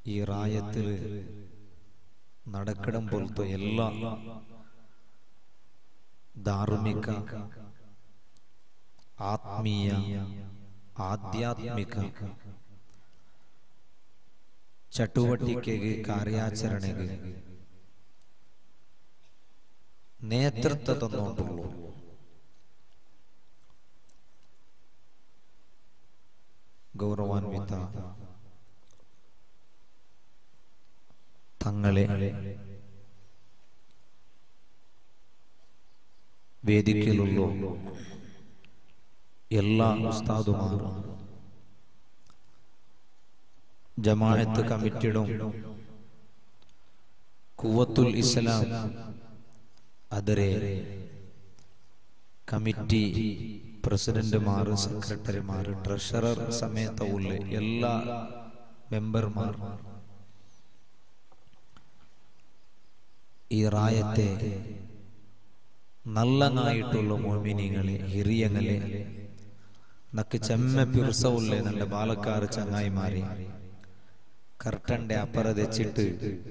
ഈ റായത്തിൽ നടക്കടം പോലത്തെ എല്ലാ ധാർമ്മിക ആത്മീയ ಆಧ್ಯಾತ್ಮಿಕ ಚಟುವಟಿಕೆಗೆ ಕಾರ್ಯಾಚರಣೆಗೆ ನೇತೃತ್ವ തന്നോണ്ടുള്ളൂ ഗൗരവാൻവിത തങ്ങളെ വേദിക്കലുള്ള എല്ലാ ഉസ്താദുമാരും ജമാഅത്ത് കമ്മിറ്റിയുടെ കുവത്തുൽ ഇസ്ലാം അതരെ കമ്മിറ്റി പ്രസിഡന്റുമാർ സെക്രട്ടറിമാർ ട്രഷറർ സമേതമുള്ള എല്ലാ മെമ്പർമാർ ഈ റായത്തെ നല്ലനായിട്ടുള്ള മോമിനികളെ ഹിറിയങ്ങളെ നക്ക് ചെമ്മ പിറുസവുള്ളേ നല്ല ബാലക്കാർ ചങ്ങായിമാരെ കർട്ടന്റെ അപ്പുറതെച്ചിട്ട്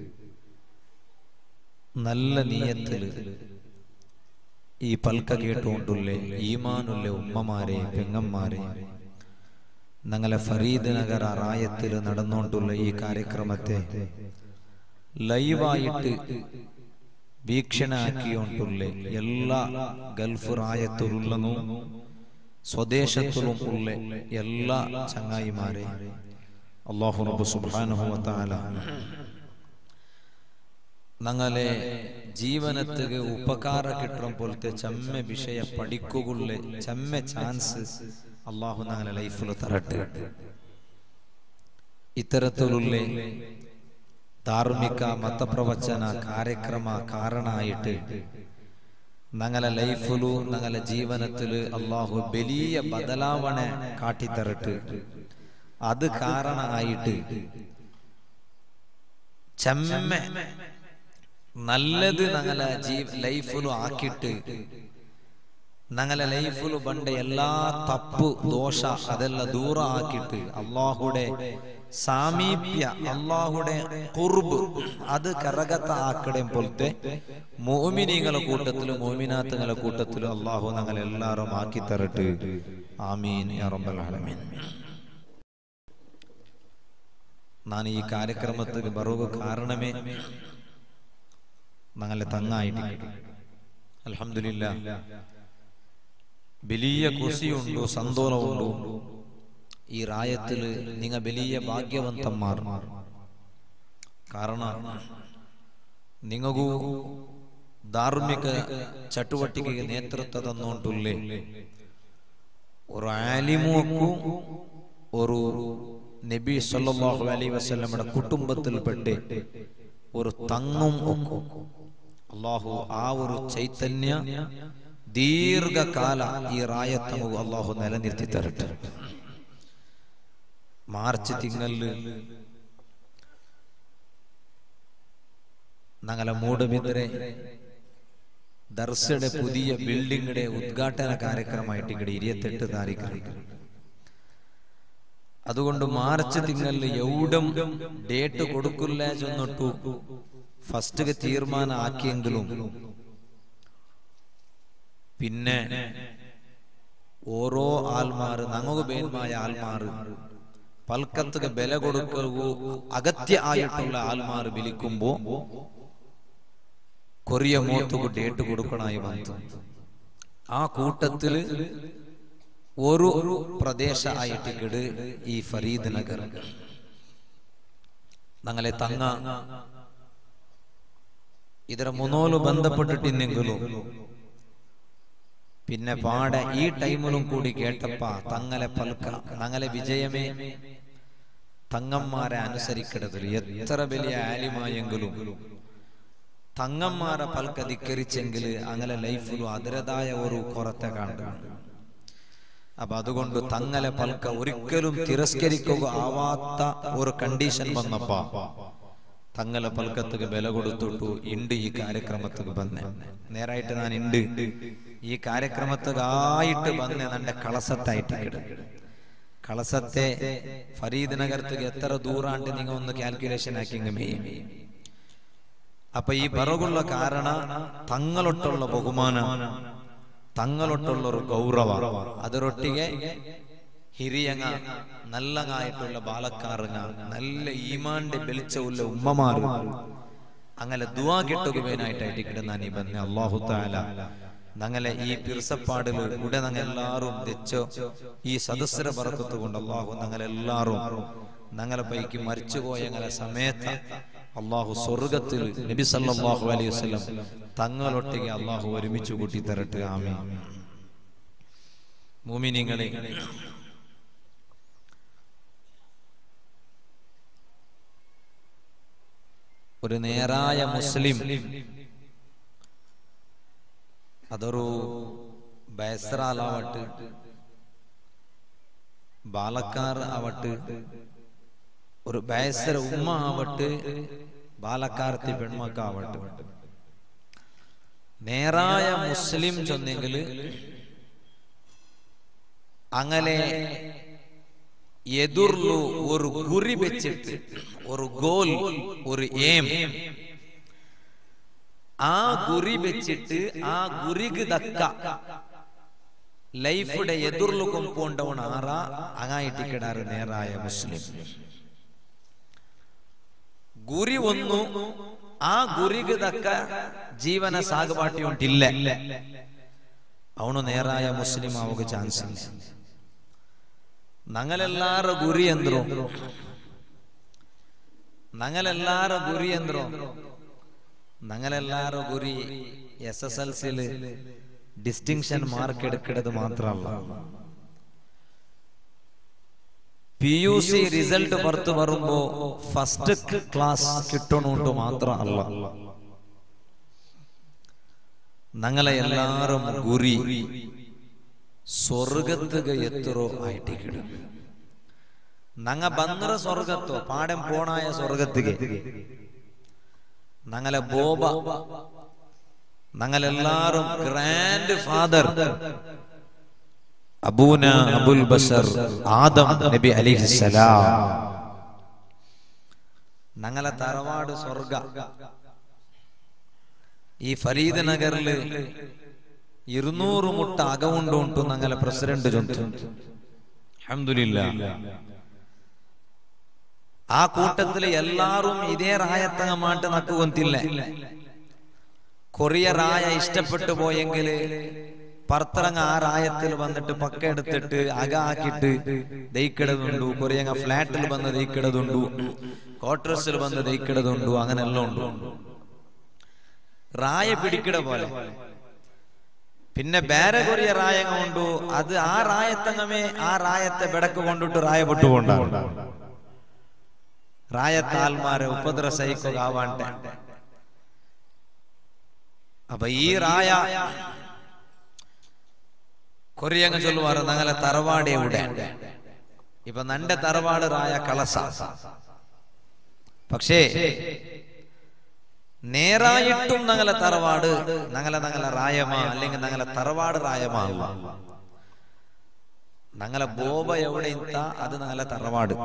നല്ല നീയത്തില് ഈ പൽക്ക കേട്ടുകൊണ്ടുള്ളേ ഈമാനുള്ള ഉമ്മമാരെ പെങ്ങന്മാരെ ഞങ്ങളെ ഫരീദ് നഗർ റായത്തിൽ നടന്നുകൊണ്ടുള്ള ഈ കാര്യക്രമത്തെ ലൈവായിട്ട് വീക്ഷണാക്കിയോണ്ടുള്ള എല്ലാ ഗൾഫ് റായത്തിലുള്ളതും സ്വദേശത്തിലും ഉള്ള എല്ലാ ചങ്ങായിമാരെ അള്ളാഹു റബ്ബ് സുബ്ഹാനഹു വതആല ഞങ്ങളെ ജീവനത്തിക്ക് ഉപകാര കിട്ടും പോലത്തെ ചെമ്മ വിഷയ പഠിക്കുള്ള ചെമ്മ ചാൻസ് അള്ളാഹു ഞങ്ങളെ ലൈഫിൽ തരട്ടെ ഇത്തരത്തിലുള്ള ധാർമ്മിക മതപ്രവചന കാര്യക്രമ കാരണമായിട്ട് ഞങ്ങളെ ലൈഫിലു ഞങ്ങളെ ജീവനത്തില് അള്ളാഹു വലിയ ബദലാവണ കാട്ടിത്തരട്ട് അത് കാരണമായിട്ട് ചെമ്മ നല്ലത് ഞങ്ങളെ ജീവ ലൈഫിലു ആക്കിയിട്ട് ഞങ്ങളെ ലൈഫിലു പണ്ട് എല്ലാ തപ്പ് ദോഷ അതെല്ലാം ദൂര ആക്കിയിട്ട് അള്ളാഹുടെ സാമീപ്യ അള്ളാഹുടെ കുർബ് അത് കരകത്ത ആക്കടേ പോലത്തെ മോമിനിങ്ങളെ കൂട്ടത്തിലും മോമിനാത്തങ്ങളെ കൂട്ടത്തിലും അള്ളാഹു ഞങ്ങൾ എല്ലാവരും ആക്കി തരട്ട് ആമീൻ യാ റബ്ബൽ ആലമീൻ ഞാൻ ഈ കാര്യക്രമത്തിന് ബറുവ് കാരണമേ ഞങ്ങളെ തങ്ങായിട്ട് അലഹമില്ല വലിയ കുസിയുണ്ടോ സന്തോഷമുണ്ടോ ഈ റായത്തില് നിങ്ങ വലിയ ഭാഗ്യവന്തന്മാർ കാരണം നിങ്ങಗೂ ಧಾರ್ಮಿಕ ಚಟುವಟಿಕೆಗೆ ನೇತೃತ್ವ ತನ್ನೋಂಟುಲ್ಲೇ ഒരു ആലിമുക്കും ഒരു നബി സല്ലല്ലാഹു അലൈഹി വസല്ലമയുടെ കുടുംബത്തിൽപ്പെട്ട് ഒരു തങ്ങും അള്ളാഹു ആ ഒരു ചൈതന്യ ദീർഘകാല ഈ റായത്തമു അള്ളാഹു നിലനിർത്തി തരട്ടെ മാർച്ച് തിങ്ങല് ഞങ്ങളെ മൂടുബിന്ദരെ ദർസയുടെ പുതിയ ബിൽഡിങ്ങിന്റെ ഉദ്ഘാടന കാര്യക്രമമായിട്ട് ഇവിടെ ഇരുപത്തെട്ട് താരീഖ് അതുകൊണ്ട് മാർച്ച് തിങ്ങല് എവിടും ഡേറ്റ് കൊടുക്കില്ല ചെന്നിട്ടു ഫസ്റ്റ് തീരുമാനം ആക്കിയെങ്കിലും പിന്നെ ഓരോ ആൽമാറ് നമുക്ക് ബേന്മായ ആൽമാറ് പൽക്കത്തുക ബല കൊടുക്കൂ അഗത്യ ആയിട്ടുള്ള ആൽമാർ വിളിക്കുമ്പോ കൊറിയ മോത്തുക്ക് ഡേറ്റ് കൊടുക്കണായി വന്നു ആ കൂട്ടത്തില് ഒരു പ്രദേശ ആയിട്ട് കിട് ഈ ഫരീദ് നഗർ ഞങ്ങളെ തങ്ങ ಇದರ മുന്നോല് ബന്ധപ്പെട്ടിട്ടില്ലെങ്കിലും പിന്നെ പാടെ ഈ ടൈമിലും കൂടി കേട്ടപ്പ തങ്ങളെ പൽക്ക ഞങ്ങളെ വിജയമേ തങ്ങന്മാരെ അനുസരിക്കരുത് എത്ര വലിയ ആലിമായെങ്കിലും തങ്ങന്മാരെ പൽക്ക ധിക്കരിച്ചെങ്കിൽ അങ്ങനെ ലൈഫിലും അതിരതായ ഒരു കുറത്തെ കാണുക അപ്പൊ അതുകൊണ്ട് തങ്ങളെ പൽക്ക ഒരിക്കലും തിരസ്കരിക്കുക ആവാത്ത ഒരു കണ്ടീഷൻ വന്നപ്പോ തങ്ങളെ പൽക്കത്തുക്ക് വില കൊടുത്തിട്ടു ഇണ്ട് ഈ കാര്യക്രമത്തുക്ക് വന്നെ നേരായിട്ട് ഞാൻ ഇണ്ട് ഈ കാര്യക്രമത്തുക്ക് ആയിട്ട് വന്നെ നന്റെ കളസത്തായിട്ട് കിട കളസത്തെ ഫരീദ് നഗരത്തേക്ക് എത്ര ദൂരാണ്ട് നിങ്ങൾ ഒന്ന് കാൽക്കുലേഷൻ ആക്കി മെയ്യും അപ്പൊ ഈ പിറകുള്ള കാരണ തങ്ങളൊട്ടുള്ള ബഹുമാനം തങ്ങളൊട്ടുള്ള ഒരു ഗൗരവ ಅದರೊಟ್ಟಿಗೆ ಹಿರಿಯಂಗ നല്ലങ്ങായിട്ടുള്ള ബാലക്കാരങ്ങ നല്ല ഈമാന്റെ വെളിച്ചമുള്ള ഉമ്മമാര് അങ്ങനെ ദുവാ കിട്ടുകയായിട്ടായിട്ട് കിടന്ന നീ പറഞ്ഞ അള്ളാഹു താല ഞങ്ങളെ ഈ പിർസപ്പാടില് ഇവിടെ ഞങ്ങൾ എല്ലാവരും തെച്ചോ ഈ സദസ്സര പറക്കത്ത് കൊണ്ട് അള്ളാഹു ഞങ്ങളെല്ലാവരും ഞങ്ങളെ പൈക്ക് മരിച്ചുപോയ ഞങ്ങളെ സമയത്ത് അള്ളാഹു സ്വർഗത്തിൽ നബി സല്ലല്ലാഹു അലൈഹി വസല്ലം തങ്ങളൊട്ടിಗೆ അള്ളാഹു ഒരുമിച്ച് കൂട്ടി തരട്ടെ ആമീൻ മുമിനിങ്ങളെ ഒരു നേരായ മുസ്ലിം അതൊരു ബൈസറാലാവട്ട് ബാലക്കാർ ആവട്ട് ഒരു ബൈസര ഉമ്മ ആവട്ട് ബാലക്കാർത്തി പെൺമക്കാവട്ട് നേരായ മുസ്ലിം ചൊന്നെങ്കിൽ അങ്ങനെ എതിർലു ഒരു ഗുരി വെച്ചിട്ട് ഒരു ഗോൽ ഒരു ഏം ആ ഗുരി വെച്ചിട്ട് ആ ഗുരിക്ക് തക്ക ലൈഫുടെ എതിർಲು കൊമ്പോണ്ടവൺ ആറ അങ്ങായിട്ട് കിടാറ് നേരായ മുസ്ലിം ಗುರಿ ಒಂದು ಆ ಗುರಿಗೆ ತಕ್ಕ ಜೀವನ ಸಾಗುಪಾಟಿ ಉಂಟಿಲ್ಲ ಅವನು ನೇರಾಯ ಮುಸ್ಲಿಂ ಆವಾಗ ಚಾನ್ಸ್ ಇಲ್ಲ ഞങ്ങളെല്ലാರ ಗುರಿ ಅಂದ್ರು ഞങ്ങളെല്ലാರ ಗುರಿ ಅಂದ್ರು ഞങ്ങളെല്ലാರ ಗುರಿ എസ് എസ് എൽ സിയില് ഡിസ്റ്റിങ്ഷൻ മാർക്ക് എടുക്കുന്നത് മാത്രമല്ല പി യു സി റിസൾട്ട് പുറത്തു വരുമ്പോ ഫസ്റ്റ് ക്ലാസ് കിട്ടണുണ്ട് മാത്രം അല്ല ഞങ്ങളെ എല്ലാരും ഗുരി സ്വർഗത്തുക എത്രോ ആയിട്ട് കിടും ഞങ്ങ ബന്ദ്ര സ്വർഗത്തോ പാടം പോണായ സ്വർഗത്തുക ഞങ്ങളെ ബോബ ഞങ്ങളെല്ലാരും ഗ്രാൻഡ് ഫാദർ അബൂന അബുൽ ബഷർ ആദം നബി അലിഹിസലാം ഞങ്ങളെ തറവാട് സ്വർഗ ഈ ഫരീദ് നഗറില് ഇരുന്നൂറ് മുട്ട അകവുണ്ട് ഉണ്ടു ഞങ്ങളെ പ്രസിഡന്റ് ചൊന്തു അഹമ്മദില്ല ആ കൂട്ടത്തില് എല്ലാരും ഇതേ റായത്തങ്ങമാട്ട് നക്കുകൊന്തില്ല കൊറിയ റായ ഇഷ്ടപ്പെട്ടു പോയെങ്കില് പർത്തറങ്ങ ആ റായത്തിൽ വന്നിട്ട് പക്ക എടുത്തിട്ട് അക ആക്കിയിട്ട് ദയിക്കിടതുണ്ടു കൊറിയങ്ങ ഫ്ലാറ്റിൽ വന്ന് ദയിക്കിടതുണ്ടു ക്വാർട്ടേഴ്സിൽ വന്ന് ദയിക്കിടതുണ്ടു അങ്ങനെ എല്ലാം ഉണ്ട് റായ പിടിക്കിട പോലെ പിന്നെ ಬೇರೆ ಕೊರಿಯ ರಾಯಂಗ ಉಂಡು ಅದು ಆ ರಾಯತ್ತಂಗಮೇ ಆ ರಾಯತ್ತೆ ಬೆಡಕು ಕೊಂಡಿಟ್ಟು ರಾಯಪಟ್ಟು ಕೊಂಡ ರಾಯತ್ತ ಆಲ್ಮಾರೆ ಉಪದ್ರ ಸೈಕೋ ಆವಾಂಟೆ അപ്പൊ ഈ റായ കൊറിയങ്ങ് ചൊല്ലുവാറ് ഞങ്ങളെ തറവാട് എവിടെ ഇപ്പൊ നന്റെ തറവാട് റായ കളസ പക്ഷേ നേരായിട്ടും ഞങ്ങളെ തറവാട് ഞങ്ങളെ ഞങ്ങളെ റായമ അല്ലെങ്കിൽ ഞങ്ങളെ തറവാട് റായമ അല്ല ഞങ്ങളെ ബോബ എവിടെ ഇത്ത അത് ഞങ്ങളെ തറവാട്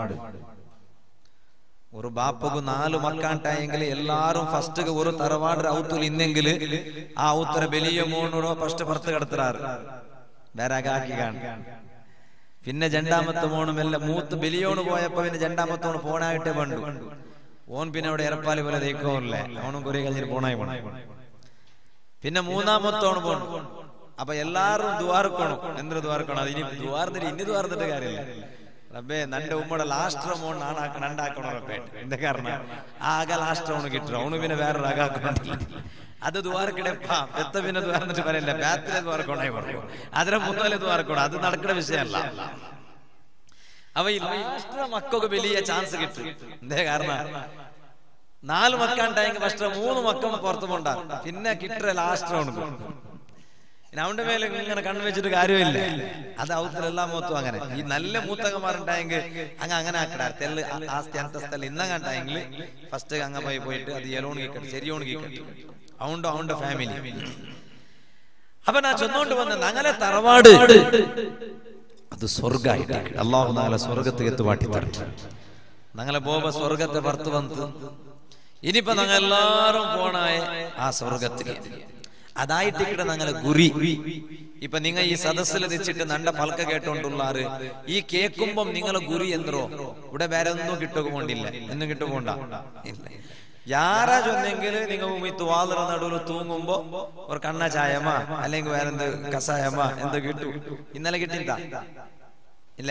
ഒരു ബാപ്പക്ക് നാല് മക്കാണ്ടായെങ്കിൽ എല്ലാരും ഫസ്റ്റ് ഒരു തറവാട് ഔത്തിൽ ഇന്നെങ്കിൽ ആ ഔത്തര വലിയ മോണോടോ ഫസ്റ്റ് പുറത്ത് കിടത്തുറാറ് വേറെ അകാക്കി കാണും പിന്നെ രണ്ടാമത്തെ മോണും എല്ലാം മൂത്ത് ബലിയോണ് പോയപ്പോ പിന്നെ രണ്ടാമത്തോണ് പോണായിട്ടേ പണ്ടു ഓൻ പിന്നെ അവിടെ ഇറപ്പാലി പോലെ തേക്കോല്ലേ അവനും കുറെ കഴിഞ്ഞിട്ട് പോണായി പോണം പിന്നെ മൂന്നാമത്തോണ് പോണു അപ്പൊ എല്ലാരും ദ്വാർക്കണം എന്തൊരു ദ്വാർക്കണം അത് ഇനി ദ്വാർന്നിട്ട് ഇനി ദ്വാർന്നിട്ട് കാര്യമില്ല റബ്ബേ നന്റെ ഉമ്മയുടെ ലാസ്റ്റ് മോൺ നാണാക്കണം രണ്ടാക്കണം റബ്ബേ എന്താ കാരണം ആകെ ലാസ്റ്റ് ഓണ് കിട്ടും അവന് പിന്നെ വേറെ ആകാക്കണില്ല അത് ദ്വാരക്കിടെ പെത്ത പിന്നെ ദ്വാർന്നിട്ട് പറയല്ല ബാത്തിലെ ദ്വാരക്കോണായി പറഞ്ഞു അതിനെ മൂന്നാലെ ദ്വാരക്കണം അത് നടക്കുന്ന വിഷയമല്ല അവ ഈ ലാസ്റ്റ് മക്കൊക്കെ വലിയ ചാൻസ് കിട്ടും എന്തേ കാരണം നാല് മക്കാണ്ടായെങ്കിൽ ഫസ്റ്റ് മൂന്ന് മക്കം പുറത്തു പോണ്ട പിന്നെ കിട്ടുക ലാസ്റ്റ് ഉണ്ട് അവന്റെ മേലെ ഇങ്ങനെ കണ്ണു വെച്ചിട്ട് കാര്യമില്ല അത് ഔത്തിലെല്ലാം മൂത്തും അങ്ങനെ ഈ നല്ല മൂത്തങ്ങന്മാരുണ്ടായെങ്കിൽ അങ്ങ് അങ്ങനെ ആക്കട തെല്ല് ആസ്തി അന്തസ്ഥല ഇന്നങ്ങാണ്ടായെങ്കിൽ ഫസ്റ്റ് അങ്ങ പോയി പോയിട്ട് അത് എലോൺ കീക്കട്ടെ ശരിയോൺ കീക്കട്ടെ അവണ്ടോ അവന്റെ ഫാമിലി അപ്പൊ ഞാൻ ചെന്നോണ്ട് വന്ന ഞങ്ങളെ തറവാട് അത് സ്വർഗായിട്ട് അള്ളാഹു നാളെ സ്വർഗത്ത് എത്തു വാട്ടിത്തരട്ടെ ഞങ്ങളെ പോവ സ്വർഗത്തെ പുറത്ത് വന്ന് ഇനിയിപ്പോ ഞങ്ങൾ എല്ലാരും പോണായ ആ സ്വർഗത്തിൽ അതായിട്ട് ഇവിടെ ഞങ്ങളെ ഗുരി ഇപ്പൊ നിങ്ങൾ ഈ സദസ്സിൽ വെച്ചിട്ട് നണ്ട പൽക്ക കേട്ടോണ്ടുള്ളാറ് ഈ കേൾക്കുമ്പം നിങ്ങളെ ഗുരി എന്തോ ഇവിടെ വേറെ ഒന്നും കിട്ടുകൊണ്ടില്ല ഒന്നും കിട്ടുകൊണ്ട ഇല്ല യാരാ ചൊന്നെങ്കിൽ നിങ്ങൾ മുമ്പിൽ വാതിറ നടുവിൽ തൂങ്ങുമ്പോ ഒരു കണ്ണ ചായമ അല്ലെങ്കിൽ വേറെ എന്ത് കസായമ എന്ത് കിട്ടു ഇന്നലെ കിട്ടിയിട്ടാ ഇല്ല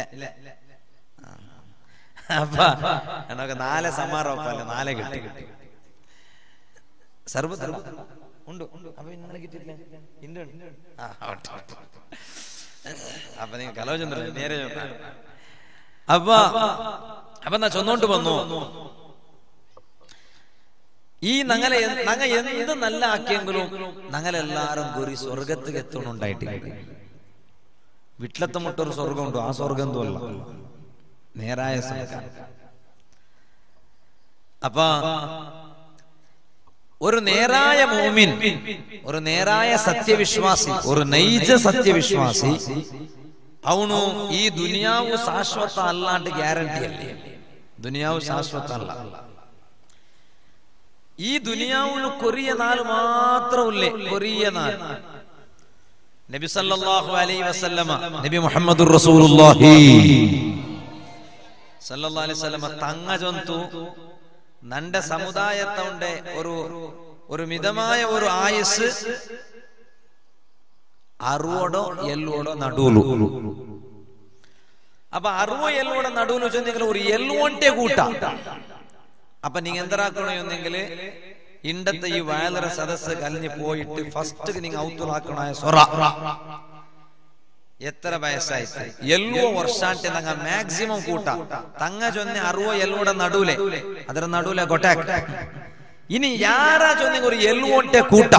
അപ്പ എന്നൊക്കെ നാല് സമാറോപ്പല്ല നാലെ കിട്ടി സർവത്ര ഉണ്ട് അപ്പൊ ഇന്നലെ കിട്ടിയിട്ടില്ല ഇണ്ട് ഉണ്ട്. ആ, ആവട്ടെ, ആവട്ടെ. അപ്പൊ നിങ്ങൾ കലോചന്ദ്രൻ നേരെ ചൊന്നാ. അപ്പൊ അപ്പൊ എന്നാ ചൊന്നോണ്ട് വന്നു ഈ നങ്ങളെ നങ്ങ എന്ത് നല്ല ആക്കിയെങ്കിലും ഞങ്ങളെല്ലാരും ഗുരി സ്വർഗത്തിൽ എത്തണുണ്ടായിട്ടില്ല വീട്ടിലത്തെ മുട്ടൊരു സ്വർഗമുണ്ടോ ആ സ്വർഗം എന്തോ അല്ല നേരായ സ്വർഗം അപ്പൊ ഒരു നേരായ മോമിൻ ഒരു നേരായ സത്യവിശ്വാസി ഒരു നൈജ സത്യവിശ്വാസി ಅವನು ಈ ದುನಿಯಾವು ಶಾಶ್ವತ ಅಲ್ಲ ಅಂತ ಗ್ಯಾರಂಟಿ ಅಲ್ಲಿ ದುನಿಯಾವು ಶಾಶ್ವತ ಅಲ್ಲ ഈ ദുനിയാവിന് കൊറിയ നാൾ മാത്രമല്ലേ കൊറിയ നാൾ നബി സല്ലല്ലാഹു അലൈഹി വസല്ലമ നബി മുഹമ്മദുർ റസൂലുള്ളാഹി സല്ലല്ലാഹു അലൈഹി വസല്ലമ തങ്ങ ജന്തു നന്റെ സമുദായത്തിന്റെ ഒരു ഒരു മിതമായ ഒരു ആയുസ് അറുവടോ എല്ലോടോ നടുവലു അപ്പൊ അറുവോ എല്ലോടോ നടുവലു വെച്ചെങ്കിൽ ഒരു എല്ലുവണ്ടേ കൂട്ട അപ്പൊ നീ എന്തരാക്കണമെന്നെങ്കില് ഇണ്ടത്തെ ഈ വയലറ സദസ് കലിഞ്ഞ് പോയിട്ട് ഫസ്റ്റ് നിങ്ങൾ ഔത്തുലാക്കണായ സൊറ എത്ര വയസ്സായിട്ട് എല്ലോ വർഷാಂಟೆ ನಂಗ ಮ್ಯಾಕ್ಸಿಮಮ್ ಕೂಟ ತಂಗ ಜೊನ್ನೆ ಅರುವ ಎಲ್ಲೋಡ ನಡುಲೆ ಅದರ ನಡುಲೆ ಗೊಟ್ಟಾಕ್ ಇನಿ ಯಾರ ಜೊನ್ನೆಗೆ ഒരു എല്ലുവൊട്ടെ കൂട്ട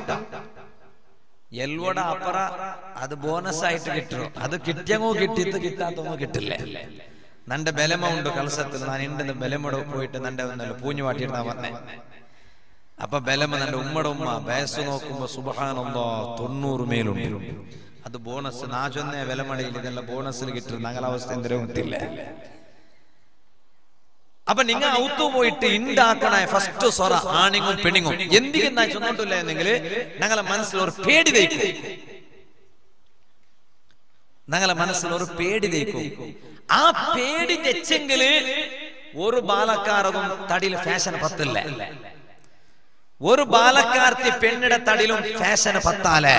എല്ലോട അപ്പറ അത് ബോണസ് ആയിട്ട് കിട്ടും അത് കിട്ടിയങ്ങോ കിട്ടിയത് കിട്ടാത്തങ്ങോ കിട്ടില്ല നന്റെ ബലമ ഉണ്ട് കലസത്തിൽ ഞാൻ ഇണ്ടെന്ന് ബലമോട് പോയിട്ട് നന്റെ ഒന്നല്ല പൂഞ്ഞു വാട്ടിയിട്ടാ പറഞ്ഞേ അപ്പൊ ബലമ നന്റെ ഉമ്മയുടെ ഉമ്മ വയസ്സ് നോക്കുമ്പോ സുബഹാനന്തോ തൊണ്ണൂറ് മേലുണ്ട് അത് ബോണസ് നാചൊന്നെ വിലമടയിൽ ഇതെല്ലാം ബോണസിൽ കിട്ടും ഞങ്ങളെ അവസ്ഥ എന്തരോ കിട്ടില്ല അപ്പൊ നിങ്ങൾ ഔത്തു പോയിട്ട് ഉണ്ടാക്കണ ഫസ്റ്റ് സൊറ ആണിങ്ങും പെണിങ്ങും എന്തിനും ഞാൻ ചൊന്നോട്ടില്ല എന്നെങ്കിൽ ഞങ്ങളെ മനസ്സിൽ ഒരു പേടി തയ്ക്കും ഞങ്ങളെ മനസ്സിൽ ഒരു പേടി തയ്ക്കും ആ പേടി തെച്ചെങ്കില് ഒരു ബാലക്കാരതും തടിയിൽ ഫാഷൻ പത്തില്ല ഒരു ബാലക്കാർത്തി പെണ്ണിടെ തടിയിലും ഫാഷൻ പത്താലേ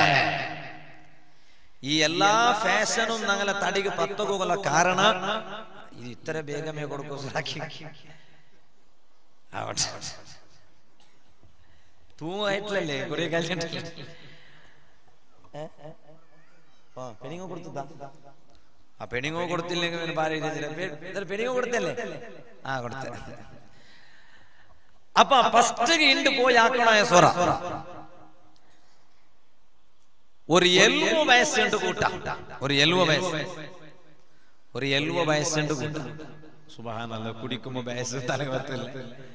ಈ ಎಲ್ಲಾ ಫ್ಯಾಷನ್ ನಂಗಲ ತಡಿಗೆ ಪತ್ತಗೋಗಲ್ಲ ಕಾರಣ ಇದು ಇತರ ಬೇಗಮೇ ಕೊಡ್ಕೋ ಸಾಕಿ ತೂ ಆಯ್ತಲೇ ಗುರಿ ಕಲ್ಯಾಣ പെണിങ്ങോ കൊടുത്തതാ ആ പെണിങ്ങോ കൊടുത്തില്ലെങ്കിൽ പിന്നെ ഭാര്യ പെണിങ്ങോ കൊടുത്തല്ലേ ആ കൊടുത്ത അപ്പൊ ഫസ്റ്റ് ഇണ്ട് പോയി ആക്കണായ സൊറ ഒരു എല്ലുവ വയസ്സുണ്ട് കൂട്ട ഒരു എല്ലുവ വയസ്സ് ഒരു എല്ലുവ വയസ്സുണ്ട് കൂട്ട സുബഹാനല്ല കുടിക്കുമ്പോ വയസ്സ് തലകത്തില്ല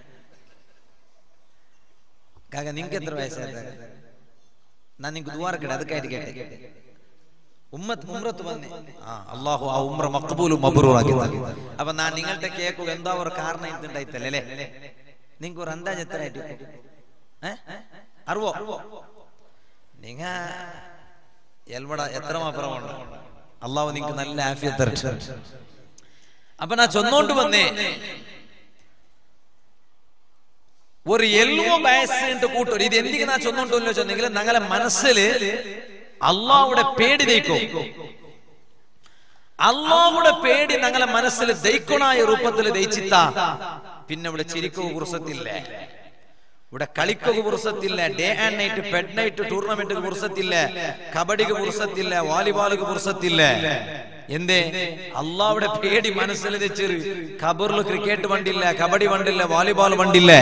കാക നിങ്ങക്ക് എത്ര വയസ്സായത് ഞാൻ നിങ്ങക്ക് ദുവാർക്കിട അതൊക്കെ കേട്ടെ ഉമ്മത്ത് ഉമ്രത്ത് വന്നേ ആ അള്ളാഹു ആ ഉമ്ര മക്ബൂലും മബ്രൂറാക്കി അപ്പൊ ഞാൻ നിങ്ങളുടെ കേക്കുക എന്താ ഒരു കാരണം ഇതുണ്ടായിത്തല്ലേ അല്ലേ നിങ്ങൾക്ക് ഒരു അന്താജ് എത്ര ആയിട്ട് ഏ അറിവോ നിങ്ങ എൽവട എത്ര മാപ്പുറമുണ്ട് അള്ളാഹു നിങ്ങക്ക് നല്ല ആഫിയത്ത് തരട്ടെ അപ്പൊ ഞാൻ ചൊന്നോണ്ട് വന്നേ ഒരു എല്ലുവോ വയസ്സിന്റെ കൂട്ടൊരു ഇത് എന്തിനാ നാ ചൊന്നോണ്ടല്ലോ ചൊന്നെങ്കിൽ ഞങ്ങളെ മനസ്സില് അള്ളാഹുടെ പേടി ദയിക്കും അള്ളാഹുടെ പേടി ഞങ്ങളെ മനസ്സിൽ ദയിക്കണായ രൂപത്തിൽ ദയിച്ചിത്ത പിന്നെ ഇവിടെ ചിരിക്കുക കുറിസത്തില്ലേ ഇവിടെ കളിക്കുക പുറസത്തില്ല ഡേ ആൻഡ് നൈറ്റ് പെഡ് നൈറ്റ് ടൂർണമെന്റ് പുറസത്തില്ല കബഡിക്ക് പുറസത്തില്ല വാലിബാലുക്ക് പുറസത്തില്ല എന്തേ അള്ളാവിടെ പേടി മനസ്സിൽ വെച്ചൊരു ഖബറിൽ ക്രിക്കറ്റ് വണ്ടില്ല കബഡി വണ്ടില്ല വാലിബാൾ വണ്ടില്ല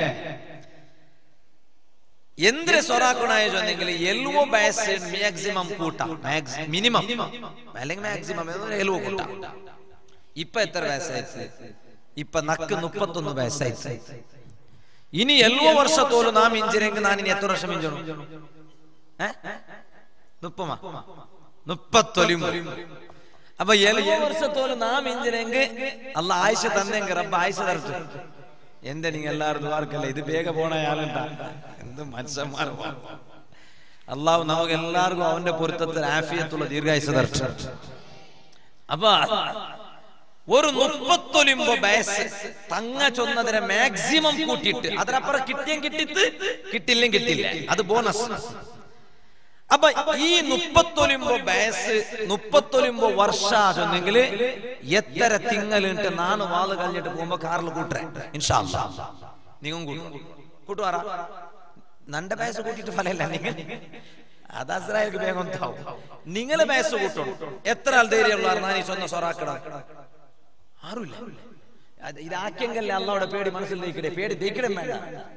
എന്തിനെ സ്വറാക്കണായ ചൊന്നെങ്കിൽ എല്ലുവോ ബയസ് മാക്സിമം കൂട്ട മിനിമം അല്ലെങ്കിൽ മാക്സിമം എല്ലുവോ കൂട്ട ഇപ്പൊ എത്ര വയസ്സായി ഇപ്പൊ നക്ക് മുപ്പത്തൊന്ന് വയസ്സായി ഇനി എല്ലോ ವರ್ಷത്തോಲು നാം ഇഞ്ചിരെങ്കിൽ ഞാൻ ഇനി എത്ര വർഷം ഇഞ്ചണം മുപ്പമാ മുപ്പത്തൊലിമു അപ്പൊ എഴുപത് വർഷത്തോളം നാം ഇഞ്ചിനെങ്കിൽ അല്ല ആയിഷ തന്നെങ്കിൽ റബ്ബ ആയിഷ തരട്ടെ എന്റെ നിങ്ങൾ എല്ലാവരും ദ്വാർക്കല്ല ഇത് വേഗ പോണ ആളുണ്ടാ എന്ത് മനുഷ്യന്മാരോ അള്ളാഹു നമുക്ക് എല്ലാവർക്കും അവന്റെ പൊരുത്തത്തിൽ ആഫിയത്തുള്ള ദീർഘായുസ് തരട്ടെ അപ്പൊ ഒരു മുപ്പത്തൊലിമ്പോ വയസ്സ് തങ്ങ ചൊന്നതിനെ മാക്സിമം കൂട്ടിയിട്ട് അതിനപ്പുറം കിട്ടിയും കിട്ടിത്ത് കിട്ടില്ലെങ്കിൽ കിട്ടില്ല അത് ബോണസ് അപ്പൊ ഈ മുപ്പത്തൊലിമ്പോ വയസ്സ് മുപ്പത്തൊലിമ്പോ വർഷ ചൊന്നെങ്കിൽ എത്ര തിങ്ങലിട്ട് നാല് വാള് കഴിഞ്ഞിട്ട് പോകുമ്പോ കാറിൽ കൂട്ടേ ഇൻഷാ അല്ലാ. നിങ്ങൾ കൂട്ടും കൂട്ടുവാറാ നന്റെ വയസ്സ് കൂട്ടിയിട്ട് ഫലമില്ല നിങ്ങൾ അത് അസ്രായേൽക്ക് വേഗം താവും നിങ്ങളെ വയസ്സ് കൂട്ടണം എത്ര ആൾ ധൈര്യമുള്ള ഞാൻ ഈ സ്വന്തം സൊറാക്കട ആരുമില്ല അത് ഇതാക്കിയെങ്കല്ലേ അള്ളാവിടെ പേടി മനസ്സിൽ ദയിക്കടേ പേടി ദയിക്കണം വേണ്ട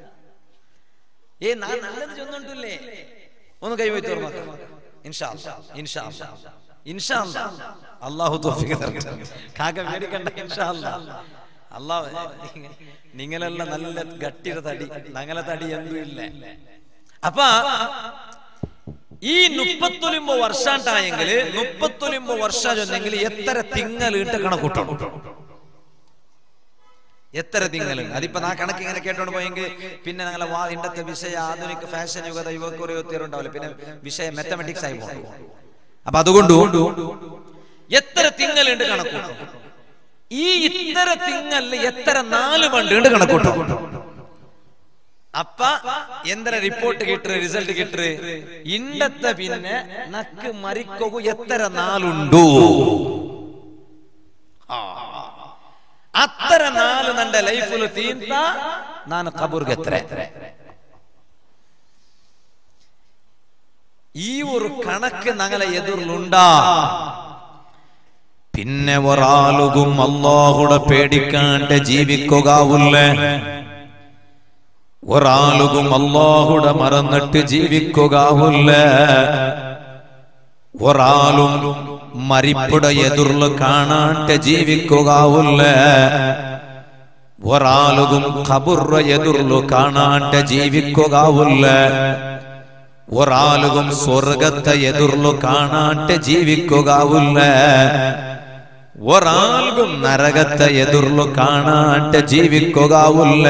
ഏ ഞാൻ നല്ലത് ചൊന്നിട്ടില്ലേ ഒന്ന് കൈ പോയി തുറന്നു ഇൻഷാ അല്ലാ, ഇൻഷാ അല്ലാ, ഇൻഷാ അല്ലാ. അള്ളാഹു തോഫിക്ക് തരട്ടെ കാക്ക പേടിക്കണ്ട ഇൻഷാ അല്ലാ. അള്ളാഹ് നിങ്ങളെല്ലാം നല്ല ഗട്ടിയുടെ തടി ഞങ്ങളെ തടി എന്തും ഇല്ല അപ്പൊ ഈ മുപ്പത്തൊലിമ്പോ വർഷാണ്ടായെങ്കില് മുപ്പത്തൊലിമ്പോ വർഷം ചൊന്നെങ്കിൽ എത്ര തിങ്ങലിട്ട് കണക്കൂട്ടണം എത്ര തിങ്ങളുണ്ട് അതിപ്പോ ആ കണക്ക് ഇങ്ങനെ കേട്ടോണ്ട് പോയെങ്കിൽ പിന്നെ ഞങ്ങളെ വാ ഇണ്ടത്തെ വിഷയ ആധുനിക ഫാഷൻ യുഗത യുവക്കുറയുണ്ടാവില്ല പിന്നെ വിഷയം മാത്തമെറ്റിക്സ് ആയി പോകും അപ്പൊ അതുകൊണ്ട് എത്ര തിങ്ങളുണ്ട് കണക്കൂട്ടും ഈ ഇത്തര തിങ്ങലിൽ എത്ര നാല് വണ്ട് കണക്കൂട്ടും അപ്പ എന്തൊരു റിപ്പോർട്ട് കിട്ടു റിസൾട്ട് കിട്ടു ഇണ്ടത്തെ പിന്നെ നക്ക് മരിക്കു എത്ര നാളുണ്ടു ആ അത്ര നാല് നന്റെ ലൈഫിൽ തീർത്ത ನಾನು ಕಬೂರ್ಗೆ ಎತ್ತರೆ ഈ ഒരു കണക്ക് ഞങ്ങളെ എതിർലുണ്ടാ പിന്നെ ഒരാളുകും അള്ളാഹുടെ പേടിക്കാണ്ട് ജീവിക്കുകയില്ല ഒരാളുകും അള്ളാഹുടെ മറന്നിട്ട് ജീവിക്കുകയില്ല ഒരാളും മരിപ്പുടെ എതിർല് കാണാണ്ട് ജീവിക്കുകയില്ല ഒരാളുകും ഖബുറ എതിർലു കാണാണ്ട് ജീവിക്കുകയില്ല ഒരാളുകും സ്വർഗത്തെ എതിർലു കാണാണ്ട് ജീവിക്കുകയില്ല ഒരാൾക്കും നരകത്തെ എതിർലു കാണാണ്ട് ജീവിക്കുകയില്ല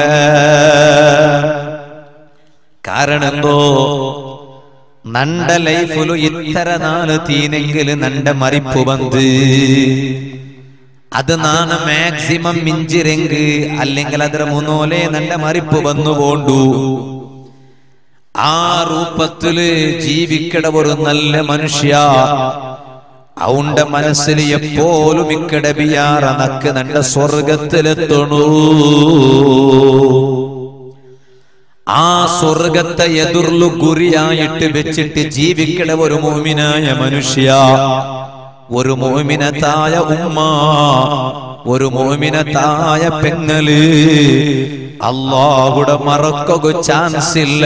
കാരണെന്തോ നണ്ട ലൈഫിലു ഇത്തര നാല് തീനെങ്കിൽ നണ്ട മറിപ്പ് വന്ന് അത് നാണ് മാക്സിമം മിഞ്ചിരെങ്ക് അല്ലെങ്കിൽ ಅದರ മുന്നോലെ നണ്ട മറിപ്പ് വന്നു പോണ്ടു ആ രൂപത്തില് ജീവിക്കട ഒരു നല്ല മനുഷ്യ അവന്റെ മനസ്സിൽ എപ്പോഴും ഇക്കട ബിയാറ നക്ക് നണ്ട സ്വർഗത്തിലെത്തണു ആ സ്വർഗത്തെ എതിർലു ഗുരിയായിട്ട് വെച്ചിട്ട് ജീവിക്കട ഒരു മോമിനായ മനുഷ്യ ഒരു മോമിനത്തായ ഉമ്മ ഒരു മോമിനത്തായ പെങ്ങള് അള്ളാഹുടെ മറക്കുക ചാൻസ് ഇല്ല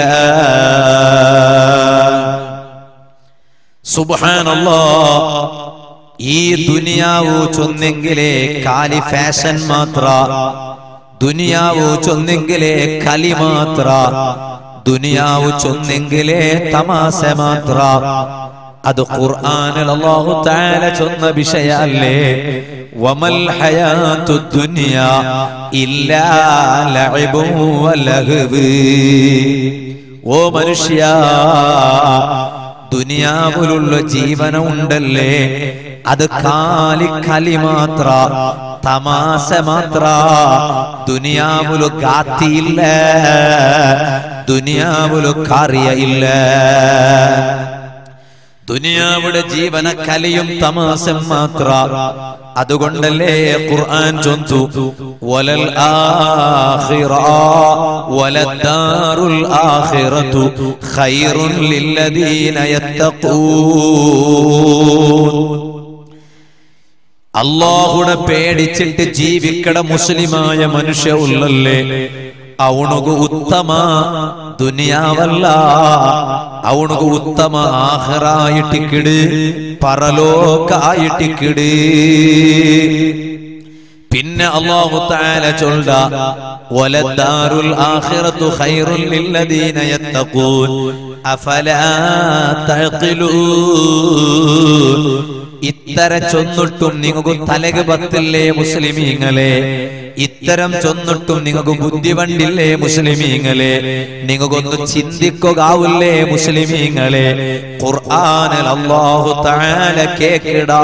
സുബാനല്ലോ ഈ ദുനിയാവു ചൊന്നെങ്കിലേ കാലി ഫാഷൻ മാത്ര ദുനിയാവു ചൊന്നെങ്കിലേ കലി മാത്ര ദുനിയാവു ചൊന്നെങ്കിലേ തമാശ മാത്ര അത് ഖുർആനിൽ അല്ലാഹു തആല ചൊന്ന വിഷയല്ലേ വമൽ ഹയാത്തു ദുനിയ ഇല്ലാ ലഅബു വലഹവ് ഓ മനുഷ്യ ദുനിയാവിലുള്ള ജീവനം ഉണ്ടല്ലേ അത് കാലി കലി മാത്ര തമാശ മാത്ര ദുനിയാവുലു ഗാത്തിയില്ല ദുനിയാവുലു കാര്യയില്ല ദുനിയാവിടെ ജീവന കലിയും തമാസം മാത്ര അതുകൊണ്ടല്ലേ ഖുർആൻ ചൊന്തു വലൽ ആഖിറ വലദ്ദാറുൽ ആഖിറതു ഖൈറുൻ ലില്ലദീന യത്തഖൂൻ അള്ളാഹുടെ പേടിച്ചിട്ട് ജീവിക്കട മുസ്ലിമായ മനുഷ്യ ഉള്ളല്ലേ ಅವನಿಗೂ ಉತ್ತಮ ದುನಿಯಾವಲ್ಲ ಅವನಿಗೂ ಉತ್ತಮ ಆಹರ ಇಟ್ಟಿಕಿಡು ಪರಲೋಕ ಇಟ್ಟಿಕಿಡು പിന്നെ അല്ലാഹു തആല ചൊല്ല വലദ്ദാറുൽ ആഖിറത്തു ഖൈറുൽ ലില്ലദീന യത്തഖൂൻ അഫലാ തഅഖിലൂൻ ഇത്തരം ചൊന്നിട്ടും നിങ്ങൾക്ക് തലക് പത്തില്ലേ മുസ്ലിമീങ്ങളെ ഇത്തരം ചൊന്നിട്ടും നിങ്ങൾക്ക് ബുദ്ധി വണ്ടില്ലേ മുസ്ലിമീങ്ങളെ നിങ്ങൾക്കൊന്ന് ചിന്തിക്കുകയാവില്ലേ മുസ്ലിമീങ്ങളെ ഖുർആനിൽ അല്ലാഹു തആല കേക്കിടാ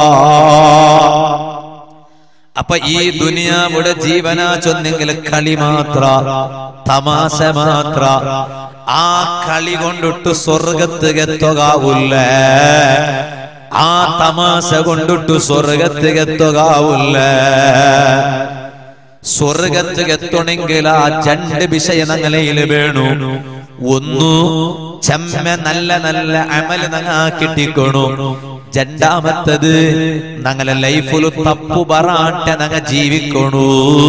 അപ്പൊ ഈ ദുനിയാവുടെ ജീവനാ ചൊന്നെങ്കിൽ കളി മാത്ര തമാശ മാത്ര ആ കളി കൊണ്ടിട്ട് സ്വർഗത്ത് എത്തുകാവില്ല ആ തമാശ കൊണ്ടിട്ട് സ്വർഗത്ത് എത്തുകാവില്ല സ്വർഗത്ത് എത്തണമെങ്കിൽ ആ രണ്ട് വിഷയം ഞങ്ങളയിൽ വേണു ഒന്നു ചെമ്മ നല്ല നല്ല അമല് നങ്ങ കിട്ടിക്കണു രണ്ടാമത്തത് ഞങ്ങളെ ലൈഫില് തപ്പു പറാട്ട നങ്ങ ജീവിക്കണു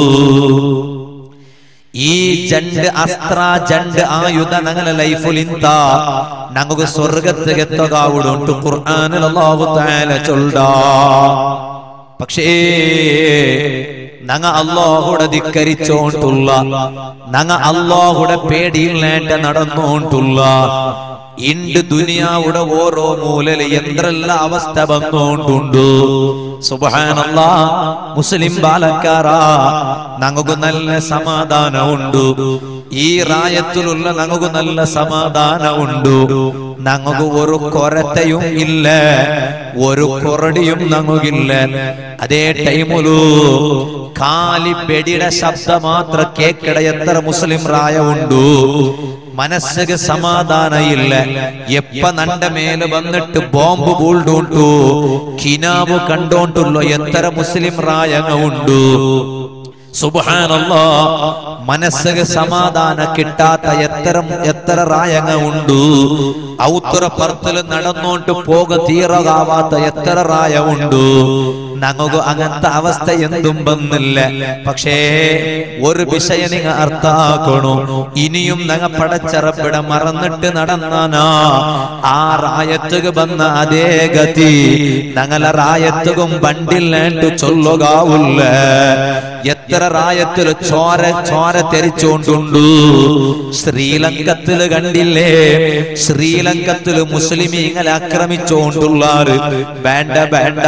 ഈ ജണ്ട് അസ്ത്ര ജണ്ട് ആയുധ ഞങ്ങളെ ലൈഫിൽ ഇന്ത ഞങ്ങൾക്ക് സ്വർഗത്ത് എത്തുകാവുടുണ്ട് ഖുർആനിൽ അല്ലാഹു തആല ചൊല്ലാ പക്ഷേ നങ്ങ അള്ളാഹുടെ ധിക്കരിച്ചോണ്ടുള്ള നങ്ങ അള്ളാഹുടെ പേടിയില്ലാണ്ട് നടന്നോണ്ടുള്ള ഇണ്ട് ദുനിയാവുടെ ഓരോ മൂലല് എന്തെല്ലാം അവസ്ഥ വന്നോണ്ടുണ്ട് സുബഹാനല്ലാ മുസ്ലിം ബാലക്കാരാ ഞങ്ങൾക്ക് നല്ല സമാധാനമുണ്ട് ഈ റായത്തിലുള്ള ഞങ്ങൾക്ക് നല്ല സമാധാനമുണ്ട് ഞങ്ങൾക്ക് ഒരു കൊരത്തയും ഇല്ല ഒരു കൊറടിയും ഞങ്ങൾക്കില്ല അതേ ടൈമിലു കാലി പെടിയുടെ ശബ്ദം മാത്രം കേക്കട എത്ര മുസ്ലിം റായമുണ്ടു മനസ്സിന് സമാധാന ഇല്ല എപ്പ നണ്ട മേല് വന്നിട്ട് ബോംബ് പൂൾഡുണ്ടു കിനാവ് കണ്ടോണ്ടുള്ളോ എത്ര മുസ്ലിം റായങ്ങ ഉണ്ടു സുബാനല്ലോ മനസ്സിന് സമാധാന കിട്ടാത്ത എത്ര എത്ര റായങ്ങ ഉണ്ടു ഔത്തറ പറത്തില് നടന്നോണ്ട് പോക തീറകാവാത്ത എത്ര റായ ഉണ്ടു ഞങ്ങൾക്ക് അങ്ങനത്തെ അവസ്ഥ എന്തും വന്നില്ല പക്ഷേ ഒരു വിഷയം നിങ്ങൾ അർത്ഥാക്കണു ഇനിയും ഞങ്ങ പടച്ചറപ്പിട മറന്നിട്ട് നടന്നാനാ ആ റായത്തുക വന്ന അതേ ഗതി ഞങ്ങളെ റായത്തുകും ബണ്ടില്ലാണ്ട് ചൊല്ലുകാവില്ല എത്ര റായത്തില് ചോര ചോര തെരിച്ചോണ്ടുണ്ടു ശ്രീലങ്കത്തില് കണ്ടില്ലേ ശ്രീലങ്കത്തില് മുസ്ലിമീങ്ങളെ ആക്രമിച്ചോണ്ടുള്ളാറ് വേണ്ട വേണ്ട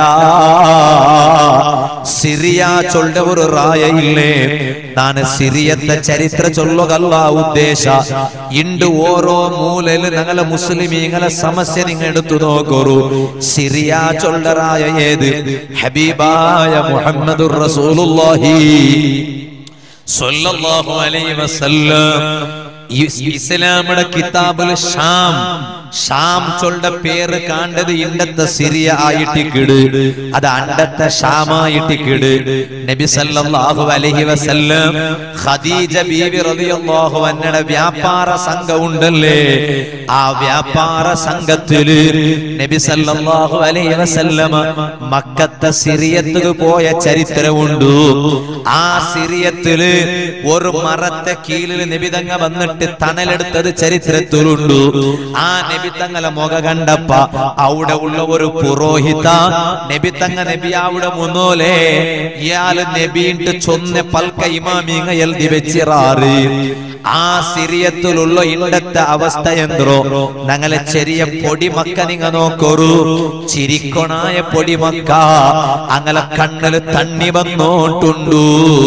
സിറിയ ചൊല്ല ഒരു റായ ഇല്ലേ ನಾನು ಸಿರಿಯತ್ತ ಚರಿತ್ರ ಚೊಲ್ಲೋಗಲ್ಲ ಉದ್ದೇಶ ಇಂಡು ಓರೋ ಮೂಲೆಲು ನಗಲ ಮುಸ್ಲಿಮೀಗಳ ಸಮಸ್ಯೆ ನಿಂಗ എടുത്തു നോക്കൊരു സിറിയ ചൊല്ലറായ ഏത് ഹബീബായ മുഹമ്മദുർ റസൂലുള്ളാഹി സ്വല്ലല്ലാഹു അലൈഹി വസല്ലം ഇസ്ലാമിയുടെ കിതാബിൽ ഷാം ഷാം ചൊല്ല പേര് കാണ്ടത് ഇണ്ടത്തെ സിറിയ ആയിട്ടിക്കിട് അത് അണ്ടത്തെ ഷാമായിട്ടിക്കിട് നബി സല്ലല്ലാഹു അലൈഹി വസല്ലം ഖദീജ ബീവി റളിയല്ലാഹു അൻഹയുടെ വ്യാപാര സംഘം ഉണ്ടല്ലേ ആ വ്യാപാര സംഘത്തില് നബി സല്ലല്ലാഹു അലൈഹി വസല്ലം മക്കത്തെ സിറിയത്തുക്ക് പോയ ചരിത്രമുണ്ട് ആ സിറിയത്തില് ഒരു മരത്തെ കീഴിൽ നബിതങ്ങ വന്നിട്ട് തണലെടുത്തത് ചരിത്രത്തിലുണ്ട് ആ നബിത്തങ്ങളെ മുഖ കണ്ടപ്പ അവിടെ ഉള്ള ഒരു പുരോഹിത നബിത്തങ്ങ നബി അവിടെ മുന്നോലെ ഇയാള് നബീണ്ട് ചൊന്ന പൽക്ക ഇമാമീങ്ങ എഴുതി വെച്ചിറാറ് ആ സിറിയത്തിലുള്ള ഇണ്ടത്തെ അവസ്ഥ എന്തോ ഞങ്ങളെ ചെറിയ പൊടിമക്ക നിങ്ങ നോക്കൊരു ചിരിക്കൊണായ പൊടിമക്ക അങ്ങനെ കണ്ണില് തണ്ണി വന്നോട്ടുണ്ടു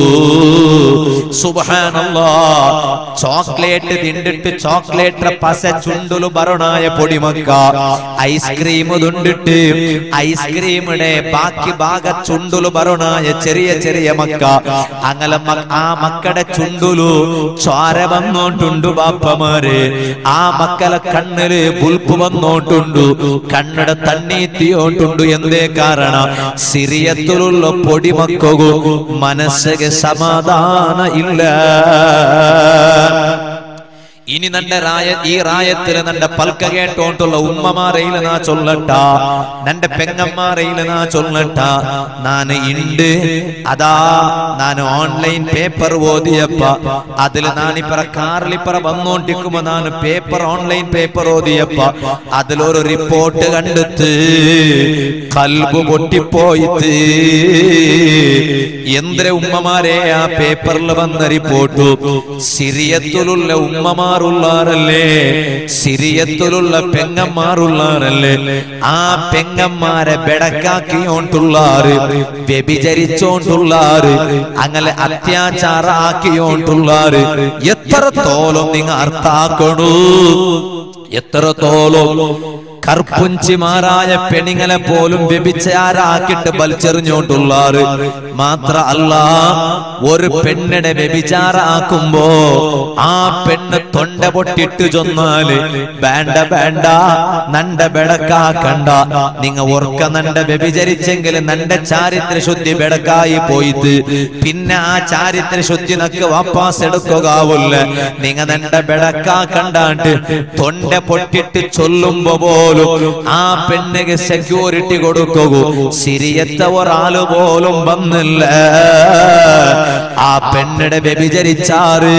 സുബഹാനല്ലാ ചോക്ലേറ്റ് തിണ്ടിട്ട് ചോക്ലേറ്റ് പസ ചുണ്ടുലു ബറുണായ പൊടിമക്ക ഐസ്ക്രീം തുണ്ടിട്ട് ഐസ്ക്രീമിടെ ബാക്കി ഭാഗ ചുണ്ടുലു ബറുണായ ചെറിയ ചെറിയ മക്ക അങ്ങനെ മ- ആ മക്കളുടെ ചുണ്ടുലു ചോര വന്നോണ്ടുണ്ടു ബാപ്പമാര് ആ മക്കളെ കണ്ണില് പുൽപ്പ് വന്നോണ്ടുണ്ടു കണ്ണട തണ്ണീത്തിയോണ്ടുണ്ടു എന്തേ കാരണം സിറിയത്തിലുള്ള പൊടിമക്കകു മനസ്സിಗೆ സമാധാന ഇല്ല ഇനി നന്റെ റായ ഈ റായത്തില് നന്റെ പൽക്ക കേട്ടോണ്ടുള്ള ഉമ്മമാരയില് നാ ചൊല്ലട്ട നന്റെ പെങ്ങന്മാരയില് നാ ചൊല്ലട്ട നാന് ഇണ്ട് അതാ ನಾನು ಆನ್ಲೈನ್ ಪೇಪರ್ ಓದಿಯಪ್ಪ അതിൽ നാണിപ്പറ കാറിലിപ്പറ വന്നോണ്ടിരിക്കുമ്പോ ನಾನು പേപ്പർ ഓൺലൈൻ പേപ്പർ ഓതിയപ്പ അതിലൊരു റിപ്പോർട്ട് കണ്ടെത്ത് കൽബ് പൊട്ടിപ്പോയിട്ട് എന്തിരെ ഉമ്മമാരെ ആ പേപ്പറിൽ വന്ന റിപ്പോർട്ട് സിറിയത്തിലുള്ള ഉമ്മമാർ ഉമ്മമാരുള്ളാരല്ലേ സിരിയത്തിലുള്ള പെങ്ങന്മാരുള്ളാരല്ലേ ആ പെങ്ങന്മാരെ ബെടക്കാക്കിയോണ്ടുള്ളാറ് വ്യഭിചരിച്ചോണ്ടുള്ളാറ് അങ്ങനെ അത്യാചാര ആക്കിയോണ്ടുള്ളാറ് എത്രത്തോളം നിങ്ങ അർത്ഥാക്കണു എത്രത്തോളം കർപ്പുഞ്ചിമാരായ പെണിങ്ങളെ പോലും വ്യഭിചാരാക്കിട്ട് ബലിച്ചെറിഞ്ഞോണ്ടുള്ളാറ് മാത്ര അല്ല ഒരു പെണ്ണിനെ വ്യഭിചാരാക്കുമ്പോ ആ പെണ്ണ് തൊണ്ട പൊട്ടിട്ട് ചൊന്നാല് വേണ്ട വേണ്ട നണ്ട ബെടക്കാക്കണ്ട നിങ്ങ ഓർക്ക നണ്ട വ്യഭിചരിച്ചെങ്കിൽ നന്റെ ചാരിത്ര ശുദ്ധി ബെടക്കായി പോയിട്ട് പിന്നെ ആ ചാരിത്ര ശുദ്ധി നക്ക് വാപ്പാസ് എടുക്കുകയാവില്ല നിങ്ങ നണ്ട ബെടക്കാക്കണ്ടാണ്ട് തൊണ്ട പൊട്ടിട്ട് ചൊല്ലുമ്പോ പോലും ആ പെണ്ണിಗೆ സെക്യൂരിറ്റി കൊടുക്കൂ സിരിയത്ത ഒരാള് പോലും വന്നില്ല ആ പെണ്ണിടെ വ്യഭിചരിച്ചാറ്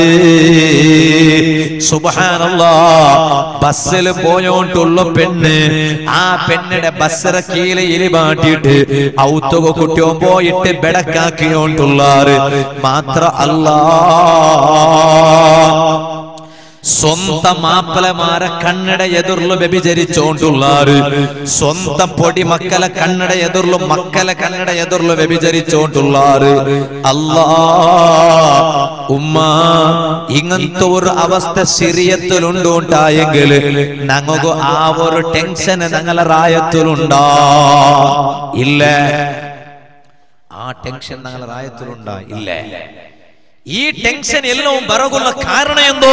സുബാനല്ലാ ബസ്സിൽ പോയോണ്ടുള്ള പെണ്ണ് ആ പെണ്ണിടെ ബസ്സിറ കീഴിൽ ഇലിമാട്ടിയിട്ട് ഔത്തുക കുട്ടിയോ പോയിട്ട് ബെടക്കാക്കിയോണ്ടുള്ളാറ് മാത്ര അല്ലാ സ്വന്തം മാപ്പലമാരെ കണ്ണട എതിർಲು വ്യഭിചരിച്ചോണ്ടുള്ളാറ് സ്വന്തം പൊടി മക്കളെ കണ്ണട എതിർಲು മക്കളെ കണ്ണട എതിർಲು വ്യഭിചരിച്ചോണ്ടുള്ളാറ് അല്ലാ ഉമ്മ ഇങ്ങനത്തെ ഒരു അവസ്ഥ സിറിയത്തിലുണ്ട് ഉണ്ടായെങ്കിൽ ഞങ്ങൾക്ക് ആ ഒരു ടെൻഷൻ ഞങ്ങളെ റായത്തിലുണ്ടാ ഇല്ല ആ ടെൻഷൻ ഞങ്ങളെ റായത്തിലുണ്ടാ ഇല്ല ಈ ಟೆನ್ಷನ್ ಎಲ್ಲವೂ ಬರಗುಳ್ಳ ಕಾರಣ ಎಂದು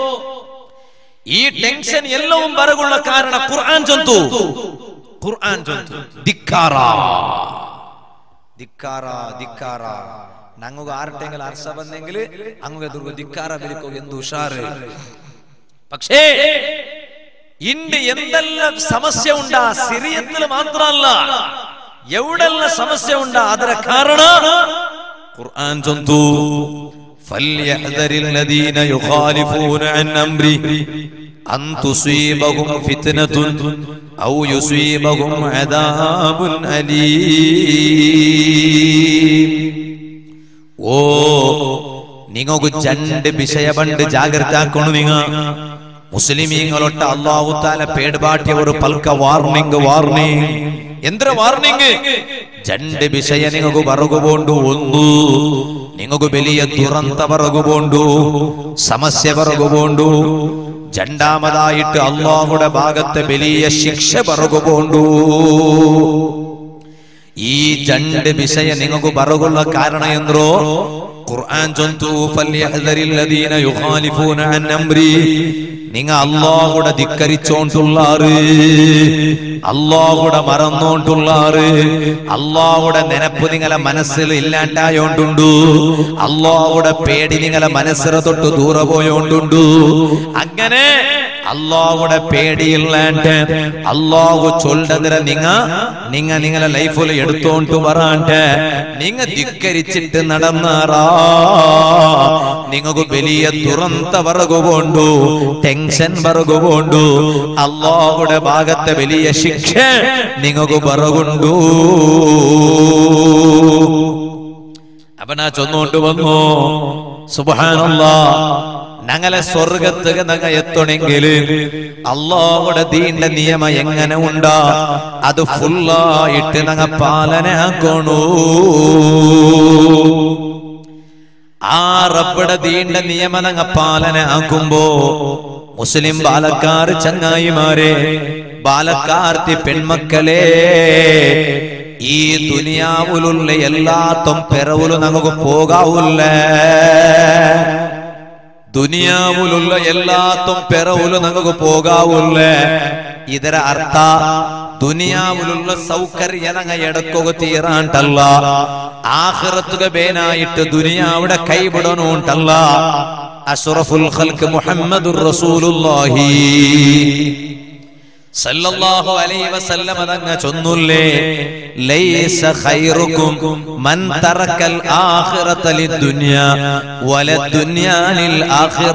ಈ ಟೆನ್ಷನ್ ಎಲ್ಲವೂ ಬರಗುಳ್ಳ ಕಾರಣ ಕುರ್ಆನ್ ಜಂತು ಕುರ್ಆನ್ ಜಂತು ಧಿಕ್ಕಾರ ಧಿಕ್ಕಾರ ಧಿಕ್ಕಾರ ನಂಗ ആർട്ടെങ്കിലും അർസ വന്നെങ്കിൽ അങ്ങ് എതിർക്കും ധിക്കാര വിളിക്കും എന്ത് ഉഷാറ് പക്ഷേ ഇണ്ട് എന്തെല്ലാം സമസ്യ ഉണ്ടാ സിറിയത്തിൽ മാത്രമല്ല എവിടെല്ലാം സമസ്യ ഉണ്ടാ ಅದರ ಕಾರಣ ഖുർആൻ ചൊന്തു فليحذر الذين يخالفون عن امره ان تصيبهم فتنه او يصيبهم عذاب اليم ഓ നിങ്ങൾക്ക് രണ്ട് വിഷയ പണ്ട് ജാഗ്രത ആക്കണു നിങ്ങ മുസ്ലിമീങ്ങളൊട്ട് അള്ളാഹു താല പേടുപാട്ടിയ ഒരു പൽക്ക വാർണിംഗ് വാർണിംഗ് എന്തൊര വാർണിംഗ് രണ്ട് വിഷയ നിങ്ങൾക്ക് പറകുപോണ്ടു ഒന്നു നിങ്ങൾക്ക് വലിയ ദുരന്ത പറകുപോണ്ടു സമസ്യ പറകുപോണ്ടു രണ്ടാമതായിട്ട് അള്ളാഹുടെ ഭാഗത്തെ വലിയ ശിക്ഷ പറകുപോണ്ടു ഈ രണ്ട് വിഷയ നിങ്ങൾക്ക് പറകുള്ള കാരണം എന്തോ ഖുർആൻ ചൊന്തു ഫല്യഹ്ദരിൽ ലദീന യുഖാലിഫൂന അൻ അംരി നിങ്ങ അല്ലാഹുടെ ധിക്കരിച്ചോണ്ടുള്ളാറ് അല്ലാഹുടെ മറന്നോണ്ടുള്ളാറ് അല്ലാഹുടെ നെനപ്പ് നിങ്ങളെ മനസ്സിൽ ഇല്ലാണ്ടായോണ്ടുണ്ടു അല്ലാഹുടെ പേടി നിങ്ങളെ മനസ്സിറ തൊട്ട് ദൂരെ പോയോണ്ടുണ്ടു അങ്ങനെ അള്ളാഹുടെ പേടിയില്ലാണ്ട് അള്ളാഹു ചൊല്ലതിര നിങ്ങ നിങ്ങ നിങ്ങളെ ലൈഫിൽ എടുത്തോണ്ട് വരാണ്ട് നിങ്ങ ധിക്കരിച്ചിട്ട് നടന്നാറാ നിങ്ങൾക്ക് വലിയ തുറന്ത വറകുപോണ്ടു ടെൻഷൻ വറകുപോണ്ടു അള്ളാഹുടെ ഭാഗത്തെ വലിയ ശിക്ഷ നിങ്ങൾക്ക് പറകുണ്ടു അവനാ ചൊന്നുകൊണ്ട് വന്നു സുബാനല്ലാ ഞങ്ങളെ സ്വർഗത്ത് ഞങ്ങ എത്തണമെങ്കിൽ അള്ളാഹുടെ ദീന്റെ നിയമം എങ്ങനെ ഉണ്ടാ അത് ഫുള്ളായിട്ട് ഞങ്ങ പാലനാക്കണു ആ റബ്ബടെ ദീന്റെ നിയമം ഞങ്ങ പാലനാക്കുമ്പോ മുസ്ലിം ബാലക്കാർ ചങ്ങായിമാരെ ബാലക്കാർത്തി പെൺമക്കളെ ഈ ദുനിയാവിലുള്ള എല്ലാത്തും പിറവിലും നമുക്ക് പോകാവൂല്ല ദുനിയാവിലുള്ള എല്ലാത്തും പിറവില് നമുക്ക് പോകാവൂല്ല ಇದರ ಅರ್ಥ ದುನಿಯಾವುലുള്ള സൗകര്യ ഞങ്ങ എടക്കുക തീരാണ്ടല്ല ആഖിറത്തുക ബേനായിട്ട് ദുനിയാവിടെ കൈവിടണോണ്ടല്ല അഷ്റഫുൽ ഖൽക്ക് മുഹമ്മദുർ റസൂലുള്ളാഹി സല്ലല്ലാഹു അലൈഹി വസല്ലം അതങ്ങ ചൊന്നുല്ലേ ലൈസ ഖൈറുക്കും മൻ തറക്കൽ ആഖിറത ലിദ്ദുനിയ വലദ്ദുനിയ ലിൽ ആഖിറ